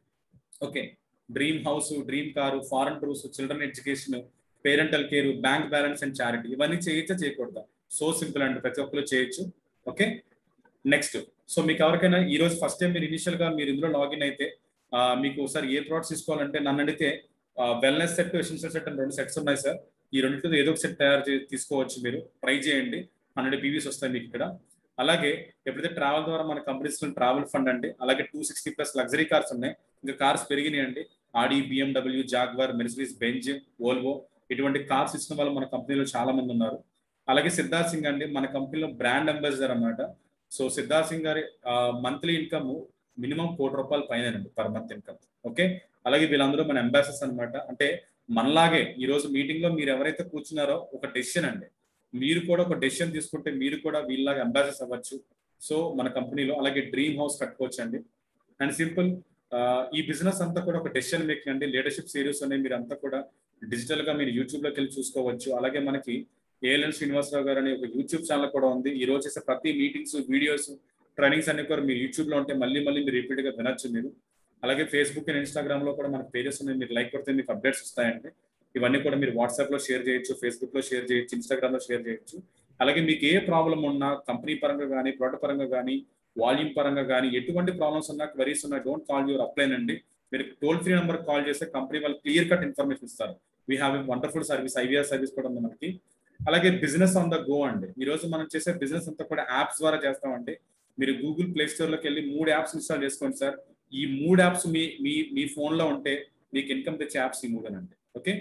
okay dream house dream car foreign tours children education parental care bank balance and charity ఇవన్నీ చేయొచ్చా చేయకూడదా సో సింపుల్ అండి ప్రతి ఒక్కరు చేయొచ్చు ఓకే నెక్స్ట్ సో మీకు ఎవరికైనా ఈ రోజు ఫస్ట్ టైం మీరు ఇనిషియల్ గా మీరు ఇందులో లాగిన్ అయితే మీకు ఒకసారి ఏ ప్రోడక్ట్స్ తీసుకోవాలంటే నన్ను అడిగితే వెల్నెస్ సెట్ ఎసెన్షియల్ సెట్ అని రెండు సెట్స్ ఉన్నాయి సార్ ఈ రెండింటితో ఏదో ఒక సెట్ తయారు చేసి తీసుకోవచ్చు మీరు ట్రై చేయండి హండ్రెడ్ పీవీస్ వస్తాయి మీకు ఇక్కడ అలాగే ఎప్పుడైతే ట్రావెల్ ద్వారా మన కంపెనీస్ ట్రావెల్ ఫండ్ అండి అలాగే two sixty plus luxury cars ఉన్నాయి ఇంకా కార్స్ పెరిగినాయి అండి Audi BMW Jaguar Mercedes Benz Volvo ఇటువంటి కార్స్ ఇచ్చిన వాళ్ళు మన కంపెనీలో చాలా మంది ఉన్నారు అలాగే సిద్ధార్థ్ సింగ్ అండి మన కంపెనీలో బ్రాండ్ అంబాసిడర్ అనమాట సో సిద్ధార్థ్ సింగ్ గారి మంత్లీ ఇన్కమ్ మినిమం కోటి రూపాయల పైన అండి పర్ మంత్ ఇన్కమ్ ఓకే అలాగే వీళ్ళందరూ మన అంబాసిడర్స్ అనమాట అంటే మనలాగే ఈ రోజు మీటింగ్ లో మీరు ఎవరైతే కూర్చున్నారో ఒక డెసిషన్ అండి మీరు కూడా ఒక డెసిషన్ తీసుకుంటే మీరు కూడా వీళ్ళలాగా అంబాసిడర్స్ అవ్వచ్చు సో మన కంపెనీలో అలాగే డ్రీమ్ హౌస్ కట్టుకోవచ్చు అండి అండ్ సింపుల్ ఈ బిజినెస్ అంతా కూడా ఒక డెసిషన్ మేకింగ్ అండి లీడర్షిప్ సిరీస్ అనేవి మీరు అంతా కూడా డిజిటల్ గా మీరు యూట్యూబ్ లోకి వెళ్ళి చూసుకోవచ్చు అలాగే మనకి ఏఎల్ఎన్ శ్రీనివాసరావు గారు అనే ఒక యూట్యూబ్ ఛానల్ కూడా ఉంది ఈ రోజు చేసే ప్రతి మీటింగ్స్ వీడియోస్ ట్రైనింగ్స్ అన్ని కూడా మీరు యూట్యూబ్ లో ఉంటే మళ్ళీ మళ్ళీ మీరు రిపీట్ గా వినొచ్చు మీరు అలాగే ఫేస్బుక్ అండ్ ఇన్స్టాగ్రామ్ లో కూడా మనకు పేజెస్ ఉన్నాయి మీరు లైక్ కొడితే మీకు అప్డేట్స్ వస్తాయండి ఇవన్నీ కూడా మీరు వాట్సాప్ లో షేర్ చేయొచ్చు ఫేస్బుక్ లో షేర్ చేయొచ్చు ఇన్స్టాగ్రామ్ లో షేర్ చేయొచ్చు అలాగే మీకు ఏ ప్రాబ్లం ఉన్నా కంపెనీ పరంగా కానీ ప్రోడక్ట్ పరంగా కానీ వాల్యూమ్ పరంగా కానీ ఎటువంటి ప్రాబ్లమ్స్ ఉన్నా క్వరీస్ ఉన్నా డోంట్ కాల్ యువర్ అప్లైన్ అండి మీరు టోల్ ఫ్రీ నెంబర్ కాల్ చేస్తే కంపెనీ వాళ్ళు క్లియర్ కట్ ఇన్ఫర్మేషన్ ఇస్తారు we have a wonderful service IVR service కూడా ఉంది మనకి అలాగే బిజినెస్ ఆన్ ద గో అండి ఈ రోజు మనం చేసే బిజినెస్ అంతా కూడా యాప్స్ ద్వారా చేస్తామండి మీరు గూగుల్ ప్లే స్టోర్ లోకి వెళ్ళి మూడు యాప్స్ ఇన్స్టాల్ చేసుకోండి సార్ ఈ మూడు యాప్స్ మీ మీ మీ ఫోన్ లో ఉంటే మీకు ఇన్కమ్ తెచ్చే యాప్స్ ఈ మూడేనండి okay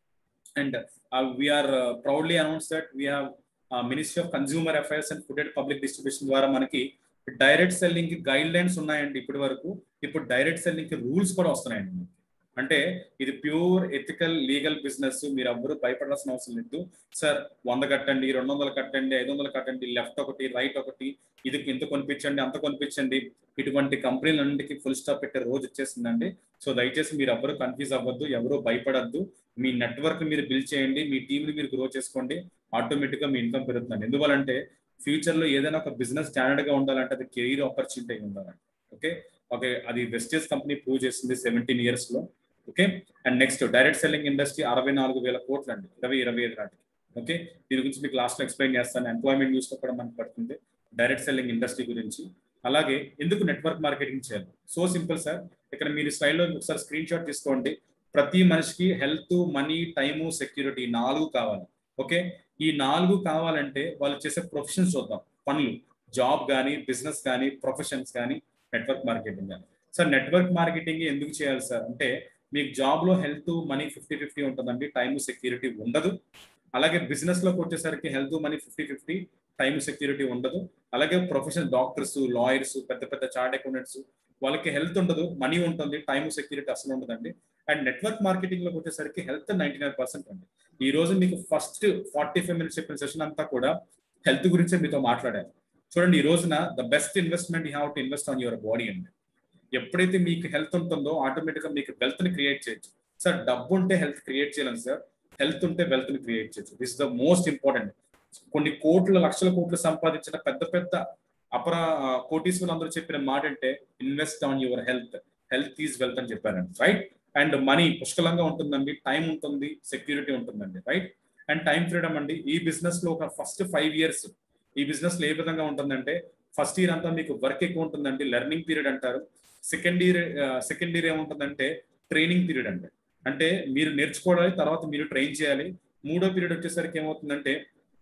and we're proudly announce that we have ministry of consumer affairs and food and public distribution ద్వారా మనకి డైరెక్ట్ సెల్లింగ్ కి గైడ్ లైన్స్ ఉన్నాయండి ఇప్పటి వరకు ఇప్పుడు డైరెక్ట్ సెల్లింగ్ కి రూల్స్ కూడా వస్తున్నాయండి అంటే ఇది ప్యూర్ ఎథికల్ లీగల్ బిజినెస్ మీరు ఎవ్వరూ భయపడాల్సిన అవసరం లేదు సార్ వంద కట్టండి రెండు వందలు కట్టండి ఐదు వందలు కట్టండి లెఫ్ట్ ఒకటి రైట్ ఒకటి ఇది ఇంత కొనిపించండి అంత కొనిపించండి ఇటువంటి కంపెనీలన్నింటికి ఫుల్ స్టాప్ పెట్టే రోజు వచ్చేసిందండి సో దయచేసి మీరు ఎవరు కన్ఫ్యూజ్ అవ్వద్దు ఎవరు భయపడద్దు మీ నెట్వర్క్ మీరు బిల్డ్ చేయండి మీ టీంని మీరు గ్రో చేసుకోండి ఆటోమేటిక్ గా మీ ఇన్కమ్ పెరుగుతుందండి ఎందువల్లంటే ఫ్యూచర్ లో ఏదైనా ఒక బిజినెస్ స్టాండర్డ్ గా ఉండాలంటే అది కెరీర్ ఆపర్చునిటీ ఉండాలండి ఓకే ఓకే అది వెస్టేజ్ కంపెనీ ప్రూవ్ చేసింది సెవెంటీన్ ఇయర్స్ లో okay and next direct selling industry అరవై నాలుగు వేల కోట్లు అండి ఇరవై ఇరవై ఐదు నాటికి ఓకే దీని గురించి మీకు లాస్ట్ లో ఎక్స్ప్లెయిన్ చేస్తాను ఎంప్లాయ్మెంట్ న్యూస్ లో కూడా మనకు పడుతుంది డైరెక్ట్ సెల్లింగ్ ఇండస్ట్రీ గురించి అలాగే ఎందుకు నెట్వర్క్ మార్కెటింగ్ చేయాలి సో సింపుల్ సార్ ఇక్కడ మీరు స్లైడ్లో ఒకసారి స్క్రీన్ షాట్ తీసుకోండి ప్రతి మనిషికి హెల్త్ మనీ టైము సెక్యూరిటీ నాలుగు కావాలి ఓకే ఈ నాలుగు కావాలంటే వాళ్ళు చేసే ప్రొఫెషన్స్ చూద్దాం పనులు జాబ్ కానీ బిజినెస్ కానీ ప్రొఫెషన్స్ కానీ నెట్వర్క్ మార్కెటింగ్ కానీ సార్ నెట్వర్క్ మార్కెటింగ్ ఎందుకు చేయాలి సార్ అంటే మీకు జాబ్ లో హెల్త్ మనీ ఫిఫ్టీ ఫిఫ్టీ ఉంటుందండి టైం సెక్యూరిటీ ఉండదు అలాగే బిజినెస్ లోకి వచ్చేసరికి health money fifty fifty time security ఉండదు అలాగే ప్రొఫెషనల్ డాక్టర్స్ లాయర్స్ పెద్ద పెద్ద చార్ట్ అకౌంటెంట్స్ వాళ్ళకి హెల్త్ ఉండదు మనీ ఉంటుంది టైం సెక్యూరిటీ అసలు ఉండదండి అండ్ నెట్వర్క్ మార్కెటింగ్ లోకి వచ్చేసరికి హెల్త్ నైన్టీ నైన్ పర్సెంట్ అండి ఈ రోజు మీకు ఫస్ట్ ఫార్టీ ఫైవ్ మినిట్స్ చెప్పిన సెషన్ అంతా కూడా హెల్త్ గురించే మీతో మాట్లాడాను చూడండి ఈ రోజున the best investment you have to invest on your body అండి ఎప్పుడైతే మీకు హెల్త్ ఉంటుందో ఆటోమేటిక్ గా మీకు వెల్త్ ని క్రియేట్ చేయొచ్చు సార్ డబ్బు ఉంటే హెల్త్ క్రియేట్ చేయలేం సార్ హెల్త్ ఉంటే వెల్త్ ని క్రియేట్ చేయొచ్చు దిస్ ద మోస్ట్ ఇంపార్టెంట్ కొన్ని కోట్ల లక్షల కోట్లు సంపాదించిన పెద్ద పెద్ద అపర కోటీశ్వరులు అందరూ చెప్పిన మాట అంటే invest on your health health is wealth అని చెప్పారండి రైట్ అండ్ మనీ పుష్కలంగా ఉంటుందండి టైం ఉంటుంది సెక్యూరిటీ ఉంటుందండి రైట్ అండ్ టైం ఫ్రీడమ్ అండి ఈ బిజినెస్ లో ఒక ఫస్ట్ ఫైవ్ ఇయర్స్ ఈ బిజినెస్ లో ఏ విధంగా ఉంటుందంటే ఫస్ట్ ఇయర్ అంతా మీకు వర్క్ ఎక్కువ ఉంటుందండి లెర్నింగ్ పీరియడ్ అంటారు సెకండ్ ఇయర్ సెకండ్ ఇయర్ ఏముంటుందంటే ట్రైనింగ్ పీరియడ్ అంటే అంటే మీరు నేర్చుకోవాలి తర్వాత మీరు ట్రైన్ చేయాలి మూడో పీరియడ్ వచ్చేసరికి ఏమవుతుందంటే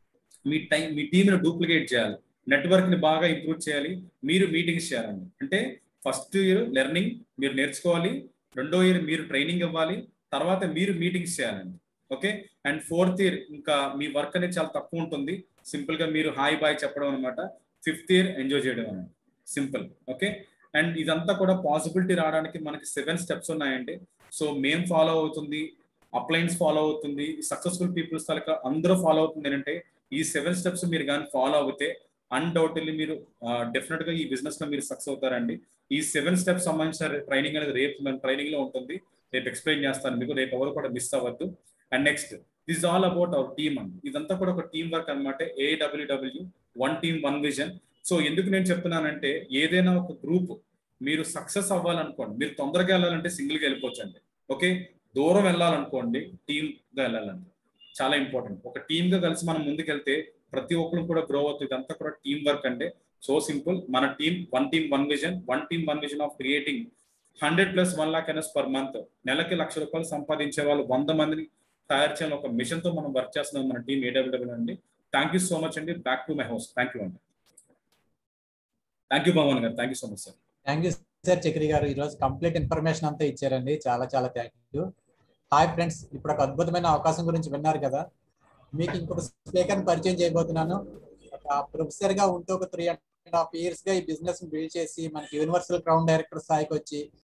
మీ టైం మీ టీంని డూప్లికేట్ చేయాలి నెట్వర్క్ ని బాగా ఇంప్రూవ్ చేయాలి మీరు మీటింగ్స్ చేయాలండి అంటే ఫస్ట్ ఇయర్ లెర్నింగ్ మీరు నేర్చుకోవాలి రెండో ఇయర్ మీరు ట్రైనింగ్ ఇవ్వాలి తర్వాత మీరు మీటింగ్స్ చేయాలండి ఓకే అండ్ ఫోర్త్ ఇయర్ ఇంకా మీ వర్క్ అనేది చాలా తక్కువ ఉంటుంది సింపుల్ గా మీరు హాయ్ బాయ్ చెప్పడం అనమాట ఫిఫ్త్ ఇయర్ ఎంజాయ్ చేయడం అనమాట సింపుల్ ఓకే అండ్ ఇదంతా కూడా పాసిబిలిటీ రావడానికి మనకి సెవెన్ స్టెప్స్ ఉన్నాయండి సో మేం ఫాలో అవుతుంది అప్లైన్స్ ఫాలో అవుతుంది సక్సెస్ఫుల్ పీపుల్స్ తలక అందరూ ఫాలో అవుతుంది ఏంటంటే ఈ సెవెన్ స్టెప్స్ మీరు కానీ ఫాలో అవుతే అన్డౌటెడ్లీ మీరు డెఫినెట్ గా ఈ బిజినెస్ లో మీరు సక్సెస్ అవుతారండి ఈ సెవెన్ స్టెప్స్ సంబంధించిన ట్రైనింగ్ అనేది రేపు మన ట్రైనింగ్ లో ఉంటుంది రేపు ఎక్స్ప్లెయిన్ చేస్తాను మీకు రేపు ఎవరు కూడా మిస్ అవ్వద్దు and next this all about our team అండి ఇదంతా కూడా ఒక టీమ్ వర్క్ అనమాట AWW one team one vision so ఎందుకు నేను చెప్తున్నానంటే ఏదైనా ఒక గ్రూప్ మీరు సక్సెస్ అవ్వాలనుకోండి మీరు తొందరగా వెళ్ళాలంటే సింగిల్గా వెళ్ళిపోవచ్చు అండి ఓకే దూరం వెళ్ళాలనుకోండి టీమ్గా వెళ్ళాలండి చాలా ఇంపార్టెంట్ ఒక టీమ్ గా కలిసి మనం ముందుకెళ్తే ప్రతి ఒక్కరు కూడా గ్రో అవుతుంది ఇదంతా కూడా టీమ్ వర్క్ అంటే సో సింపుల్ మన team one team one vision one team one vision of creating hundred plus one lakh NS per month నెలకి లక్ష రూపాయలు సంపాదించే వాళ్ళు వంద మందిని తయారు చేయాలి ఒక మిషన్ తో మనం వర్క్ చేస్తున్నాం మన టీం ఏడబ్ల్యూడబ్ల్యూ అండి థ్యాంక్ యూ సో మచ్ అండి back to my house thank you అండి థ్యాంక్ యూ భవన్ గారు thank you so much sir thank you sir Chakri గారు ఈరోజు కంప్లీట్ ఇన్ఫర్మేషన్ అంతా ఇచ్చారండి చాలా చాలా థ్యాంక్ యూ హాయ్ ఫ్రెండ్స్ ఇప్పుడు ఒక అద్భుతమైన అవకాశం గురించి విన్నారు కదా మీకు ఇంకొక స్పీకర్ పరిచయం చేయబోతున్నాను ఒక ప్రొఫెసర్ గా ఉంటూ ఒక త్రీ అండ్ హాఫ్ ఇయర్స్ గా ఈ బిజినెస్ బిల్డ్ చేసి మనకి యూనివర్సల్ క్రౌన్ డైరెక్టర్ స్థాయికి వచ్చి